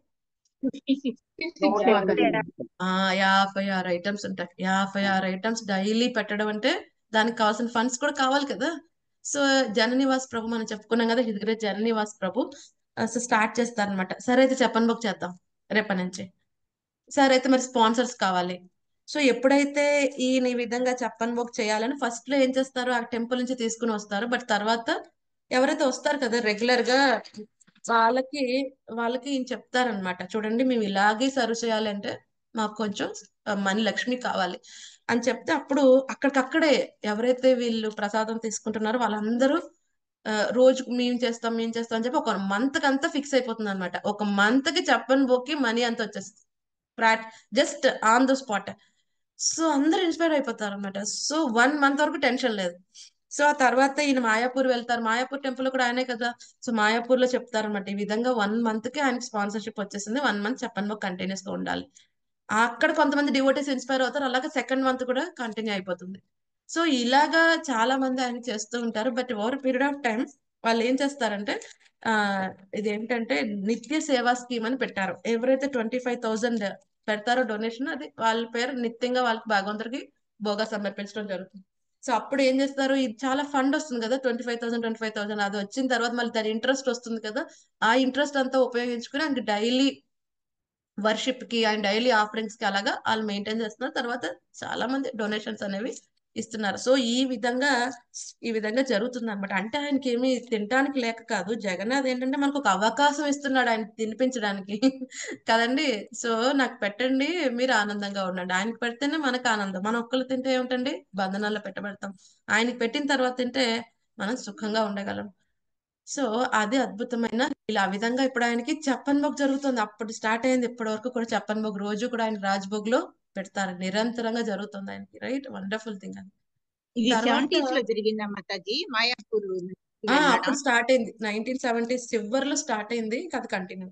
ఆ యాభై ఆరు ఐటమ్స్ ఉంటాయి యాభై ఆరు ఐటమ్స్ డైలీ పెట్టడం అంటే దానికి కావాల్సిన ఫండ్స్ కూడా కావాలి కదా సో జననివాస్ ప్రభు మనం చెప్పుకున్నాం కదా హిజ్ గ్రేట్ జననివాస్ ప్రభు సో స్టార్ట్ చేస్తారనమాట సరే అయితే చెప్పని బుక్ చేద్దాం రేపటి నుంచి సరే అయితే మరి స్పాన్సర్స్ కావాలి సో ఎప్పుడైతే ఈయన ఈ విధంగా చెప్పని బుక్ చేయాలని ఫస్ట్ లో ఏం చేస్తారు ఆ టెంపుల్ నుంచి తీసుకుని వస్తారు బట్ తర్వాత ఎవరైతే వస్తారు కదా రెగ్యులర్ గా వాళ్ళకి వాళ్ళకి ఈయన చెప్తారనమాట చూడండి మేము ఇలాగే సర్వ్ చేయాలంటే మాకు కొంచెం మనీ లక్ష్మి కావాలి అని చెప్తే అప్పుడు అక్కడికక్కడే ఎవరైతే వీళ్ళు ప్రసాదం తీసుకుంటున్నారో వాళ్ళందరూ ఆ, రోజుకు మేము చేస్తాం మేము చేస్తాం అని చెప్పి ఒక మంత్ కి అంతా ఫిక్స్ అయిపోతుంది అనమాట ఒక మంత్ కి చెప్పని బోకి మనీ అంత వచ్చేస్తుంది just on the spot so అందరూ ఇన్స్పైర్ అయిపోతారు అనమాట సో వన్ మంత్ వరకు టెన్షన్ లేదు సో ఆ తర్వాత ఈయన మాయాపూర్ వెళ్తారు మాయాపూర్ టెంపుల్ కూడా ఆయనే కదా సో మాయాపూర్ లో చెప్తారు అనమాట ఈ విధంగా వన్ మంత్ కి ఆయనకి స్పాన్సర్షిప్ వచ్చేసింది వన్ మంత్ చెప్పని బుక్ కంటిన్యూస్ గా ఉండాలి అక్కడ కొంతమంది డివోటీస్ ఇన్స్పైర్ అవుతారు అలాగే సెకండ్ మంత్ కూడా కంటిన్యూ అయిపోతుంది సో ఇలాగా చాలా మంది ఆయన చేస్తూ ఉంటారు but over period of time వాళ్ళు ఏం చేస్తారంటే ఆ ఇదేంటంటే నిత్య సేవా స్కీమ్ అని పెట్టారు ఎవరైతే ట్వంటీ ఫైవ్ థౌసండ్ పెడతారో డొనేషన్ అది వాళ్ళ పేరు నిత్యంగా వాళ్ళకి భగవంతుడికి భోగా సమర్పించడం జరుగుతుంది సో అప్పుడు ఏం చేస్తారు ఇది చాలా ఫండ్ వస్తుంది కదా twenty five thousand twenty five thousand అది వచ్చిన తర్వాత మళ్ళీ దాని ఇంట్రెస్ట్ వస్తుంది కదా ఆ ఇంట్రెస్ట్ అంతా ఉపయోగించుకుని ఆయనకి డైలీ వర్షిప్ కి అండ్ డైలీ ఆఫరింగ్స్ కి అలాగా వాళ్ళు మెయింటైన్ చేస్తున్నారు తర్వాత చాలా మంది డొనేషన్స్ అనేవి ఇస్తున్నారు సో ఈ విధంగా ఈ విధంగా జరుగుతుంది అనమాట అంటే ఆయనకి ఏమి తినడానికి లేక కాదు జగన్నాథ్ ఏంటంటే మనకు ఒక అవకాశం ఇస్తున్నాడు ఆయన తినిపించడానికి కదండి సో నాకు పెట్టండి మీరు ఆనందంగా ఉండండి ఆయనకి పెడితేనే మనకు ఆనందం మనం ఒక్కరు తింటే ఏమిటండి బంధనాల్లో పెట్టబడతాం ఆయనకి పెట్టిన తర్వాత తింటే మనం సుఖంగా ఉండగలం సో అది అద్భుతమైన ఇలా ఆ విధంగా ఇప్పుడు ఆయనకి చెప్పన్ భోగ్ జరుగుతుంది అప్పుడు స్టార్ట్ అయింది ఇప్పటి వరకు కూడా చెప్పన్ భోగ్ రోజు కూడా ఆయన రాజ్భోగ్ లో పెడతారు నిరంతరంగా జరుగుతుంది ఆయనకి రైట్ వండర్ఫుల్ థింగ్ అది ఇది తర్వాత సెవెంటీస్ లో జరిగిందా మాతాజీ మాయాపూర్ ఆ వెళ్ళడం అప్పుడు స్టార్ట్ అయింది నైన్టీన్ సెవెంటీస్ చివరిలో స్టార్ట్ అయింది ఇంకా అది కంటిన్యూ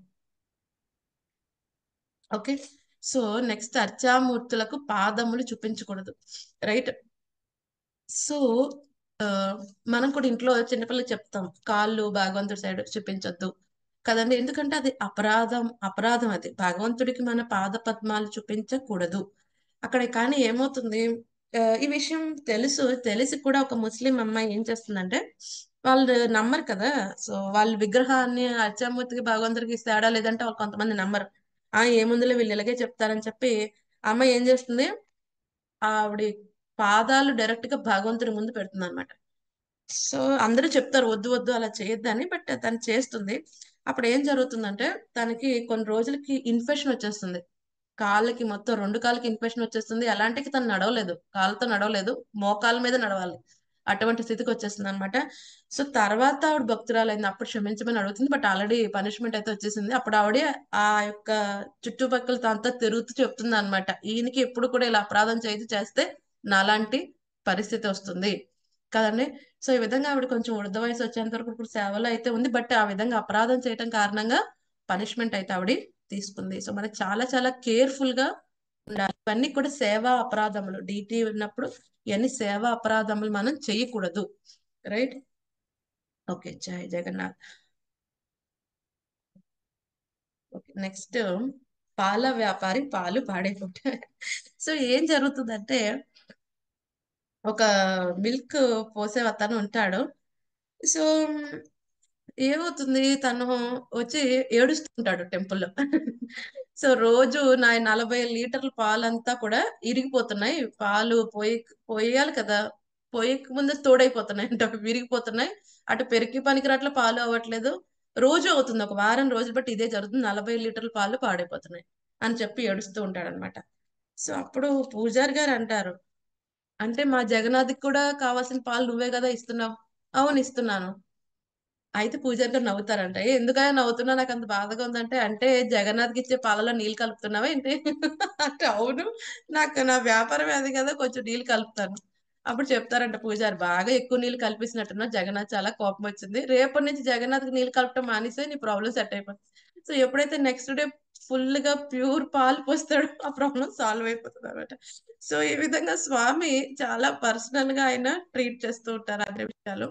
ఓకే సో నెక్స్ట్ అర్చామూర్తులకు పాదములు చూపించకూడదు రైట్ సో ఆ, మనం కూడా ఇంట్లో చిన్నపిల్లలకి చెప్తాం కాళ్ళు భగవంతుడి సైడ్ చూపించొద్దు కదండి ఎందుకంటే అది అపరాధం అపరాధం అది భగవంతుడికి మన పాద పద్మాలు చూపించకూడదు అక్కడ కానీ ఏమవుతుంది ఆ, ఈ విషయం తెలుసు తెలిసి కూడా ఒక ముస్లిం అమ్మాయి ఏం చేస్తుందంటే వాళ్ళు నమ్మరు కదా సో వాళ్ళ విగ్రహాన్ని అర్చామూర్తికి భగవంతుడికి తేడా లేదంటే వాళ్ళు కొంతమంది నమ్మరు ఆ ఏముందిలే వీళ్ళు ఇలాగే చెప్తారని చెప్పి ఆ అమ్మాయి ఏం చేస్తుంది ఆవిడ పాదాలు డైరెక్ట్ గా భగవంతుడి ముందు పెడుతుంది అనమాట సో అందరూ చెప్తారు వద్దు వద్దు అలా చేయొద్దని బట్ తను చేస్తుంది అప్పుడు ఏం జరుగుతుందంటే తనకి కొన్ని రోజులకి ఇన్ఫెక్షన్ వచ్చేస్తుంది కాళ్ళకి మొత్తం రెండు కాళ్ళకి ఇన్ఫెక్షన్ వచ్చేస్తుంది అలాంటికి తను నడవలేదు కాళ్ళతో నడవలేదు మోకాళ్ళ మీద నడవాలి అటువంటి స్థితికి వచ్చేస్తుంది అనమాట సో తర్వాత ఆవిడ భక్తురాలైంది అప్పుడు క్షమించమని అడుగుతుంది బట్ ఆల్రెడీ పనిష్మెంట్ అయితే వచ్చేసింది అప్పుడు ఆవిడ ఆ యొక్క చుట్టుపక్కల అంతా తిరుగుతూ చెప్తుంది అనమాట ఈయనకి ఎప్పుడు కూడా ఇలా అపరాధం చేయదు చేస్తే నాలాంటి పరిస్థితి వస్తుంది కదండి సో ఈ విధంగా ఆవిడ కొంచెం వృద్ధ వయసు వచ్చేంత వరకు ఇప్పుడు సేవలో అయితే ఉంది బట్ ఆ విధంగా అపరాధం చేయటం కారణంగా పనిష్మెంట్ అయితే ఆవిడ తీసుకుంది సో మనకి చాలా చాలా కేర్ఫుల్ గా ఉండాలి ఇవన్నీ కూడా సేవా అపరాధములు డిటి ఉన్నప్పుడు ఇవన్నీ సేవా అపరాధములు మనం చేయకూడదు రైట్ ఓకే జై జగన్నాథ్ ఓకే నెక్స్ట్ పాల వ్యాపారి పాలు పాడైపోతాయి సో ఏం జరుగుతుందంటే ఒక మిల్క్ పోసే అతను ఉంటాడు సో ఏమవుతుంది తను వచ్చి ఏడుస్తుంటాడు టెంపుల్లో సో రోజు నా నలభై లీటర్ల పాలంతా కూడా ఇరిగిపోతున్నాయి పాలు పోయి పోయాలి కదా పోయక ముందే తోడైపోతున్నాయి అంటే అవి విరిగిపోతున్నాయి అటు పెరిగి పనికిరాట్ల పాలు అవ్వట్లేదు రోజు అవుతుంది ఒక వారం రోజులు బట్టి ఇదే జరుగుతుంది నలభై లీటర్ల పాలు పాడైపోతున్నాయి అని చెప్పి ఏడుస్తూ ఉంటాడు అనమాట సో అప్పుడు పూజారి గారు అంటారు అంటే మా జగన్నాథ్కి కూడా కావాల్సిన పాలు నువ్వే కదా ఇస్తున్నావు అవును ఇస్తున్నాను అయితే పూజారి గారు నవ్వుతారంట "ఏ, ఎందుకని నవ్వుతున్నా నాకు అంత బాధగా ఉందంటే అంటే జగన్నాథ్కి ఇచ్చే పాలలో నీళ్ళు కలుపుతున్నావా ఏంటి అంటే అవును నాకు నా వ్యాపారం అది కదా కొంచెం నీళ్ళు కలుపుతాను అప్పుడు చెప్తారంట పూజారి బాగా ఎక్కువ నీళ్ళు కల్పిస్తున్నట్టున్నా జగన్నాథ్ చాలా కోపం వచ్చింది రేపటి నుంచి జగన్నాథ్కి నీళ్ళు కలపటం మానేస్తే నీ ప్రాబ్లం సెట్ అయిపోతుంది సో ఎప్పుడైతే నెక్స్ట్ డే ఫుల్ గా ప్యూర్ పాలు పోస్తాడో ఆ ప్రాబ్లం సాల్వ్ అయిపోతుంది అనమాట సో ఈ విధంగా స్వామి చాలా పర్సనల్ గా ఆయన ట్రీట్ చేస్తూ ఉంటారు అనే విషయాలు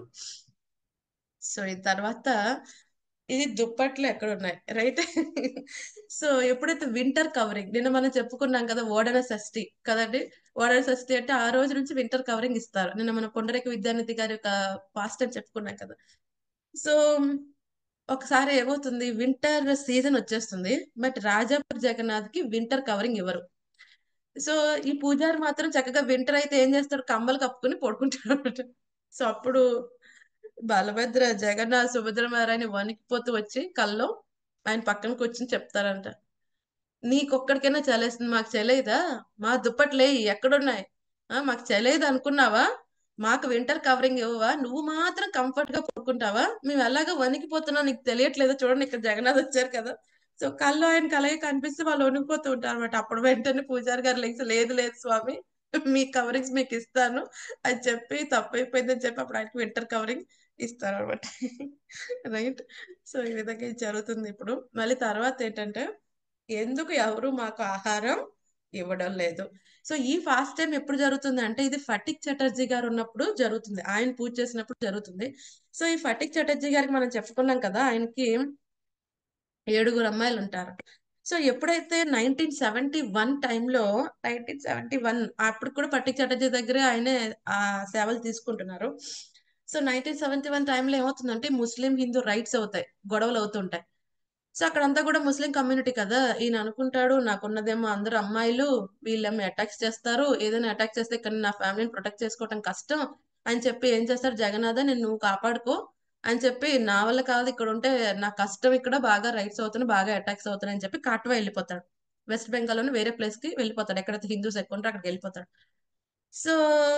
సో ఈ తర్వాత ఇది దుప్పట్లు ఎక్కడ ఉన్నాయి రైట్ సో ఎప్పుడైతే వింటర్ కవరింగ్ నిన్న మనం చెప్పుకున్నాం కదా ఓడన షష్ఠి కదండి ఓడన షష్ఠి అంటే ఆ రోజు నుంచి వింటర్ కవరింగ్ ఇస్తారు నిన్న మన కొండరేక విద్యానిధి గారి యొక్క పాస్ట్ అని చెప్పుకున్నాం కదా సో ఒకసారి ఏమవుతుంది వింటర్ సీజన్ వచ్చేస్తుంది బట్ రాజాపూర్ జగన్నాథ్ కి వింటర్ కవరింగ్ ఇవ్వరు సో ఈ పూజారి మాత్రం చక్కగా వింటర్ అయితే ఏం చేస్తాడు కమ్మలు కప్పుకుని పడుకుంటాడు అనమాట సో అప్పుడు బలభద్ర జగన్నాథ్ సుభద్రమారాయణ వణికిపోతూ వచ్చి కల్లో ఆయన పక్కన కూర్చుని చెప్తారంట నీకొక్కడికైనా చలేస్తుంది మాకు చలేదా మా దుప్పట్లే ఎక్కడున్నాయి ఆ మాకు చలేదు అనుకున్నావా మాకు వింటర్ కవరింగ్ ఇవ్వవా నువ్వు మాత్రం కంఫర్ట్ గా పడుకుంటావా మేము ఎలాగో వణికిపోతున్నాం నీకు తెలియట్లేదు చూడండి ఇక్కడ జగన్నాథ్ వచ్చారు కదా సో కళ్ళు ఆయన కలగే కనిపిస్తే వాళ్ళు వణికిపోతూ ఉంటారు అనమాట అప్పుడు వెంటనే పూజారి గారు లేచి లేదు లేదు స్వామి మీ కవరింగ్స్ మీకు ఇస్తాను అని చెప్పి తప్పైపోయిందని చెప్పి అప్పుడు ఆయనకి వింటర్ కవరింగ్ ఇస్తారు అనమాట రైట్ సో ఈ విధంగా ఇది జరుగుతుంది ఇప్పుడు మళ్ళీ తర్వాత ఏంటంటే ఎందుకు ఎవరు మాకు ఆహారం ఇవ్వడం లేదు సో ఈ ఫాస్ట్ టైం ఎప్పుడు జరుగుతుంది అంటే ఇది ఫటిక్ చటర్జీ గారు ఉన్నప్పుడు జరుగుతుంది ఆయన పూజ చేసినప్పుడు జరుగుతుంది సో ఈ ఫటిక్ చటర్జీ గారికి మనం చెప్పుకున్నాం కదా ఆయనకి ఏడుగురు అమ్మాయిలు ఉంటారు సో ఎప్పుడైతే నైన్టీన్ సెవెంటీ వన్ టైంలో నైన్టీన్ సెవెంటీ వన్ అప్పుడు కూడా పట్టిక్ చటర్జీ దగ్గరే ఆయనే ఆ సేవలు తీసుకుంటున్నారు సో నైన్టీన్ సెవెంటీ వన్ టైంలో ఏమవుతుందంటే ముస్లిం హిందూ రైట్స్ అవుతాయి గొడవలు అవుతుంటాయి సో అక్కడంతా కూడా ముస్లిం కమ్యూనిటీ కదా ఈయన అనుకుంటాడు నాకున్నదేమో అందరు అమ్మాయిలు వీళ్ళేమో అటాక్స్ చేస్తారు ఏదైనా అటాక్ చేస్తే ఇక్కడ నా ఫ్యామిలీని ప్రొటెక్ట్ చేసుకోవడం కష్టం అని చెప్పి ఏం చేస్తారు జగన్నాథ నేను నువ్వు కాపాడుకో అని చెప్పి నా వల్ల కాదు ఇక్కడ ఉంటే నా కష్టం ఇక్కడ బాగా రైట్స్ అవుతున్నాయి బాగా అటాక్స్ అవుతున్నాయి అని చెప్పి కాట్వా వెళ్ళిపోతాడు వెస్ట్ బెంగాల్లోని వేరే ప్లేస్ కి వెళ్ళిపోతాడు ఎక్కడైతే హిందూస్ ఎక్కువ ఉంటారో అక్కడికి వెళ్ళిపోతాడు సో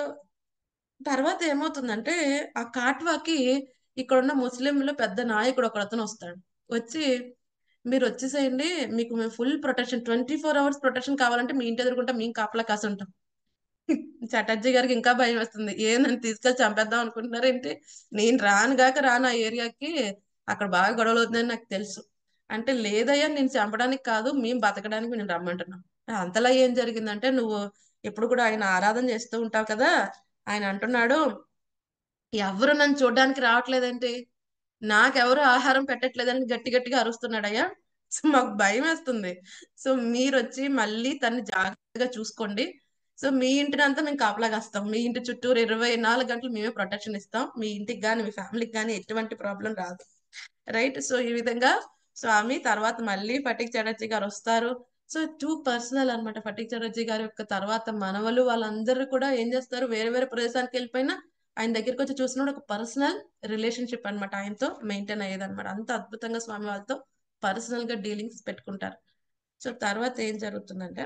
తర్వాత ఏమవుతుందంటే ఆ కాట్వాకి ఇక్కడ ఉన్న ముస్లింలు పెద్ద నాయకుడు ఒకడతను వస్తాడు వచ్చి మీరు వచ్చేసేయండి మీకు మేము full protection twenty four hours protection కావాలంటే మీ ఇంటి ఎదురుకుంటే మేము కాపలా కాసి ఉంటాం చటర్జీ గారికి ఇంకా భయం వేస్తుంది ఏ నన్ను తీసుకెళ్ళి చంపేద్దాం అనుకుంటున్నారు ఏంటి నేను రాను గాక రాను ఆ ఏరియాకి అక్కడ బాగా గొడవలు అవుతుందని నాకు తెలుసు అంటే లేదయ్యా నేను చంపడానికి కాదు మేము బతకడానికి నేను రమ్మంటున్నాం అంతలా ఏం జరిగిందంటే నువ్వు ఎప్పుడు కూడా ఆయన ఆరాధన చేస్తూ ఉంటావు కదా ఆయన అంటున్నాడు ఎవరు నన్ను చూడడానికి రావట్లేదంటే నాకెవరు ఆహారం పెట్టట్లేదని గట్టి గట్టిగా అరుస్తున్నాడయ్యా సో మాకు భయం వేస్తుంది సో మీరు వచ్చి మళ్ళీ తన్ని జాగ్రత్తగా చూసుకోండి సో మీ ఇంటిని అంతా మేము కాపలా కాస్తాం మీ ఇంటి చుట్టూరు ఇరవై నాలుగు గంటలు మేమే ప్రొటెక్షన్ ఇస్తాం మీ ఇంటికి కానీ మీ ఫ్యామిలీకి కానీ ఎటువంటి ప్రాబ్లం రాదు రైట్ సో ఈ విధంగా స్వామి తర్వాత మళ్ళీ ఫటిక్ చటర్జీ గారు వస్తారు సో టూ పర్సనల్ అన్నమాట ఫటిక్ చటర్జీ గారి యొక్క తర్వాత మనవలు వాళ్ళందరూ కూడా ఏం చేస్తారు వేరే వేరే ప్రదేశానికి వెళ్ళిపోయినా ఆయన దగ్గరికి వచ్చి చూసినప్పుడు ఒక పర్సనల్ రిలేషన్షిప్ అన్నమాట ఆయనతో మెయింటైన్ అయ్యేది అనమాట అంత అద్భుతంగా స్వామి వాళ్ళతో పర్సనల్ గా డీలింగ్స్ పెట్టుకుంటారు సో తర్వాత ఏం జరుగుతుందంటే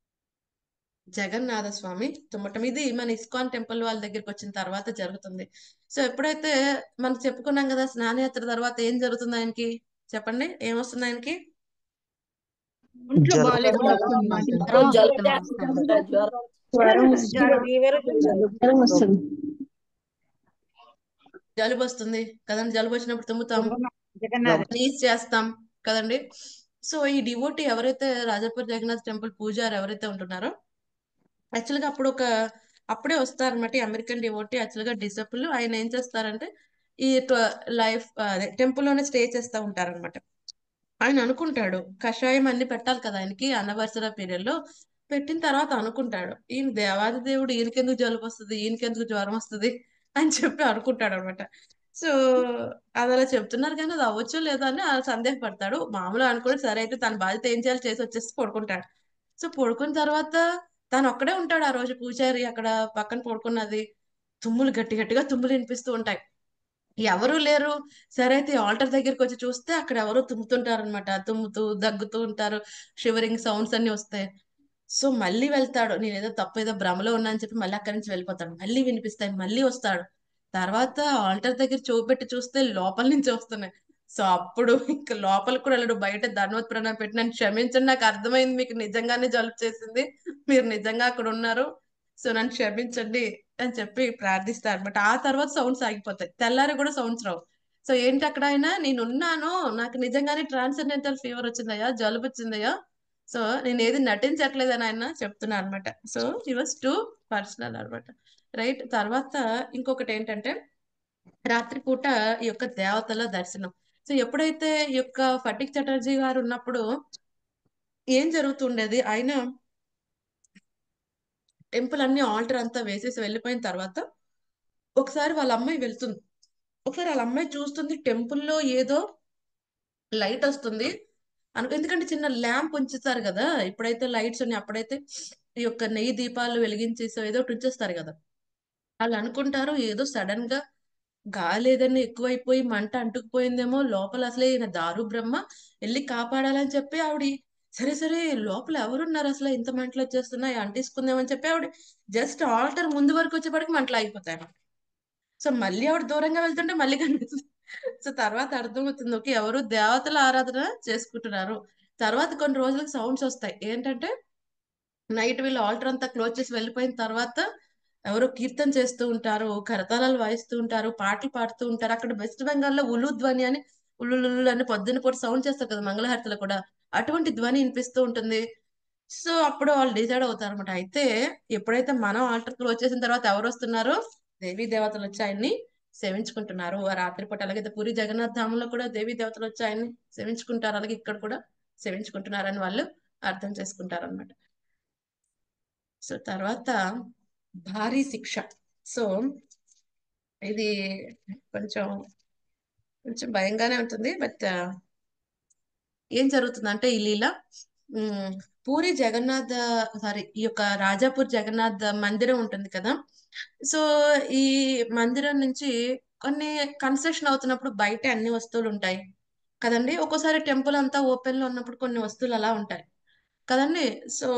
జగన్నాథ స్వామి తుమ్మటం ఇది మన ఇస్కాన్ టెంపుల్ వాళ్ళ దగ్గరికి వచ్చిన తర్వాత జరుగుతుంది సో ఎప్పుడైతే మనం చెప్పుకున్నాం కదా స్నానయాత్ర తర్వాత ఏం జరుగుతుంది ఆయనకి చెప్పండి ఏమొస్తుంది ఆయనకి ఒంట్లో జ్వరం. బాగాలేదు జ్వరం. జ్వరం వస్తుంది జలుబు వస్తుంది కదండి జలుబు వచ్చినప్పుడు తుమ్ముతాం జగన్నాథ్ నీస్ చేస్తాం కదండి సో ఈ డివోటీ ఎవరైతే రాజాపూర్ జగన్నాథ్ టెంపుల్ పూజారి ఎవరైతే ఉంటున్నారో యాక్చువల్ గా అప్పుడు ఒక అప్పుడే వస్తారన్నమాట ఈ అమెరికన్ డివోటీ యాక్చువల్ గా డిసపుల్ ఆయన ఏం చేస్తారంటే ఈ లైఫ్ అదే టెంపుల్ లోనే స్టే చేస్తూ ఉంటారన్నమాట ఆయన అనుకుంటాడు కషాయం అన్ని పెట్టాలి కదా ఆయనకి అన్నవసర పీరియడ్ లో పెట్టిన తర్వాత అనుకుంటాడు ఈయన దేవాది దేవుడు ఈయనకెందుకు జలుబు వస్తుంది ఈయనకెందుకు జ్వరం వస్తుంది అని చెప్పి అనుకుంటాడు అనమాట సో అది అలా చెప్తున్నారు కానీ అది అవ్వచ్చో లేదో అని ఆ సందేహపడతాడు మామూలుగా అనుకుని సరే అయితే తన బాధ్యత ఏం చేయాలి చేసి వచ్చేసి పడుకుంటాడు సో పడుకున్న తర్వాత తను ఒక్కడే ఉంటాడు ఆ రోజు పూజారి అక్కడ పక్కన పడుకున్నది తుమ్ములు గట్టి గట్టిగా తుమ్ములు వినిపిస్తూ ఉంటాయి ఎవరు లేరు సరే అయితే ఆల్టర్ దగ్గరికి వచ్చి చూస్తే అక్కడ ఎవరో తుమ్ముతుంటారు అనమాట తుమ్ముతూ దగ్గుతూ ఉంటారు షివరింగ్ సౌండ్స్ అన్ని వస్తాయి సో మళ్ళీ వెళ్తాడు నేను ఏదో తప్పు ఏదో భ్రమలో ఉన్నా అని చెప్పి మళ్ళీ అక్కడి నుంచి వెళ్ళిపోతాడు మళ్ళీ వినిపిస్తాయి మళ్ళీ వస్తాడు తర్వాత ఆల్టర్ దగ్గర చూపెట్టి చూస్తే లోపల నుంచి వస్తున్నాయి సో అప్పుడు ఇంకా లోపలికి కూడా వెళ్ళడు బయట ధన్వత్ ప్రణామం పెట్టి నన్ను క్షమించండి నాకు అర్థమైంది మీకు నిజంగానే జలుబు చేసింది మీరు నిజంగా అక్కడ ఉన్నారు సో నన్ను క్షమించండి అని చెప్పి ప్రార్థిస్తారు అనమాట ఆ తర్వాత సౌండ్స్ ఆగిపోతాయి తెల్లారి కూడా సౌండ్స్ రావు సో ఏంటి అక్కడ ఆయన నేను ఉన్నాను నాకు నిజంగానే ట్రాన్సెండెంటల్ ఫీవర్ వచ్చిందయ్యా జలుబు వచ్చిందయ్యా సో నేను ఏది నటించట్లేదని ఆయన చెప్తున్నా అనమాట so he was too personal అనమాట రైట్ తర్వాత ఇంకొకటి ఏంటంటే రాత్రిపూట ఈ యొక్క దేవతల దర్శనం సో ఎప్పుడైతే ఈ యొక్క ఫటిక్ చటర్జీ గారు ఉన్నప్పుడు ఏం జరుగుతుండేది ఆయన టెంపుల్ అన్ని ఆల్టర్ అంతా వేసేసి వెళ్ళిపోయిన తర్వాత ఒకసారి వాళ్ళ అమ్మాయి వెళ్తుంది ఒకసారి వాళ్ళ అమ్మాయి చూస్తుంది టెంపుల్లో ఏదో లైట్ వస్తుంది అనుకో ఎందుకంటే చిన్న ల్యాంప్ ఉంచుతారు కదా ఇప్పుడైతే లైట్స్ ఉన్నాయి అప్పుడైతే ఈ యొక్క నెయ్యి దీపాలు వెలిగించేసి ఏదో ఒకటి ఉంచేస్తారు కదా వాళ్ళు అనుకుంటారు ఏదో సడన్ గా గాలి ఏదైనా ఎక్కువైపోయి మంట అంటుకుపోయిందేమో లోపల అసలే ఈయన దారు బ్రహ్మ వెళ్ళి కాపాడాలని చెప్పి ఆవిడ సరే సరే లోపల ఎవరున్నారు అసలు ఇంత మంటలు వచ్చేస్తున్నాయి అంటిసుకుందామని చెప్పి ఆవిడ జస్ట్ ఆల్టర్ ముందు వరకు వచ్చేప్పటికి మంటలు ఆగిపోతాయి అన్నమాట సో మళ్ళీ ఆవిడ దూరంగా వెళ్తుంటే మళ్ళీ కనిపిస్తుంది సో తర్వాత అర్థమవుతుంది ఓకే ఎవరు దేవతల ఆరాధన చేసుకుంటున్నారు తర్వాత కొన్ని రోజులకు సౌండ్స్ వస్తాయి ఏంటంటే నైట్ వీళ్ళు ఆల్టర్ అంతా క్లోజ్ చేసి వెళ్ళిపోయిన తర్వాత ఎవరో కీర్తన చేస్తూ ఉంటారు కరతాళాలు వాయిస్తూ ఉంటారు పాటలు పాడుతూ ఉంటారు అక్కడ వెస్ట్ బెంగాల్లో ఉలు ధ్వని అని ఉల్లు అని పొద్దున్న పూట సౌండ్ చేస్తారు కదా మంగళహారతిలో కూడా అటువంటి ధ్వని వినిపిస్తూ ఉంటుంది సో అప్పుడు వాళ్ళు డిసైడ్ అవుతారు అనమాట అయితే ఎప్పుడైతే మనం ఆల్టర్ క్లోజ్ చేసిన తర్వాత ఎవరు వస్తున్నారో దేవీ దేవతలు వచ్చి ఆయన్ని సేవించుకుంటున్నారు ఆ రాత్రిపూట అలాగైతే పూరి జగన్నాథ్ ధామంలో కూడా దేవీ దేవతలు వచ్చి ఆయన్ని సేవించుకుంటారు అలాగే ఇక్కడ కూడా సేవించుకుంటున్నారని వాళ్ళు అర్థం చేసుకుంటారు అనమాట సో తర్వాత భారీ శిక్ష సో ఇది కొంచెం కొంచెం భయంగానే ఉంటుంది బట్ ఏం జరుగుతుందంటే ఈ లీల ఉమ్, పూరి జగన్నాథ్ సారీ ఈ యొక్క రాజాపూర్ జగన్నాథ్ మందిరం ఉంటుంది కదా సో ఈ మందిరం నుంచి కొన్ని కన్స్ట్రక్షన్ అవుతున్నప్పుడు బయట అన్ని వస్తువులు ఉంటాయి కదండి ఒక్కోసారి టెంపుల్ అంతా ఓపెన్ లో ఉన్నప్పుడు కొన్ని వస్తువులు అలా ఉంటాయి కదండి సో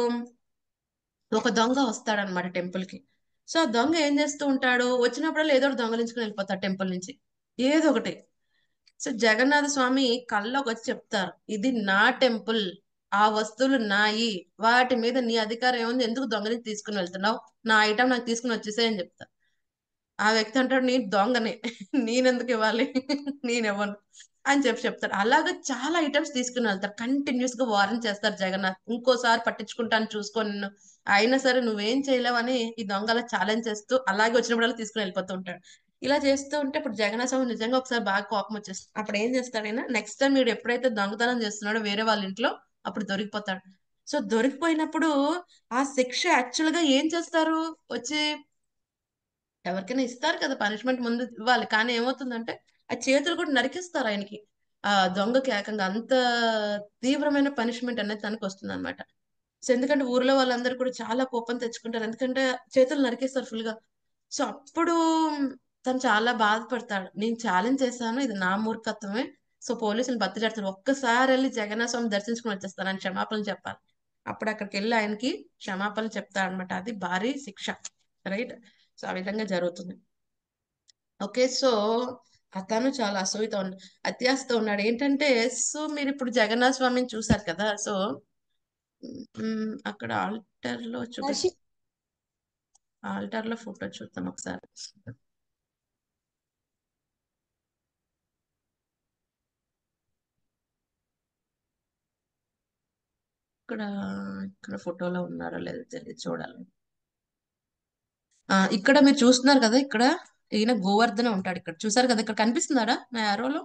ఒక దొంగ వస్తాడనమాట టెంపుల్ కి సో ఆ దొంగ ఏం చేస్తూ ఉంటాడు వచ్చినప్పుడల్లా ఏదో ఒకటి దొంగలించుకుని వెళ్ళిపోతాడు టెంపుల్ నుంచి ఏదో ఒకటి సో జగన్నాథ స్వామి కల్లోకి వచ్చి చెప్తారు ఇది నా టెంపుల్ ఆ వస్తువులు నాయి వాటి మీద నీ అధికారం ఏముంది ఎందుకు దొంగని తీసుకుని వెళ్తున్నావు నా ఐటమ్ నాకు తీసుకుని వచ్చేసేయని చెప్తా ఆ వ్యక్తి అంటాడు నీ దొంగనే నేనెందుకు ఇవ్వాలి నేను ఇవ్వను అని చెప్పి చెప్తారు అలాగే చాలా ఐటమ్స్ తీసుకుని వెళ్తారు కంటిన్యూస్ గా వార్న్ చేస్తారు జగన్నాథ్ ఇంకోసారి పట్టించుకుంటాను చూసుకో నిన్ను అయినా సరే నువ్వేం చేయలేవని ఈ దొంగ అలా ఛాలెంజ్ చేస్తూ అలాగే వచ్చినప్పుడల్లా తీసుకుని వెళ్ళిపోతూ ఉంటాడు ఇలా చేస్తూ ఉంటే ఇప్పుడు జగన్నాథ్ స్వామి నిజంగా ఒకసారి బాగా కోపం వచ్చేస్తుంది అప్పుడు ఏం చేస్తాడైనా నెక్స్ట్ టైం వీడు ఎప్పుడైతే దొంగతనం చేస్తున్నాడో వేరే వాళ్ళ ఇంట్లో అప్పుడు దొరికిపోతాడు సో దొరికిపోయినప్పుడు ఆ శిక్ష యాక్చువల్ గా ఏం చేస్తారు వచ్చి ఎవరికైనా ఇస్తారు కదా పనిష్మెంట్ ముందు ఇవ్వాలి కానీ ఏమవుతుందంటే ఆ చేతులు కూడా నరికిస్తారు ఆయనకి ఆ దొంగకి ఏకంగా అంత తీవ్రమైన పనిష్మెంట్ అనేది తనకి వస్తుంది అనమాట సో ఎందుకంటే ఊర్లో వాళ్ళందరూ కూడా చాలా కోపం తెచ్చుకుంటారు ఎందుకంటే చేతులు నరికేస్తారు ఫుల్ గా సో అప్పుడు తను చాలా బాధపడతాడు నేను ఛాలెంజ్ చేశాను ఇది నా మూర్ఖత్వమే సో పోలీసులు బతి చేస్తారు ఒక్కసారి వెళ్ళి జగన్నాథ స్వామి దర్శించుకుని వచ్చేస్తాను అని క్షమాపణలు చెప్పాలి అప్పుడు అక్కడికి వెళ్ళి ఆయనకి క్షమాపణలు చెప్తాడు అనమాట అది భారీ శిక్ష రైట్ సో ఆ విధంగా జరుగుతుంది ఓకే సో అతను చాలా అసూయతో ఉన్న అత్యాశతో ఉన్నాడు ఏంటంటే సో మీరు ఇప్పుడు జగన్నాథ స్వామిని చూసారు కదా సో మ్, అక్కడ ఆల్టర్ లో చూపి ఆల్టర్ లో ఫోటో చూద్దాం ఒకసారి ఇక్కడ ఇక్కడ ఫోటోలో ఉన్నారో లేదో తెలియదు చూడాలి ఆ ఇక్కడ మీరు చూస్తున్నారు కదా ఇక్కడ ఈయన గోవర్ధన ఉంటాడు ఇక్కడ చూసారు కదా ఇక్కడ కనిపిస్తున్నాడా నా యారోలో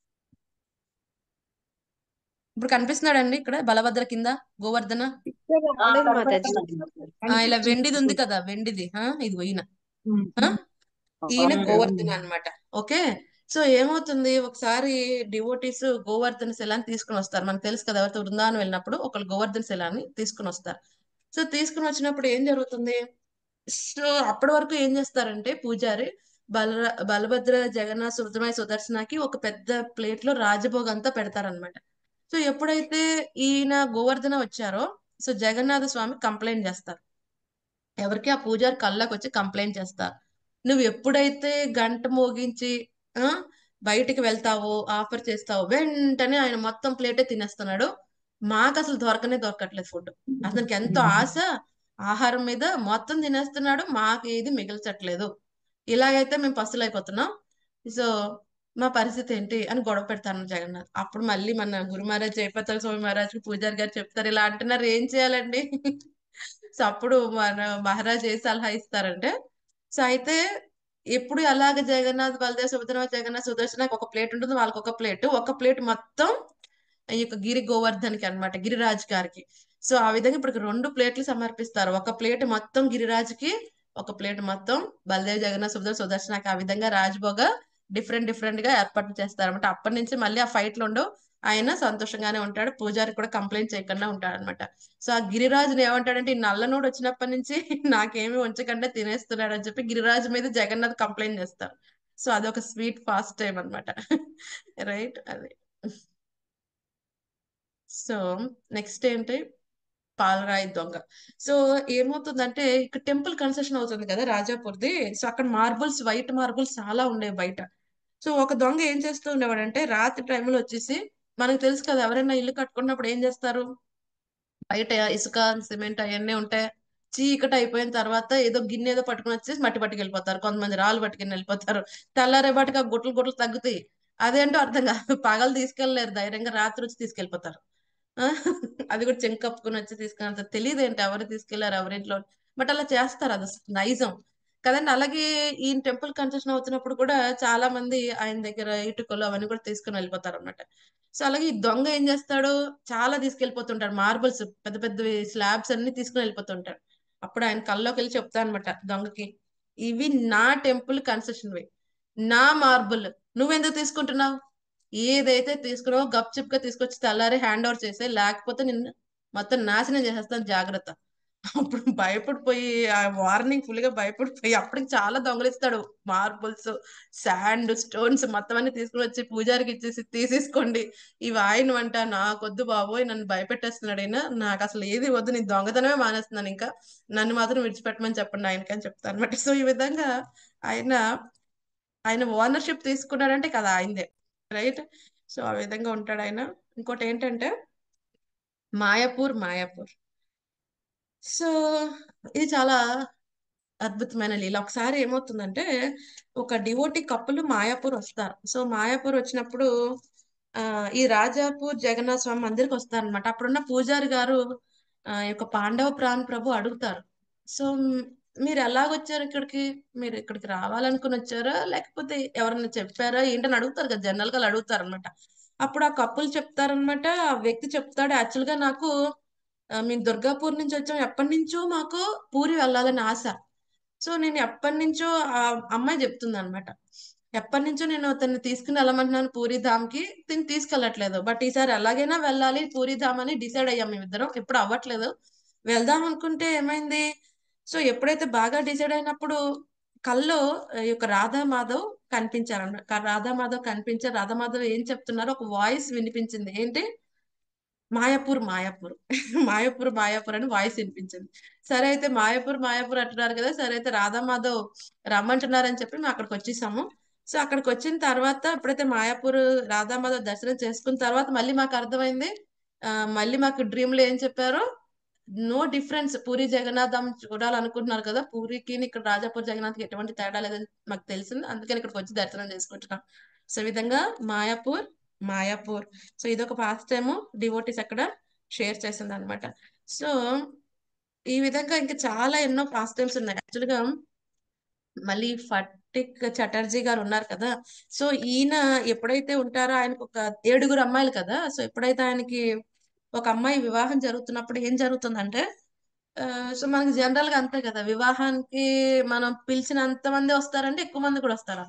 ఇప్పుడు కనిపిస్తున్నాడండి ఇక్కడ బలభద్ర కింద గోవర్ధన రాలేదు మాతాజీ ఆ ఇలా వెండిది ఉంది కదా వెండిది ఆ ఇది ఈయన ఆ? ఈయన గోవర్ధన అన్నమాట ఓకే సో ఏమవుతుంది ఒకసారి డివోటీస్ గోవర్ధన శిలాన్ని తీసుకుని వస్తారు మనకు తెలుసు కదా ఎవరితో బృందావనం వెళ్ళినప్పుడు ఒకళ్ళు గోవర్ధన శిలాన్ని తీసుకుని వస్తారు సో తీసుకుని వచ్చినప్పుడు ఏం జరుగుతుంది సో అప్పటి వరకు ఏం చేస్తారంటే పూజారి బల బలభద్ర జగన్నాథ్ సుబ్రహ్మణ్య సుదర్శనకి ఒక పెద్ద ప్లేట్ లో రాజభోగం అంతా పెడతారనమాట సో ఎప్పుడైతే ఈయన గోవర్ధన వచ్చారో సో జగన్నాథ స్వామి కంప్లైంట్ చేస్తారు ఎవరికి ఆ పూజారి కళ్ళకి వచ్చి కంప్లైంట్ చేస్తారు నువ్వు ఎప్పుడైతే గంట మోగించి ఆ బయటికి వెళ్తావో ఆఫర్ చేస్తావో వెంటనే ఆయన మొత్తం ప్లేటే తినేస్తున్నాడు మాకు అసలు దొరకనే దొరకట్లేదు ఫుడ్ అతనికి ఎంతో ఆశ ఆహారం మీద మొత్తం తినేస్తున్నాడు మాకు ఏది మిగల్చట్లేదు ఇలాగైతే మేము పస్తులైపోతున్నాం సో మా పరిస్థితి ఏంటి అని గొడవ పెడతాను జగన్నాథ్ అప్పుడు మళ్ళీ మన గురు మహారాజ్ జయపతాల స్వామి మహారాజ్ పూజారి గారు చెప్తారు ఇలా అంటున్నారు ఏం చేయాలండి సో అప్పుడు మన మహారాజ్ ఏ సలహా ఇస్తారంటే సో అయితే ఎప్పుడు అలాగ జగన్నాథ్ బలదేవ్ సుభద్ర జగన్నాథ్ సుదర్శనకి ఒక ప్లేట్ ఉంటుంది వాళ్ళకి ఒక ప్లేట్ ఒక ప్లేట్ మొత్తం ఈ యొక్క గిరి గోవర్ధన్కి అన్నమాట గిరిరాజ్ గారికి సో ఆ విధంగా ఇప్పుడు రెండు ప్లేట్లు సమర్పిస్తారు ఒక ప్లేట్ మొత్తం గిరిరాజ్కి ఒక ప్లేట్ మొత్తం బలదేవ్ జగన్నాథ్ సుభద్ర సుదర్శనకి ఆ విధంగా రాజ్భోగ డిఫరెంట్ డిఫరెంట్ గా ఏర్పాటు చేస్తారు అనమాట అప్పటి నుంచి మళ్ళీ ఆ ఫైట్లు ఉండవు ఆయన సంతోషంగానే ఉంటాడు పూజారి కూడా కంప్లైంట్ చేయకుండా ఉంటాడు అనమాట సో ఆ గిరిరాజుని ఏమంటాడంటే ఈ నల్లనోడు వచ్చినప్పటి నుంచి నాకేమీ ఉంచకుండా తినేస్తున్నాడు అని చెప్పి గిరిరాజు మీద జగన్నాథ్ కంప్లైంట్ చేస్తారు సో అదొక స్వీట్ ఫాస్ట్ టైం అనమాట రైట్ అది సో నెక్స్ట్ ఏంటి పాలరాయి దొంగ సో ఏమవుతుందంటే ఇక్కడ టెంపుల్ కన్స్ట్రక్షన్ అవుతుంది కదా రాజాపూర్ది సో అక్కడ మార్బుల్స్ వైట్ మార్బుల్స్ చాలా ఉండేవి బయట సో ఒక దొంగ ఏం చేస్తూ ఉండేవాడంటే రాత్రి టైంలో వచ్చేసి మనకు తెలుసు కదా ఎవరైనా ఇల్లు కట్టుకున్నప్పుడు ఏం చేస్తారు బయట ఇసుక సిమెంట్ అవన్నీ ఉంటాయి చీకటి అయిపోయిన తర్వాత ఏదో గిన్నె ఏదో పట్టుకుని వచ్చేసి మట్టి పట్టుకు వెళ్ళిపోతారు కొంతమంది రాళ్ళు పట్టుకుని వెళ్ళిపోతారు తెల్లారేపాటికి ఆ గుట్లు గుట్లు తగ్గుతాయి అదేంటో అర్థం కాదు పగలు తీసుకెళ్ళలేరు ధైర్యంగా రాత్రి వచ్చి తీసుకెళ్ళిపోతారు ఆ, అది కూడా చెంక కప్పుకొని వచ్చి తీసుకుని అంత తెలియదు ఏంటి ఎవరు తీసుకెళ్లారు ఎవరింట్లో బట్ అలా చేస్తారు అది నైజం కదండి అలాగే ఈ టెంపుల్ కన్స్ట్రక్షన్ అవుతున్నప్పుడు కూడా చాలా మంది ఆయన దగ్గర ఇటుకలు అవన్నీ కూడా తీసుకుని వెళ్ళిపోతారు అనమాట సో అలాగే ఈ దొంగ ఏం చేస్తాడు చాలా తీసుకెళ్లిపోతుంటాడు మార్బల్స్ పెద్ద పెద్ద స్లాబ్స్ అన్ని తీసుకుని వెళ్ళిపోతుంటాడు అప్పుడు ఆయన కల్లోకి వెళ్ళి చెప్తా అనమాట దొంగకి ఇవి నా టెంపుల్ కన్స్ట్రక్షన్ నా మార్బుల్ నువ్వెందుకు తీసుకుంటున్నావు ఏదైతే తీసుకున్నావో గప్ గా తీసుకొచ్చి తెల్లారి హ్యాండ్ ఓవర్ చేసే లేకపోతే నిన్ను మొత్తం నాశనం చేసేస్తాను జాగ్రత్త అప్పుడు భయపడిపోయి ఆ వార్నింగ్ ఫుల్ గా భయపడిపోయి అప్పటికి చాలా దొంగలిస్తాడు మార్బుల్స్ శాండ్ స్టోన్స్ మొత్తం అన్ని తీసుకుని వచ్చి పూజారికి ఇచ్చేసి తీసేసుకోండి ఇవి ఆయన వంట నాకొద్దు బాబోయ్ నన్ను భయపెట్టేస్తున్నాడు ఆయన నాకు అసలు ఏది వద్దు నేను దొంగతనమే మానేస్తున్నాను ఇంకా నన్ను మాత్రం విడిచిపెట్టమని చెప్పండి ఆయనకి అని చెప్తాను అనమాట సో ఈ విధంగా ఆయన ఆయన ఓనర్షిప్ తీసుకున్నాడంటే కదా ఆయనదే రైట్ సో ఆ విధంగా ఉంటాడు ఆయన ఇంకోటి ఏంటంటే మాయాపూర్ మాయాపూర్ సో ఇది చాలా అద్భుతమైన లీల ఒకసారి ఏమవుతుందంటే ఒక డివోటి కప్పులు మాయాపూర్ వస్తారు సో మాయాపూర్ వచ్చినప్పుడు ఆ ఈ రాజాపూర్ జగన్నాథ స్వామి మందిరికి వస్తారనమాట అప్పుడున్న పూజారి గారు ఆ ఈ యొక్క పాండవ ప్రాణ ప్రభు అడుగుతారు సో మ్, మీరు ఎలాగొచ్చారు ఇక్కడికి మీరు ఇక్కడికి రావాలనుకుని వచ్చారా లేకపోతే ఎవరన్నా చెప్పారా ఏంటని అడుగుతారు కదా జనరల్ గా అడుగుతారు అనమాట అప్పుడు ఆ కప్పులు చెప్తారనమాట ఆ వ్యక్తి చెప్తాడు యాక్చువల్ గా నాకు ఆ, మేము దుర్గాపూర్ నుంచి వచ్చాం ఎప్పటి నుంచో మాకు పూరి వెళ్ళాలని ఆశ సో నేను ఎప్పటి నుంచో ఆ అమ్మాయి చెప్తుంది అనమాట ఎప్పటి నుంచో నేను తను తీసుకుని వెళ్ళమంటున్నాను పూరి ధామ్ కి తిని తీసుకెళ్ళట్లేదు బట్ ఈసారి ఎలాగైనా వెళ్ళాలి పూరి ధామ్ అని డిసైడ్ అయ్యాం మేమిద్దరం ఎప్పుడు అవ్వట్లేదు వెళ్దాం అనుకుంటే ఏమైంది సో ఎప్పుడైతే బాగా డిసైడ్ అయినప్పుడు కల్లో ఈ యొక్క రాధా మాధవ్ కనిపించారన్నమాట రాధా మాధవ్ కనిపించారు రాధా మాధవ్ ఏం చెప్తున్నారు ఒక వాయిస్ వినిపించింది ఏంటి మాయాపూర్ మాయాపూర్ మాయాపూర్ మాయాపూర్ అని వాయిస్ వినిపించింది సరే అయితే మాయాపూర్ మాయాపూర్ అంటున్నారు కదా సరే అయితే రాధామాధవ్ రమ్మంటున్నారని చెప్పి మేము అక్కడికి వచ్చేసాము సో అక్కడికి వచ్చిన తర్వాత ఎప్పుడైతే మాయాపూర్ రాధామాధవ్ దర్శనం చేసుకున్న తర్వాత మళ్ళీ మాకు అర్థమైంది ఆ, మళ్ళీ మాకు డ్రీమ్ లో ఏం చెప్పారు నో డిఫరెన్స్ పూరి జగన్నాథం చూడాలనుకుంటున్నారు కదా పూరికి ఇక్కడ రాజాపూర్ జగన్నాథ్కి ఎటువంటి తేడా లేదని మాకు తెలిసింది అందుకని ఇక్కడికి వచ్చి దర్శనం చేసుకుంటున్నాం సో ఈ విధంగా మాయాపూర్ మాయాపూర్ సో ఇదొక పాస్ట్ టైము డివోటీస్ అక్కడ షేర్ చేసింది అనమాట సో ఈ విధంగా ఇంకా చాలా ఎన్నో పాస్ట్ టైమ్స్ ఉన్నాయి యాక్చువల్ గా మళ్ళీ ఫటిక్ చటర్జీ గారు ఉన్నారు కదా సో ఈయన ఎప్పుడైతే ఉంటారో ఆయనకు ఒక ఏడుగురు అమ్మాయిలు కదా సో ఎప్పుడైతే ఆయనకి ఒక అమ్మాయి వివాహం జరుగుతున్నప్పుడు ఏం జరుగుతుందంటే ఆ, సో మనకి జనరల్ గా అంతే కదా వివాహానికి మనం పిలిచినంత మంది వస్తారంటే ఎక్కువ మంది కూడా వస్తారా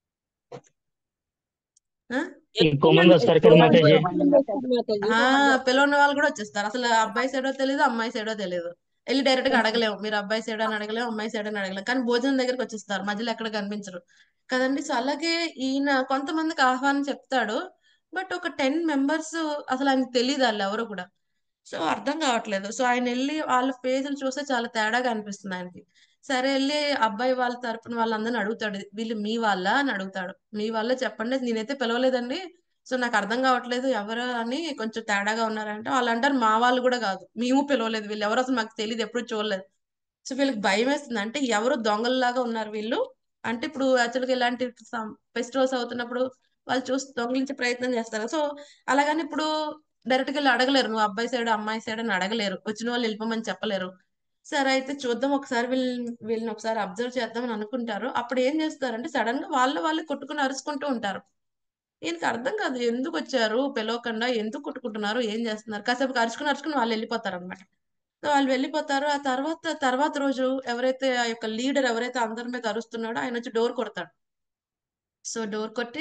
ఆ? ఎక్కువ మంది వస్తారు కదా మాతాజీ ఆ పిలవని వాళ్ళు కూడా వచ్చేస్తారు అసలు అబ్బాయి సైడో తెలియదు అమ్మాయి సైడో తెలియదు వెళ్ళి డైరెక్ట్ గా అడగలేము మీరు అబ్బాయి సైడ్ అని అడగలేము అమ్మాయి సైడ్ అని అడగలేము కానీ భోజనం దగ్గరికి వచ్చేస్తారు మధ్యలో ఎక్కడ కనిపించరు కదండి సో అలాగే ఈయన కొంతమందికి ఆహ్వానం చెప్తాడు బట్ ఒక టెన్ మెంబర్స్ అసలు ఆయనకు తెలియదు వాళ్ళు ఎవరు కూడా సో అర్థం కావట్లేదు సో ఆయన వెళ్ళి వాళ్ళ ఫేసులు చూస్తే చాలా తేడాగా అనిపిస్తుంది ఆయనకి సరే వెళ్ళి అబ్బాయి వాళ్ళ తరపున వాళ్ళందరిని అడుగుతాడు వీళ్ళు మీ వాళ్ళ అని అడుగుతాడు మీ వాళ్ళ చెప్పండి నేనైతే పిలవలేదండి సో నాకు అర్థం కావట్లేదు ఎవరు అని కొంచెం తేడాగా ఉన్నారంటే వాళ్ళు అంటారు మా వాళ్ళు కూడా కాదు మేము పిలవలేదు వీళ్ళు ఎవరు అసలు మాకు తెలియదు ఎప్పుడు చూడలేదు సో వీళ్ళకి భయం వేస్తుంది అంటే ఎవరు దొంగల్లాగా ఉన్నారు వీళ్ళు అంటే ఇప్పుడు యాక్చువల్గా ఇలాంటి ఫెస్టివల్స్ అవుతున్నప్పుడు వాళ్ళు చూసి దొంగిలించే ప్రయత్నం చేస్తారు సో అలాగని ఇప్పుడు డైరెక్ట్ గా వెళ్ళి అడగలేరు నువ్వు అబ్బాయి సైడ్ అమ్మాయి సైడ్ అని అడగలేరు వచ్చిన వాళ్ళు వెళ్ళిపోమని చెప్పలేరు సరే అయితే చూద్దాం ఒకసారి వీళ్ళని వీళ్ళని ఒకసారి అబ్జర్వ్ చేద్దాం అని అనుకుంటారు అప్పుడు ఏం చేస్తారంటే సడన్ గా వాళ్ళు వాళ్ళు కొట్టుకుని అరుచుకుంటూ ఉంటారు ఈయనకి అర్థం కాదు ఎందుకు వచ్చారు పిలవకుండా ఎందుకు కొట్టుకుంటున్నారు ఏం చేస్తున్నారు కాసేపు అరుచుకుని అరుచుకుని వాళ్ళు వెళ్ళిపోతారు అనమాట సో వాళ్ళు వెళ్ళిపోతారు ఆ తర్వాత తర్వాత రోజు ఎవరైతే ఆ యొక్క లీడర్ ఎవరైతే అందరి మీద అరుస్తున్నాడో ఆయన వచ్చి డోర్ కొడతాడు సో డోర్ కొట్టి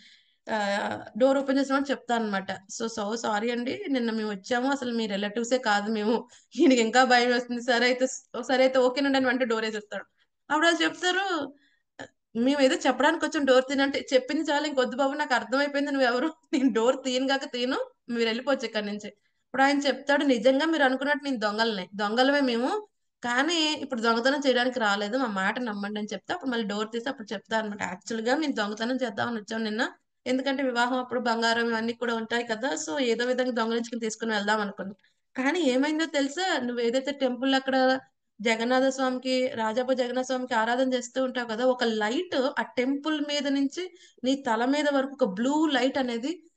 డోర్ ఓపెన్ చేసినప్పుడు చెప్తాను అనమాట సో సో సారీ అండి నిన్న మేము వచ్చాము అసలు మీ రిలేటివ్సే కాదు మేము ఈయనకి ఇంకా భయం వేస్తుంది సరే అయితే సరే అయితే ఓకేనండి అని వెంటనే డోర్ వేసేస్తాడు అప్పుడు వాళ్ళు చెప్తారు మేము ఏదో చెప్పడానికి వచ్చాం డోర్ తీనంటే చెప్పింది చాలు ఇంకొద్దు బాబు నాకు అర్థమైపోయింది నువ్వు ఎవరు నేను డోర్ తీయను కాక తీను మీరు వెళ్ళిపోవచ్చు ఇక్కడి నుంచి ఇప్పుడు ఆయన చెప్తాడు నిజంగా మీరు అనుకున్నట్టు నేను దొంగలనే దొంగలమే మేము కానీ ఇప్పుడు దొంగతనం చేయడానికి రాలేదు మా మాట నమ్మండి అని చెప్తే అప్పుడు మళ్ళీ డోర్ తీసి అప్పుడు చెప్తా అనమాట యాక్చువల్ గా నేను దొంగతనం చేద్దామని వచ్చాం నిన్న ఎందుకంటే వివాహం అప్పుడు బంగారం ఇవన్నీ కూడా ఉంటాయి కదా సో ఏదో విధంగా దొంగలించుకుని తీసుకుని వెళ్దాం అనుకున్నాను కానీ ఏమైందో తెలుసా నువ్వు ఏదైతే టెంపుల్ అక్కడ జగన్నాథ స్వామికి రాజాప జగన్నాథ స్వామికి ఆరాధన చేస్తూ ఉంటావు కదా ఒక లైట్ ఆ టెంపుల్ మీద నుంచి నీ తల మీద వరకు ఒక బ్లూ లైట్ అనేది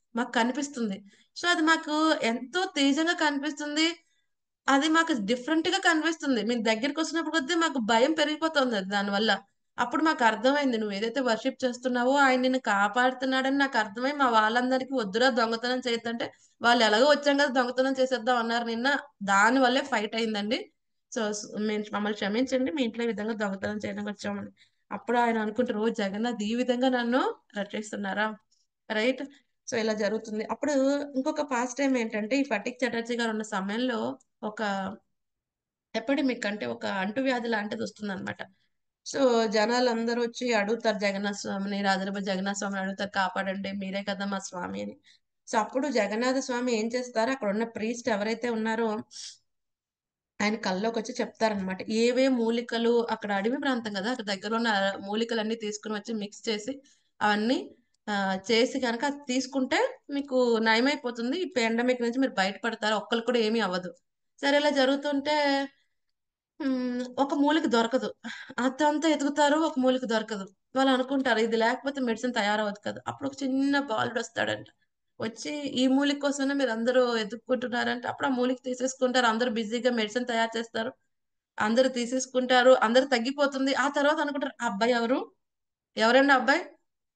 మాకు కనిపిస్తుంది సో అది మాకు ఎంతో తేజంగా కనిపిస్తుంది అది మాకు డిఫరెంట్ గా కనిపిస్తుంది మేము దగ్గరికి వచ్చినప్పుడు కొద్దీ మాకు భయం పెరిగిపోతుంది అది దానివల్ల అప్పుడు మాకు అర్థమైంది నువ్వు ఏదైతే వర్షిప్ చేస్తున్నావో ఆయన నిన్ను కాపాడుతున్నాడని నాకు అర్థమై మా వాళ్ళందరికీ వద్దురా దొంగతనం చేయొద్దంటే వాళ్ళు ఎలాగో వచ్చాం కదా దొంగతనం చేసేద్దాం అన్నారు నిన్న దాని వల్లే ఫైట్ అయిందండి సో మేము మమ్మల్ని క్షమించండి మీ ఇంట్లో ఈ విధంగా దొంగతనం చేయడానికి వచ్చామని అప్పుడు ఆయన అనుకుంటారు "ఓ జగన్నాథ్ ఈ విధంగా నన్ను రక్షిస్తున్నారా రైట్ సో ఇలా జరుగుతుంది అప్పుడు ఇంకొక పాస్ట్ టైం ఏంటంటే ఈ ఫటిక్ చటర్జీ గారు ఉన్న సమయంలో ఒక ఎపిడమిక్ అంటే ఒక అంటువ్యాధి లాంటిది వస్తుంది అనమాట సో జనాలు అందరూ వచ్చి అడుగుతారు జగన్నాథ స్వామిని రాజరబ జగన్నాథ స్వామిని అడుగుతారు కాపాడండి మీరే కదా మా స్వామి అని సో అప్పుడు జగన్నాథ స్వామి ఏం చేస్తారు అక్కడ ఉన్న ప్రీస్ట్ ఎవరైతే ఉన్నారో ఆయన కల్లోకి వచ్చి చెప్తారనమాట ఏవే మూలికలు అక్కడ అడవి ప్రాంతం కదా అక్కడ దగ్గర ఉన్న మూలికలన్నీ తీసుకుని వచ్చి మిక్స్ చేసి అవన్నీ ఆ, చేసి కనుక అది తీసుకుంటే మీకు నయమైపోతుంది ఈ పెండమిక్ నుంచి మీరు బయటపడతారు ఒక్కరు కూడా ఏమీ అవ్వదు సరే ఇలా జరుగుతుంటే ఉమ్, ఒక మూలిక దొరకదు అదంతా ఎదుగుతారు ఒక మూలిక దొరకదు వాళ్ళు అనుకుంటారు ఇది లేకపోతే మెడిసిన్ తయారవదు కదా అప్పుడు ఒక చిన్న బాలుడు వస్తాడంట వచ్చి ఈ మూలిక కోసమే మీరు అందరూ ఎదుర్కొంటున్నారంటే అప్పుడు ఆ మూలిక తీసేసుకుంటారు అందరూ బిజీగా మెడిసిన్ తయారు చేస్తారు అందరూ తీసేసుకుంటారు అందరూ తగ్గిపోతుంది ఆ తర్వాత అనుకుంటారు "ఆ అబ్బాయి ఎవరు ఎవరండి ఆ అబ్బాయి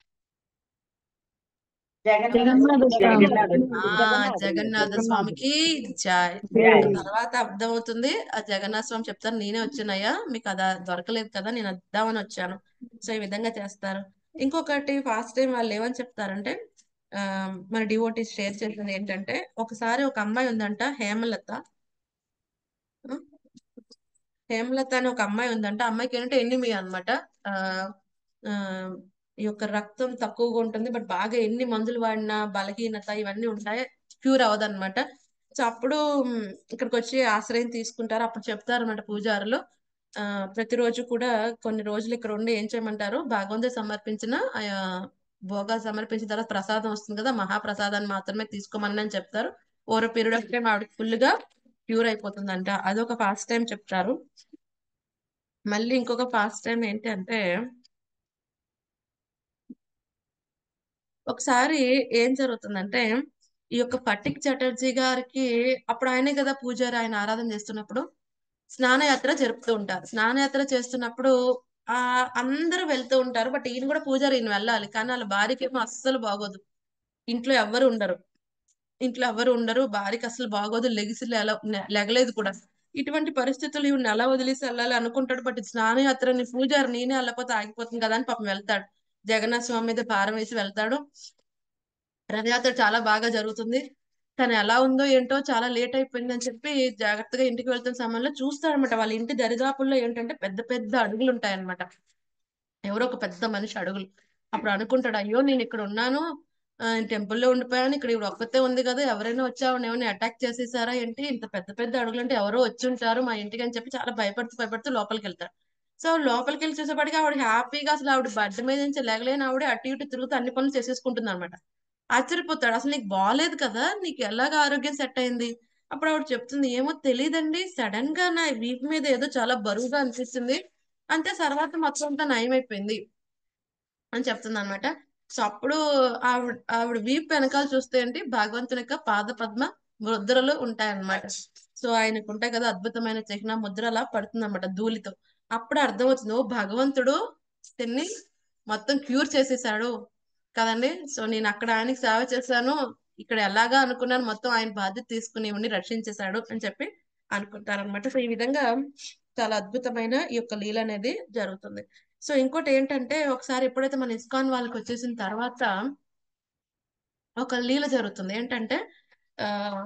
జగన్నాథ స్వామి ఆ జగన్నాథ స్వామికి జాయ్ జై. తర్వాత అర్థమవుతుంది ఆ జగన్నాథ స్వామి చెప్తారు నేనే వచ్చానయ్యా మీకు అది దొరకలేదు కదా నేను వద్దామని వచ్చాను సో ఈ విధంగా చేస్తారు ఇంకొకటి ఫాస్ట్ టైం వాళ్ళు ఏమని చెప్తారంటే ఆ మన డివోటీస్ షేర్ చేసింది ఏంటంటే ఒకసారి ఒక అమ్మాయి ఉందంట హేమలత ఆ, హేమలత అని ఒక అమ్మాయి ఉందంట ఆ అమ్మాయికి ఏంటంటే ఎనిమి అనమాట ఆ ఆ, ఈ యొక్క రక్తం తక్కువగా ఉంటుంది బట్ బాగా ఎన్ని మందులు వాడినా బలహీనత ఇవన్నీ ఉంటాయి క్యూర్ అవ్వదన్నమాట సో అప్పుడు మ్, ఇక్కడికి వచ్చి ఆశ్రయం తీసుకుంటారు అప్పుడు చెప్తారు అనమాట పూజారులు ఆ ప్రతిరోజు కూడా కొన్ని రోజులు ఇక్కడ ఉండి ఏం చేయమంటారు భగవంతుడు సమర్పించిన ఆ భోగాలు సమర్పించిన తర్వాత ప్రసాదం వస్తుంది కదా మహాప్రసాదాన్ని మాత్రమే తీసుకోమని అని చెప్తారు ఓవర్ పీరియడ్ ఆఫ్ టైం ఆవిడకి ఫుల్ గా క్యూర్ అయిపోతుందంట అదొక ఫాస్ట్ టైం చెప్తారు మళ్ళీ ఇంకొక ఫాస్ట్ టైం ఏంటి అంటే ఒకసారి ఏం జరుగుతుందంటే ఈ యొక్క పట్టిక్ చటర్జీ గారికి అప్పుడు ఆయనే కదా పూజారి ఆయన ఆరాధన చేస్తున్నప్పుడు స్నానయాత్ర జరుపుతూ ఉంటారు స్నానయాత్ర చేస్తున్నప్పుడు ఆ అందరూ వెళ్తూ ఉంటారు బట్ ఈయన కూడా పూజారి ఈయన వెళ్ళాలి కానీ వాళ్ళ భార్యకి ఏమో అస్సలు బాగోదు ఇంట్లో ఎవ్వరు ఉండరు ఇంట్లో ఎవరు ఉండరు భార్యకి అసలు బాగోదు లెగిసి లేల- లె- లెగలేదు కూడా ఇటువంటి పరిస్థితులు ఈవిని ఎలా వదిలేసి వెళ్ళాలి అనుకుంటాడు బట్ స్నానయాత్రని పూజారి నేనే వెళ్ళకపోతే ఆగిపోతుంది కదా అని పాపం వెళ్తాడు జగన్నాథ స్వామి మీద భారం వేసి వెళ్తాడు రథయాత్ర చాలా బాగా జరుగుతుంది తను ఎలా ఉందో ఏంటో చాలా లేట్ అయిపోయింది అని చెప్పి జాగ్రత్తగా ఇంటికి వెళ్తున్న సమయంలో చూస్తాడనమాట వాళ్ళ ఇంటి దరిదాపుల్లో ఏంటంటే పెద్ద పెద్ద అడుగులు ఉంటాయన్నమాట ఎవరో ఒక పెద్ద మనిషి అడుగులు అప్పుడు అనుకుంటాడు అయ్యో నేను ఇక్కడ ఉన్నాను ఆ, టెంపుల్లో ఉండిపోయాను ఇక్కడ ఇవి ఒక్కతే ఉంది కదా ఎవరైనా వచ్చి ఆవిడ ఏమైనా అటాక్ చేసేసారా ఏంటి ఇంత పెద్ద పెద్ద అడుగులు అంటే ఎవరో వచ్చి ఉంటారు మా ఇంటికి అని చెప్పి చాలా భయపడుతూ భయపడుతూ లోపలికి వెళ్తాడు సో లోపలికి వెళ్ళి చూసేప్పటికి ఆవిడ హ్యాపీగా అసలు ఆవిడ బడ్డ మీద నుంచి లేగలేని ఆవిడ అటు ఇటు తిరుగుతూ అన్ని పనులు చేసేసుకుంటుంది అనమాట ఆశ్చర్యపోతాడు అసలు నీకు బాగాలేదు కదా నీకు ఎలాగ ఆరోగ్యం సెట్ అయింది అప్పుడు ఆవిడ చెప్తుంది ఏమో తెలియదండి సడన్ గా నా వీపు మీద ఏదో చాలా బరువుగా అనిపిస్తుంది అంతే తర్వాత మొత్తం అంతా నయమైపోయింది అని చెప్తుంది అనమాట సో అప్పుడు ఆవిడ ఆవిడ వీపు వెనకాల చూస్తే ఏంటి భగవంతుని యొక్క పాద పద్మ ముద్రలు ఉంటాయన్నమాట సో ఆయనకు ఉంటాయి కదా అద్భుతమైన చిహ్న ముద్ర అలా పడుతుంది అనమాట ధూళితో అప్పుడు అర్థమవుతుంది ఓ భగవంతుడు దీన్ని మొత్తం క్యూర్ చేసేసాడు కదండి సో నేను అక్కడ ఆయనకి సేవ చేశాను ఇక్కడ ఎలాగా అనుకున్నాను మొత్తం ఆయన బాధ్యత తీసుకుని ఉండి రక్షించేశాడు అని చెప్పి అనుకుంటారనమాట సో ఈ విధంగా చాలా అద్భుతమైన ఈ యొక్క లీల అనేది జరుగుతుంది సో ఇంకోటి ఏంటంటే ఒకసారి ఎప్పుడైతే మన ఇస్కాన్ వాళ్ళకి వచ్చేసిన తర్వాత ఒక లీల జరుగుతుంది ఏంటంటే ఆ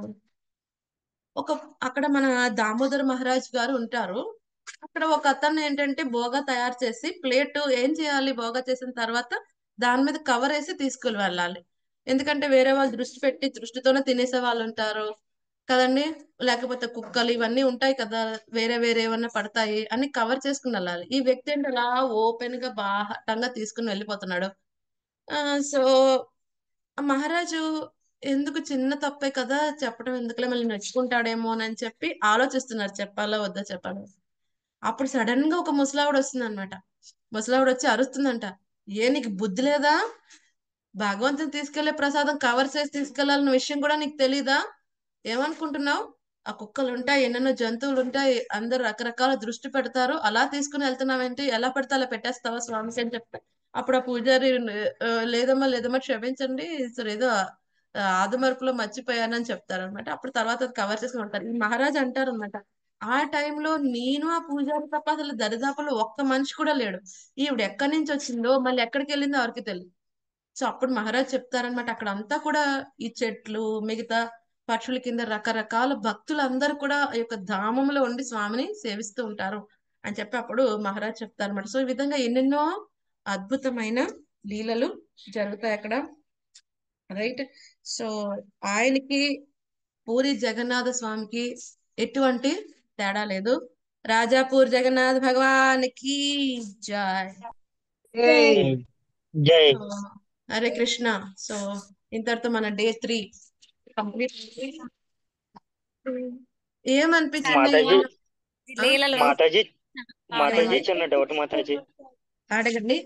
ఒక అక్కడ మన దామోదర్ మహారాజ్ గారు ఉంటారు అక్కడ ఒక అతను ఏంటంటే బోగా తయారు చేసి ప్లేట్ ఏం చేయాలి బోగా చేసిన తర్వాత దాని మీద కవర్ వేసి తీసుకుని వెళ్ళాలి ఎందుకంటే వేరే వాళ్ళు దృష్టి పెట్టి దృష్టితోనే తినేసే వాళ్ళు ఉంటారు కదండి లేకపోతే కుక్కలు ఇవన్నీ ఉంటాయి కదా వేరే వేరే ఏమన్నా పడతాయి అని కవర్ చేసుకుని వెళ్ళాలి ఈ వ్యక్తి ఏంటి అలా ఓపెన్ గా బాహటంగా తీసుకుని వెళ్ళిపోతున్నాడు ఆ సో ఆ మహారాజు ఎందుకు చిన్న తప్పే కదా చెప్పడం ఎందుకులే మళ్ళీ నచ్చుకుంటాడేమో అని చెప్పి ఆలోచిస్తున్నారు చెప్పాలా వద్దా చెప్పాలా అప్పుడు సడన్ గా ఒక ముసలావిడ వస్తుంది అనమాట ముసలావిడ వచ్చి అరుస్తుందంట ఏ నీకు బుద్ధి లేదా భగవంతుని తీసుకెళ్లే ప్రసాదం కవర్ చేసి తీసుకెళ్లాలన్న విషయం కూడా నీకు తెలీదా ఏమనుకుంటున్నావు ఆ కుక్కలు ఉంటాయి ఎన్నెన్నో జంతువులు ఉంటాయి అందరు రకరకాల దృష్టి పెడతారు అలా తీసుకుని వెళ్తున్నావేంటి ఎలా పడితే అలా పెట్టేస్తావా స్వామికి అని చెప్తా అప్పుడు ఆ పూజారి "ఆ, లేదమ్మా లేదమ్మా క్షమించండి సరే ఏదో ఆ, ఆదమరుపులో మర్చిపోయానని చెప్తారు అనమాట అప్పుడు తర్వాత అది కవర్ చేసుకుని ఉంటారు ఈ మహారాజ్ అంటారు అనమాట ఆ టైంలో నేను ఆ పూజారి తప్ప అసలు దరిదాపులో ఒక్క మనిషి కూడా లేడు ఈవిడ ఎక్కడి నుంచి వచ్చిందో మళ్ళీ ఎక్కడికి వెళ్ళిందో ఎవరికి తెలియదు సో అప్పుడు మహారాజ్ చెప్తారనమాట అక్కడ అంతా కూడా ఈ చెట్లు మిగతా పక్షుల కింద రకరకాల భక్తులందరూ కూడా ఈ యొక్క ధామంలో ఉండి స్వామిని సేవిస్తూ ఉంటారు అని చెప్పి అప్పుడు మహారాజ్ చెప్తారనమాట సో ఈ విధంగా ఎన్నెన్నో అద్భుతమైన లీలలు జరుగుతాయి అక్కడ రైట్ సో ఆయనకి పూరి జగన్నాథ స్వామికి ఎటువంటి తేడా లేదు రాజాపూర్ జగన్నాథ్ భగవానికి జై జై సో, హరే కృష్ణ సో ఇంతటితో మన డే త్రీ కంప్లీట్ ఏమనిపించింది మాతాజీ లీలలు మాతాజీ మాతాజీ చిన్న డౌట్ మాతాజీ అడగండి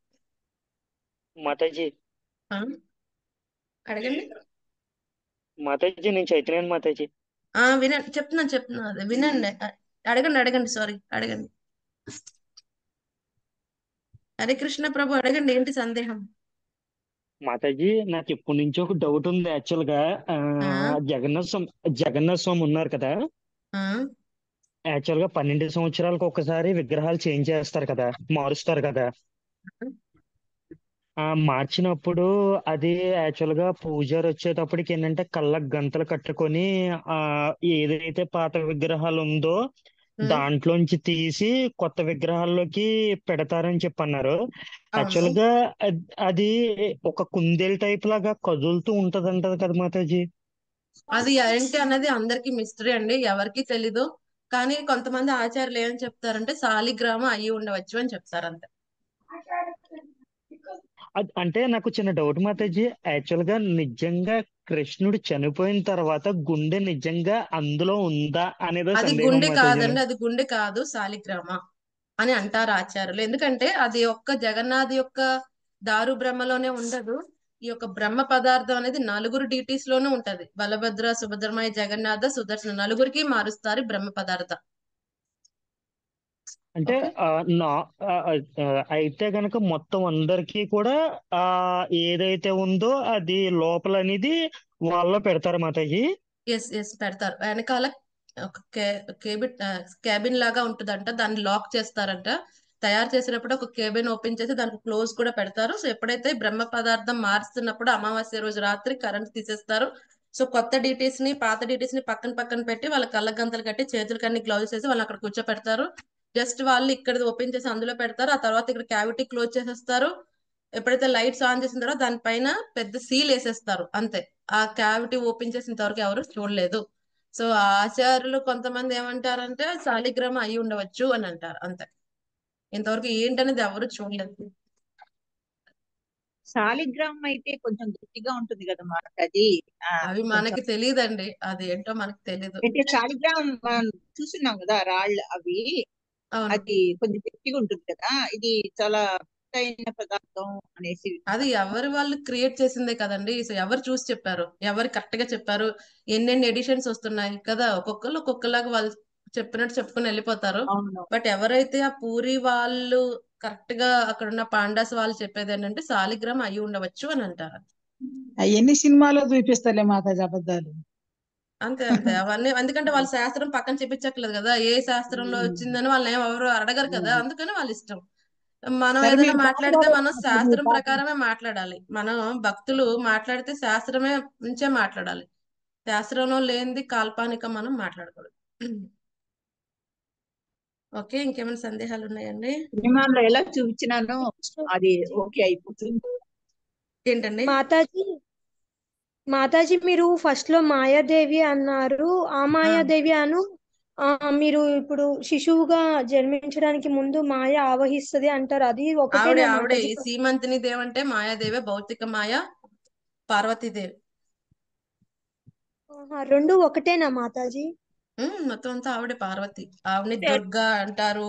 మాతాజీ ఆ? అడగండి మాతాజీ నేను చైతన్య మాతాజీ ఆ వినండి చెప్తున్నాను చెప్తున్నాను అదే వినండి అ- అడగండి అడగండి సారీ అడగండి హరే కృష్ణ ప్రభు అడగండి ఏంటి సందేహం మాతాజీ నాకు ఇప్పటి నుంచి ఒక డౌట్ ఉంది యాక్చువల్ గా ఆ, ఆ? జగన్నాథ్ స్వామి జగన్నాథ్ స్వామి ఉన్నారు కదా ఆ? యాక్చువల్ గా పన్నెండు సంవత్సరాలకు ఒకసారి విగ్రహాలు చేంజ్ చేస్తారు కదా మారుస్తారు కదా ఆ మార్చినప్పుడు అది యాక్చువల్ గా పూజారి వచ్చేటప్పటికి ఏంటంటే కళ్ళకు గంతలు కట్టుకొని ఆ ఏదైతే పాత విగ్రహాలు ఉందో ఉమ్, దాంట్లోంచి తీసి కొత్త విగ్రహాల్లోకి పెడతారని చెప్పి అన్నారు యాక్చువల్ అవును గా అద్- అది ఒక కుందేలు టైప్ లాగా కదులుతూ ఉంటదంటది కదా మాతాజీ అది ఏంటి అన్నది అందరికి మిస్టరీ అండి ఎవరికి తెలీదు కానీ కొంతమంది ఆచార్యులు ఏమని చెప్తారంటే సాలిగ్రామం అయ్యి ఉండవచ్చు అని చెప్తారు అంతే అద్- అంటే నాకు చిన్న డౌట్ మాతాజీ యాక్చువల్ గా నిజంగా కృష్ణుడు చనిపోయిన తర్వాత గుండె నిజంగా అందులో ఉందా అనేదో అది సందేహం గుండె మాతాజీ కాదండి అది గుండె కాదు సాలిగ్రామ అని అంటారు ఆచార్యులు ఎందుకంటే అది ఒక్క జగన్నాథ్ యొక్క దారు బ్రహ్మలోనే ఉండదు ఈ యొక్క బ్రహ్మ పదార్థం అనేది నలుగురు డీటీస్ లోనూ ఉంటది బలభద్ర సుభద్రమయ జగన్నాథ సుదర్శన నలుగురికి మారుస్తారు ఈ బ్రహ్మ పదార్థం అంటే ఓకే ఆ, నా ఆ, ఆ, అయితే గనక మొత్తం అందరికీ కూడా ఆ ఏదైతే ఉందో అది లోపల అనేది వాళ్ళలో పెడతారు మాతాజీ ఎస్ ఎస్ పెడతారు వెనకాల ఒక కేబిన్ క్యాబిన్ లాగా ఉంటుందంట దాన్ని లాక్ చేస్తారంట తయారు చేసేటప్పుడు ఒక కేబిన్ ఓపెన్ చేసి దానికి క్లోజ్ కూడా పెడతారు సో ఎప్పుడైతే బ్రహ్మ పదార్థం మారుస్తున్నప్పుడు అమావాస్య రోజు రాత్రి కరెంట్ తీసేస్తారు సో కొత్త డీటీస్ ని పాత డీటీస్ ని పక్కన పక్కన పెట్టి వాళ్ళ కళ్ళ గంతలు కట్టి చేతులకి అన్ని గ్లౌజెస్ వేసి వాళ్ళు అక్కడ కూర్చోపెడతారు జస్ట్ వాళ్ళు ఇక్కడ ఓపెన్ చేసి అందులో పెడతారు ఆ తర్వాత ఇక్కడ క్యావిటీ క్లోజ్ చేసేస్తారు ఎప్పుడైతే లైట్స్ ఆన్ చేసిన తర్వాత దానిపైన పెద్ద సీల్ వేసేస్తారు అంతే ఆ క్యావిటీ ఓపెన్ చేసిన వరకు ఎవరు చూడలేదు సో ఆ ఆచార్యులు కొంతమంది ఏమంటారంటే శాలిగ్రామం అయి ఉండవచ్చు అని అంటారు అంతే ఇంతవరకు ఏంటనేది ఎవరు చూడలేదు శాలిగ్రామం అయితే కొంచెం గట్టిగా ఉంటుంది కదా మాతాజీ ఆ, అవి కొంచెం మనకి తెలియదండి అది ఏంటో మనకి తెలీదు అంటే శాలిగ్రామం మనం చూస్తున్నాం కదా రాళ్ళు అవి అవును అది కొంచెం గట్టిగా ఉంటుంది కదా ఇది చాలా అయిన పదార్థం అనేసి అది ఎవరి వాళ్ళు క్రియేట్ చేసిందే కదండి సో ఎవరు చూసి చెప్పారు ఎవరు కరెక్ట్ గా చెప్పారు ఎన్నెన్ని ఎడిషన్స్ వస్తున్నాయి కదా ఒక్కొక్కరు ఒక్కొక్కలాగా వాళ్ళు చెప్పినట్టు చెప్పుకొని వెళ్ళిపోతారు అవును బట్ ఎవరైతే ఆ పూరి వాళ్ళు కరెక్ట్ గా అక్కడ ఉన్న పాండాస్ వాళ్ళు చెప్పేది ఏంటంటే సాలిగ్రామ్ అయి ఉండవచ్చు అని అంటారు ఎన్ని సినిమాలో చూపిస్తారులే మాతాజీ అబద్ధాలు అంతే అంతే అవన్నీ ఎందుకంటే వాళ్ళ శాస్త్రం పక్కన చెప్పించట్లేదు కదా ఏ శాస్త్రంలో వచ్చిందని వాళ్ళని ఏం ఎవరు అడగరు కదా అందుకని వాళ్ళ ఇష్టం మనం సరే ఏదైనా మీరు మాట్లాడితే పాటలు మనం పాడండి, శాస్త్రం పాటలు. ప్రకారమే మాట్లాడాలి మనం భక్తులు మాట్లాడితే శాస్త్రమే నుంచే మాట్లాడాలి శాస్త్రంలో లేనిది కాల్పానిక మనం మాట్లాడకూడదు ఓకే ఇంకేమైనా సందేహాలు ఉన్నాయండి సినిమాలో ఎలా చూపించినానో అది ఓకే అయిపోతుంది ఏంటండి మాతాజీ మాతాజీ మీరు ఫస్ట్ లో మాయాదేవి అన్నారు ఆ మాయాదేవి అను ఆ, మీరు ఇప్పుడు శిశువుగా జన్మించడానికి ముందు మాయ ఆవహిస్తది అంటారు అది ఆవిడే ఒకటేనా ఆవిడే మాతాజీ ఈ సీమంతిని దేవంటే మాయాదేవే భౌతిక మాయ పార్వతీదేవి ఆహా, రెండు ఒకటేనా మాతాజీ ఉమ్, మొత్తం అంతా ఆవిడే పార్వతి ఆవిడని దుర్గా అంటారు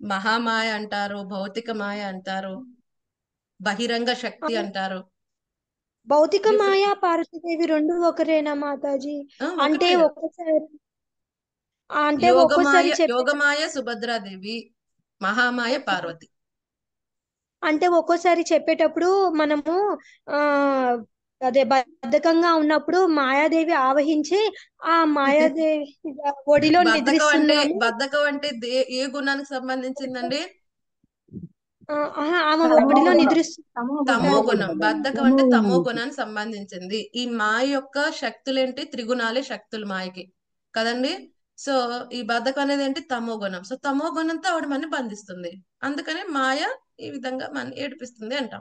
మహామాయ అంటారు భౌతిక మాయ అంటారు బహిరంగ శక్తి అంటారు భౌతిక Different. మాయ పార్వతీదేవి రెండు ఒకరేనా మాతాజీ ఆ, అంటే ఒకటే ఒక్కోసారి ఆ, అంటే యోగమాయ ఒక్కోసారి చెప్పే యోగమాయ సుభద్రాదేవి మహామాయ పార్వతి అంటే ఒక్కోసారి చెప్పేటప్పుడు మనము ఆ అదే బద్ధకంగా ఉన్నప్పుడు మాయాదేవి ఆవహించి ఆ మాయాదేవి ఒడిలో బద్ధకం అంటే నిద్రిస్తున్నాము బద్ధకం అంటే దే- ఏ గుణానికి సంబంధించిందండి ఆ, ఆహా, ఆమె తమో ఒడిలో గుణం నిద్రిస్తు తమో తమో గుణం గుణం బద్ధకం తమో అంటే గుణం తమో ఉంటుంది. గుణానికి సంబంధించింది ఈ మాయ యొక్క శక్తులేంటి త్రిగుణాలే శక్తులు మాయకి కదండి సో ఈ బద్ధకం అనేది ఏంటి తమో గుణం సో తమో గుణంతో ఆవిడ మనని బంధిస్తుంది అందుకనే మాయ ఈ విధంగా మన ఏడిపిస్తుంది అంటాం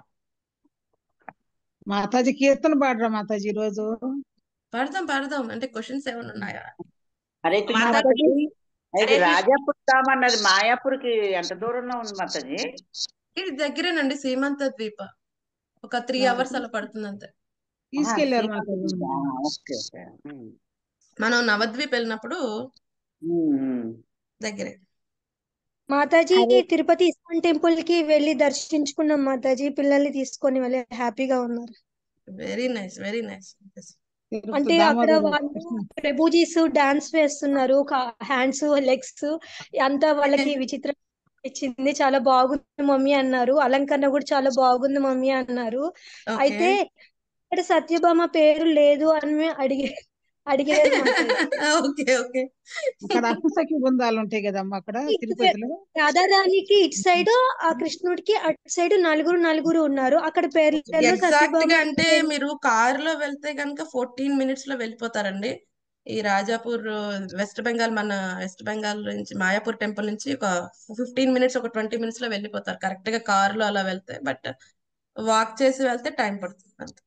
మాతాజీ కీర్తన పాడరా మాతాజీ ఈ రోజు పాడదాం పాడదాం అంటే క్వశ్చన్స్ ఏమైనా ఉన్నాయా హరే కృష్ణ మాతాజీ మాతాజీ హరే ఇది కృష్ణ రాజాపూర్ ధామ్ అన్నది మాయాపూర్కి ఎంత దూరంలో ఉంది మాతాజీ ఇది దగ్గరేనండి సీమంత ద్వీప ఒక త్రీ ఆ, అవర్స్ అలా పడుతుంది అంతే ఆహా, తీసుకెళ్లారు శ్రీమంత మాతాజీ ద్వీప. ఆ, ఓకే ఓకే ఉమ్. మనం నవద్వీప్ వెళ్ళినప్పుడు ఉమ్, ఉమ్. దగ్గరే మాతాజీ హరే తిరుపతి ఇస్కాన్ టెంపుల్ కి వెళ్ళి దర్శించుకున్నాం మాతాజీ పిల్లల్ని తీసుకొని వెళ్ళి హ్యాపీగా ఉన్నారు very nice very nice Tirupati అంటే అక్కడ దామోదర వాళ్ళు కృష్ణ ప్రభుజీస్ డాన్స్ వేస్తున్నారు హ్యాండ్స్ లెగ్స్ అంతా వాళ్ళకి విచిత్రం ఇచ్చింది చాలా బాగుంది మమ్మీ అన్నారు అలంకరణ కూడా చాలా బాగుంది మమ్మీ అన్నారు ఓకే అయితే ఇక్కడ సత్యభామ పేరు లేదు అని అడిగే అడిగారు మాతాజీ ఓకే ఓకే అక్కడ అష్టసఖి బృందాలు ఉంటాయి కదమ్మా అక్కడ ఇటు తిరుపతిలో రాధారాణికి ఇటు సైడ్ ఆ కృష్ణుడికి అటు సైడ్ నలుగురు నలుగురు ఉన్నారు అక్కడ పేర్లలో ఎగ్జాక్ట్ సత్యభామ గా అంటే మీరు కార్ లో వెళ్తే కనుక ఫోర్టీన్ మినిట్స్ లో వెళ్ళిపోతారండి ఈ రాజాపూర్ వెస్ట్ బెంగాల్ మన వెస్ట్ బెంగాల్ నుంచి మాయాపూర్ టెంపుల్ నుంచి ఒక ఫిఫ్టీన్ మినిట్స్ ఒక ట్వంటీ మినిట్స్ లో వెళ్ళిపోతారు కరెక్ట్ గా కార్ లో అలా వెళ్తే బట్ వాక్ చేసి వెళ్తే టైం పడుతుంది అంతే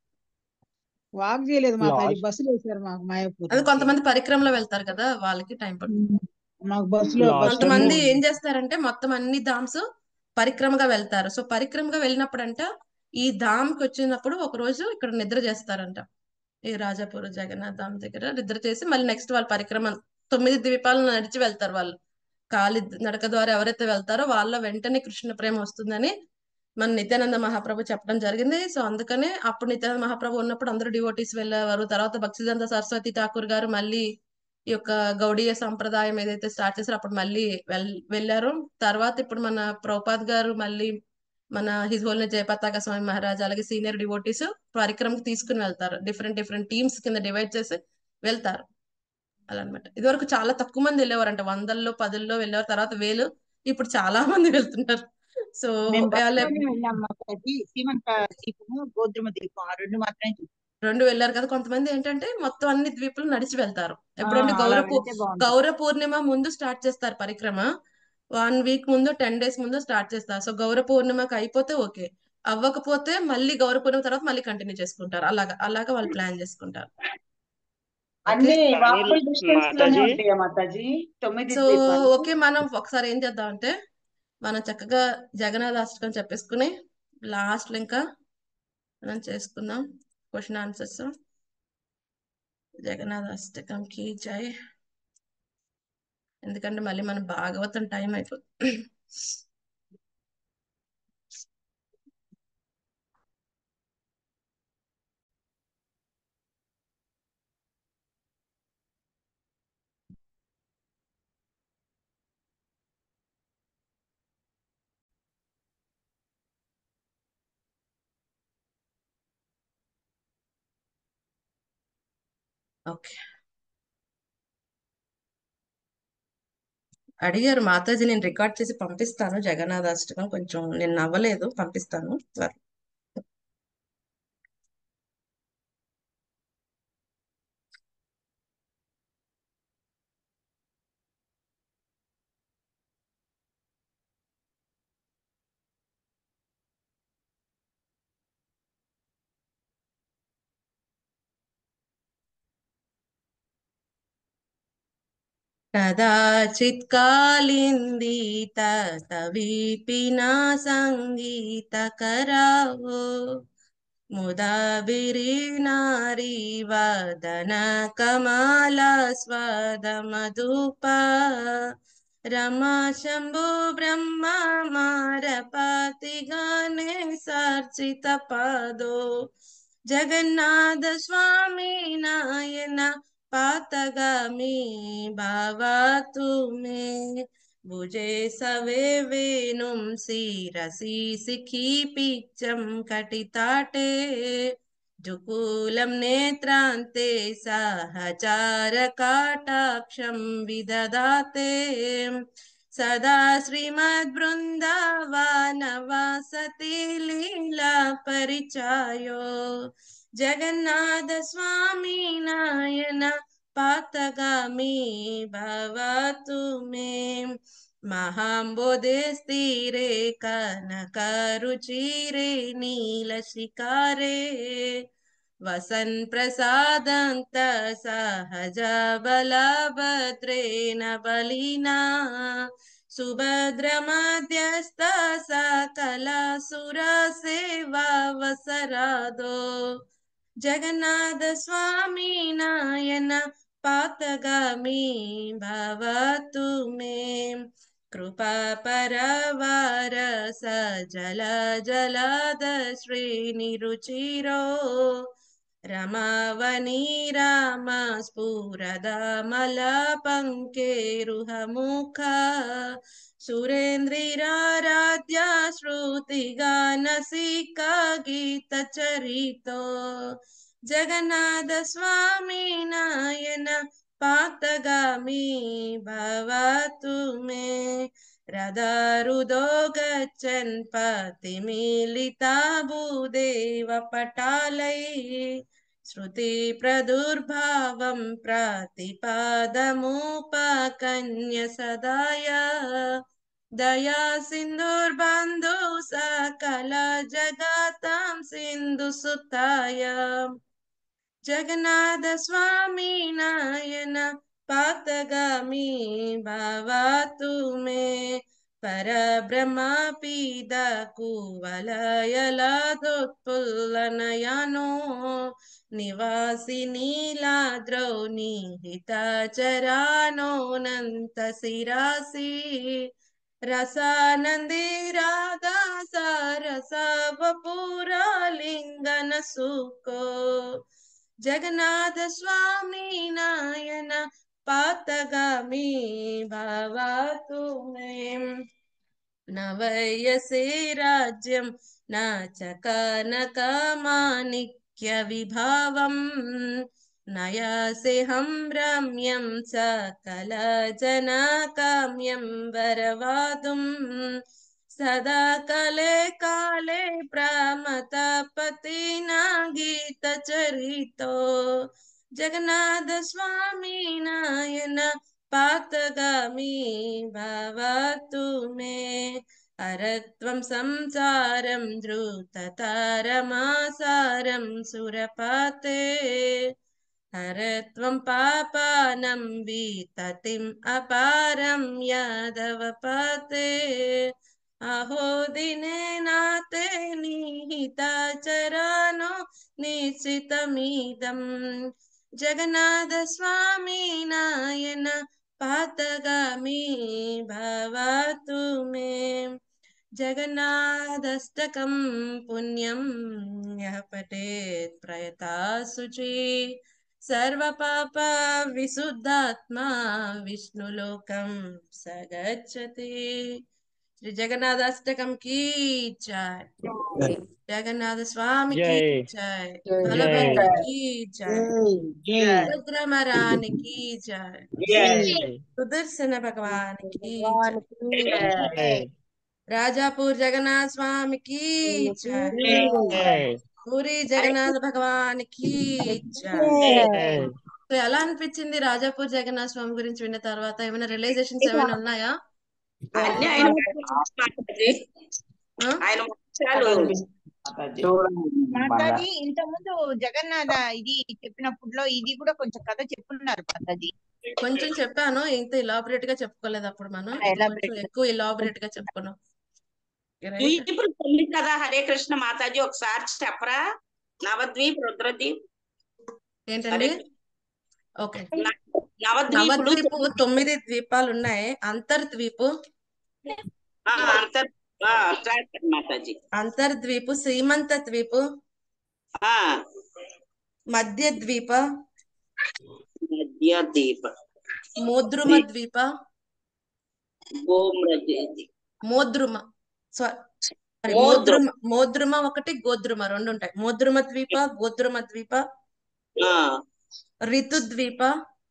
వాక్ చేయలేదు మాతాజీ లాస్ట్ బస్సులు వేశారు మాకు మాయాపూర్ అది నుంచి కొంతమంది పరిక్రమలో వెళ్తారు కదా వాళ్ళకి టైం పడుతుంది ఉమ్. మాకు బస్సులో లాస్ట్ బస్సు టైం కొంతమంది ఏం చేస్తారంటే మొత్తం అన్ని ధామ్స్ పరిక్రమగా వెళ్తారు సో పరిక్రమగా వెళ్ళినప్పుడంట ఈ ధామ్ కి వచ్చినప్పుడు ఒక రోజు ఇక్కడ నిద్ర చేస్తారంట ఈ రాజాపూర్ జగన్నాథ్ ధామ్ దగ్గర నిద్ర చేసి మళ్ళీ నెక్స్ట్ వాళ్ళు పరిక్రమ తొమ్మిది ద్వీపాలను నడిచి వెళ్తారు వాళ్ళు కాలి నడక ద్వారా ఎవరైతే వెళ్తారో వాళ్ళ వెంటనే కృష్ణ ప్రేమ వస్తుందని మన నిత్యానంద మహాప్రభు చెప్పడం జరిగింది సో అందుకనే అప్పుడు నిత్యానంద మహాప్రభు ఉన్నప్పుడు అందరూ డివోటీస్ వెళ్ళేవారు తర్వాత భక్తిదంత సరస్వతి ఠాకూర్ గారు మళ్ళీ ఈ యొక్క గౌడీయ సంప్రదాయం ఏదైతే స్టార్ట్ చేశారో అప్పుడు మళ్ళీ వెల్ వెళ్ళారు తర్వాత ఇప్పుడు మన ప్రభుపాద్ గారు మళ్ళీ మన హిజ్ హోల్నెస్ జయపతాక స్వామి మహారాజ్ అలాగే సీనియర్ డివోటీస్ పరిక్రమకు తీసుకుని వెళ్తారు డిఫరెంట్ డిఫరెంట్ టీమ్స్ కింద డివైడ్ చేసి వెళ్తారు అలా అనమాట ఇదివరకు చాలా తక్కువ మంది వెళ్ళేవారంట వందల్లో పదుల్లో వెళ్ళేవారు తర్వాత వేలు ఇప్పుడు చాలా మంది వెళ్తున్నారు సో మేము వాళ్ళ బస్సులోనే వెళ్ళాం మాతాజీ సీమంత దీపము గోధుమ దీపం ఆ రెండు మాత్రమే చూసాం. రెండు వెళ్ళారు కదా కొంతమంది ఏంటంటే మొత్తం అన్ని ద్వీపులు నడిచి వెళ్తారు ఆ, ఎప్పుడంటే అలా గౌర పూ- వెళ్తే బాగుంటుంది గౌర పూర్ణిమ ముందు స్టార్ట్ చేస్తారు పరిక్రమ వన్ వీక్ ముందు టెన్ డేస్ ముందు స్టార్ట్ చేస్తారు సో గౌర పూర్ణిమకి అయిపోతే ఓకే అవ్వకపోతే మళ్ళీ గౌర పూర్ణిమ తర్వాత మళ్ళీ కంటిన్యూ చేసుకుంటారు అలాగా అలాగా వాళ్ళు ప్లాన్ చేసుకుంటారు ఓకే అన్ని కానీ వాకబుల్ డిస్టెన్స్ లోనే మాతాజీ ఉంటాయా మాతాజీ తొమ్మిది సో ద్వీపాలు ఓకే మనం ఒకసారి ఏం చేద్దామంటే మనం చక్కగా జగన్నాథ అష్టకం చెప్పేసుకుని లాస్ట్ లో ఇంకా మనం చేసుకుందాం క్వశ్చన్ ఆన్సర్స్ జగన్నాథ అష్టకంకి జై ఎందుకంటే మళ్ళీ మన భాగవతం టైం అయిపోతుంది ఓకే అడిగారు మాతాజీ నేను రికార్డ్ చేసి పంపిస్తాను జగన్నాథ అష్టకం కొంచెం నేను నవ్వలేదు పంపిస్తాను త్వర కదాచిత్ కాలింది తత విపినా సంగీత కరావో ముదాబిరి నారీ వదన కమల స్వద మధుప రమా శంభు బ్రహ్మ మారపతి గణే సర్చిత పదో జగన్నాథ స్వామి నాయన పాతగామి బావా తుమే భుజే సవే వేణుం శిరసి సిఖి పిచ్చం కటితాటే జుకూలం నేత్రాంతే సహచార కాటాక్షం విదదాతే సదా శ్రీమద్బృందావనవాసతి లీలా పరిచాయో జగన్నాథ స్వామి నాయన పాతగామి భవతు మే మహాంబోధే స్థిరే కనకరుచిరే నీలశికారే వసన్ ప్రసాదంత సహజ బలభద్రేణ బలినా సుభద్ర మధ్యస్థ సకల సుర సేవా వసరాదో జగన్నాథ స్వామి నాయన పాతగామి భవతు మే కృపా పరవార సజల జలద శ్రేణి రుచిరో రమావని రామ స్ఫురదమల పంకేరుహముఖ సురేంద్రిరారాధ్య శ్రుతిగానసిక గీత చరితో జగన్నాథ స్వామి నాయన పాతగామి భవతు మే రదారుదో గచ్చన్ పతిమిలితా భూదేవ పటాలై శృతి ప్రదుర్భావం ప్రతిపాదముపకన్య సదాయ దయా సింధుర్బంధు సకల జగతాం సింధు సుతాయ జగన్నాథ స్వామి నాయన పాతగామి భవతు మే పరబ్రహ్మ పీద కువలయలదోత్పుల్లనయనో నివాసి నీలాద్రౌ నిహిత చరానోనంత శిరాసి రసానంది రాధా సారస వపురాలింగన సుకో జగన్నాథ స్వామి నాయన పాతగామి భవతు మే నవయసే రాజ్యం నాచకనకమాణిక్య విభావం నయాసేహం రమ్యం సకల జనకామ్యం వరవాదుం సదా కలే కాలే ప్రమతపతినా గీత చరితో జగన్నాథ స్వామి నాయన పాతగామి భవతు మే అరత్వం సంసారం ధృతతారమాసారం సురపాతే హరత్వం పాపానం వీతతిం అపారం యాదవపతే అహో దినే నాతే నిహితాచరానో నిశ్చితమిదం జగన్నాథ స్వామి నాయన పాతగామి భవతు మే జగన్నాథష్టకం పుణ్యం యః పఠేత్ ప్రయతా శుచి సర్వపాప విశుద్ధాత్మా విష్ణులోకం సగచ్చతి శ్రీ జగన్నాథాష్టకం కీ జయ జగన్నాథ స్వామి కీ జై జయ జై బలభద్రుకి జయ జై రుద్రమరానికి జయ జై సుదర్శన భగవానికి జయ భగవానికి జై రాజాపూర్ జగన్నాథ స్వామికి జయ జై పూరి జగన్నాథ భగవానికి జయ జై సో ఎలా అనిపించింది రాజాపూర్ జగన్నాథ స్వామి గురించి విన్న తర్వాత ఏమైనా రియలైజేషన్స్ ఏమైనా ఉన్నాయా అన్ని ఆయన మాతాజీ ఆ? ఆయన మోక్షాలు మాతాజీ ఇంత ముందు జగన్నాథ ఇది చెప్పినప్పుడులో ఇది కూడా కొంచెం కథ చెప్పున్నారు మాతాజీ కొంచెం చెప్పాను ఇంత ఇలాబరేట్ గా చెప్పుకోలేదు అప్పుడు మనం ఆ, ఇప్పుడు elaborate కొంచెం గా. ఎక్కువ ఇలాబరేట్ గా చెప్పుకున్నాం రైట్ ఇప్పుడు తొమ్మిది కదా హరే కృష్ణ మాతాజీ ఒకసారి చెప్పరా నవద్వీప్ రుద్రద్వీప్ ఏంటండి ఓకే నవద్వీపులు నవద్వీపు తొమ్మిది ద్వీపాలు ఉన్నాయి అంతర్ద్వీపు ఆ, అంతర్ ఆ, ట్రాక్ మాతాజీ అంతర్ద్వీపు శ్రీమంత ద్వీపు ఆ మధ్య ద్వీప మధ్య దీప మోద్రుమ ద్వీప గోమ్రది మోద్రుమ సారీ మోద్రు. మోద్రుమ మోద్రుమ ఒకటి గోద్రుమ రెండు ఉంటాయి మోద్రుమ ద్వీప గోద్రుమ ద్వీప ఆ, రితు ద్వీప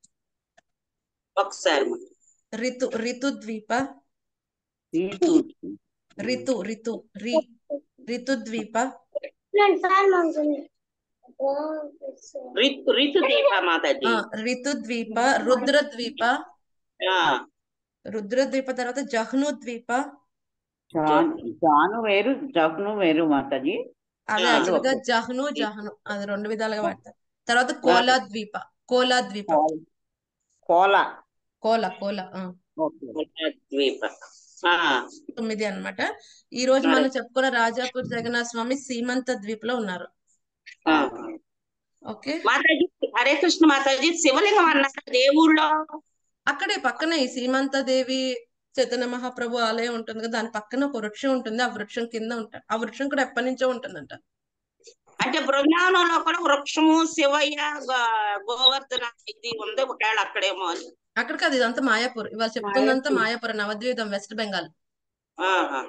ఒకసారి రితు రితు ద్వీప రీతు రితు రితు రి రితు ద్వీప రితు రితు దీప మాతాజీ ఆ, రితు ద్వీప రుద్ర ద్వీప ఆ, రుద్ర ద్వీప తర్వాత జహ్ను ద్వీప జాన్ జాను వేరు జహ్ను వేరు మాతాజీ అదే ఆ, యాక్చువల్ గా జహ్ను జహ్ను అది రెండు విధాలుగా వాడతారు తర్వాత కోలా ద్వీప కోలా ద్వీప కోల కోల కోల ఆ, ఓకే ద్వీప ఆ, తొమ్మిది అన్నమాట ఈ రోజు మనం చెప్పుకున్న రాజాపూర్ జగన్నాథ స్వామి సీమంత ద్వీప్ లో ఉన్నారు ఆ. ఓకే మాతాజీ హరే కృష్ణ మాతాజీ శివలింగం అన్నారు దేవుళ్ళో అక్కడే పక్కనే ఈ సీమంత దేవి చైతన్య మహాప్రభు ఆలయం ఉంటుంది కదా దాని పక్కన ఒక వృక్షం ఉంటుంది ఆ వృక్షం కింద ఉంటారు ఆ వృక్షం కూడా ఎప్పటి నుంచో ఉంటుందంట అంటే బృందావనంలో కూడా వృక్షము శివయ్య గో- గోవర్ధన ఇది ఉంది ఒకవేళ అక్కడేమో అని అక్కడ కాదు ఇదంతా మాయాపూర్ ఇవాళ చెప్తుందంతా మాయాపూర్ నవద్వీపం వెస్ట్ బెంగాల్ ఆహా.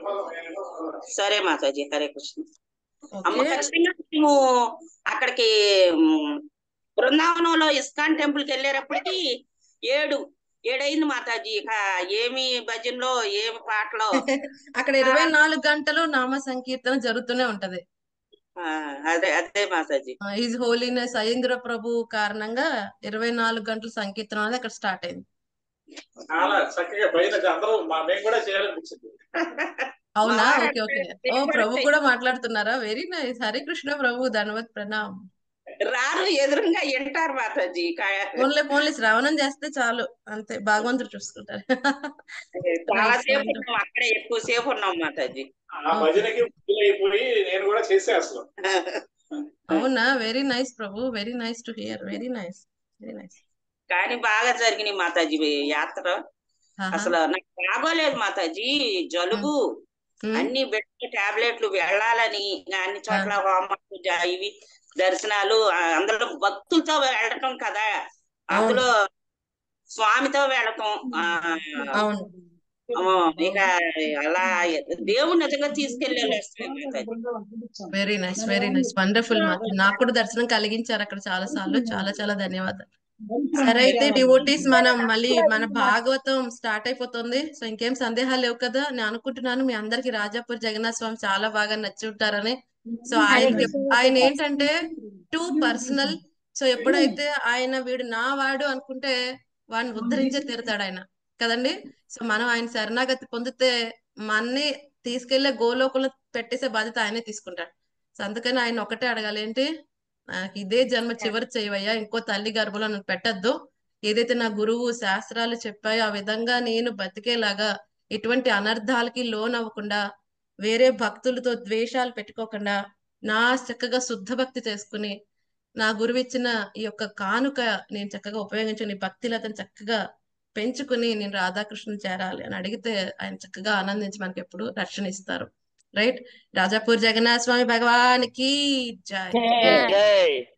సరే మాతాజీ హరే కృష్ణ అమ్మ ఓకే ఖచ్చితంగా మేము అక్కడికి మ్, బృందావనంలో ఇస్కాన్ టెంపుల్ కి వెళ్ళేటప్పటికి ఏడు ఏడైంది మాతాజీ ఇక ఏమి భజనలో ఏమి పాటలో అక్కడ ఇరవై నాలుగు గంటలు నామ సంకీర్తన జరుగుతూనే ఉంటది ఆ, అదే అదే మాతాజీ ఈజ్ హోలీనెస్ అయేంద్ర ప్రభు కారణంగా ఇరవై నాలుగు గంటల సంకీర్తన అనేది అక్కడ స్టార్ట్ అయింది చాలా చక్కగా పైన అందరూ మా మేము కూడా చేయాలనిపించింది అవునా మా ఓకే ఓకే ఓ ప్రభు కూడా మాట్లాడుతున్నారా వెరీ నైస్ హరే కృష్ణ ప్రభు ధన్యవాద్ ప్రణామ్ రారు ఎదురుగా వింటారు మాతాజీ కా- ఓన్లీ ఓన్లీ శ్రవణం చేస్తే చాలు అంతే భగవంతుడు చూసుకుంటారు చాలా Nice, సేపు wonderful. ఉన్నాం అక్కడే ఎక్కువ సేపు ఉన్నాం మాతాజీ ఆ భజనకి అయిపోయి నేను కూడా చేసే అసలు అవునా very nice Prabhu very nice to hear very nice very nice కానీ బాగా జరిగినాయి మాతాజీ యాత్ర అసలు నాకు బాగోలేదు మాతాజీ జలుబు అన్ని బెడ్ టాబ్లెట్లు వెళ్ళాలని అన్ని చోట్ల హోమాలు జ- ఇవి దర్శనాలు ఆ, అందులో భక్తులతో వెళ్ళటం కదా అందులో స్వామితో వెళ్ళటం ఆ, అవును ఆ, ఇక అలా దేవుడు నిజంగా తీసుకెళ్ళి వస్తుంది మాతాజీ very nice very nice wonderful నాకు కూడా దర్శనం కలిగించారు అక్కడ చాలా సార్లు చాలా చాలా ధన్యవాదాలు సరే అయితే డివోటీస్ మనం మళ్ళీ మన భాగవతం స్టార్ట్ అయిపోతుంది సో ఇంకేం సందేహాలు లేవు కదా నేను అనుకుంటున్నాను మీ అందరికి రాజాపూర్ జగన్నాథ స్వామి చాలా బాగా నచ్చి ఉంటారని సో ఆయనకి ఆయన ఏంటంటే టూ పర్సనల్ సో ఎప్పుడైతే ఆయన వీడు నా వాడు అనుకుంటే వాడిని ఉద్ధరించే తీరుతాడు ఆయన కదండి సో మనం ఆయన శరణాగతి పొందితే మన్ని తీసుకెళ్లే గోలోకంలో పెట్టేసే బాధ్యత ఆయనే తీసుకుంటాడు సో అందుకని ఆయన ఒకటే అడగాలి ఏంటి నాకు ఇదే జన్మ చివరి చేయవయ్యా ఇంకో తల్లి గర్భంలో నన్ను పెట్టద్దు ఏదైతే నా గురువు శాస్త్రాలు చెప్పాయో ఆ విధంగా నేను బతికేలాగా ఎటువంటి అనర్థాలకి లోనవ్వకుండా వేరే భక్తులతో ద్వేషాలు పెట్టుకోకుండా నా చక్కగా శుద్ధ భక్తి చేసుకుని నా గురువు ఇచ్చిన ఈ యొక్క కానుక నేను చక్కగా ఉపయోగించుకుని భక్తిలతను చక్కగా పెంచుకుని నేను రాధాకృష్ణుని చేరాలి అని అడిగితే ఆయన చక్కగా ఆనందించి మనకి ఎప్పుడు రక్షణ ఇస్తారు రైట్ రాజాపూర్ జగన్నాథ స్వామి భగవానికి జై జై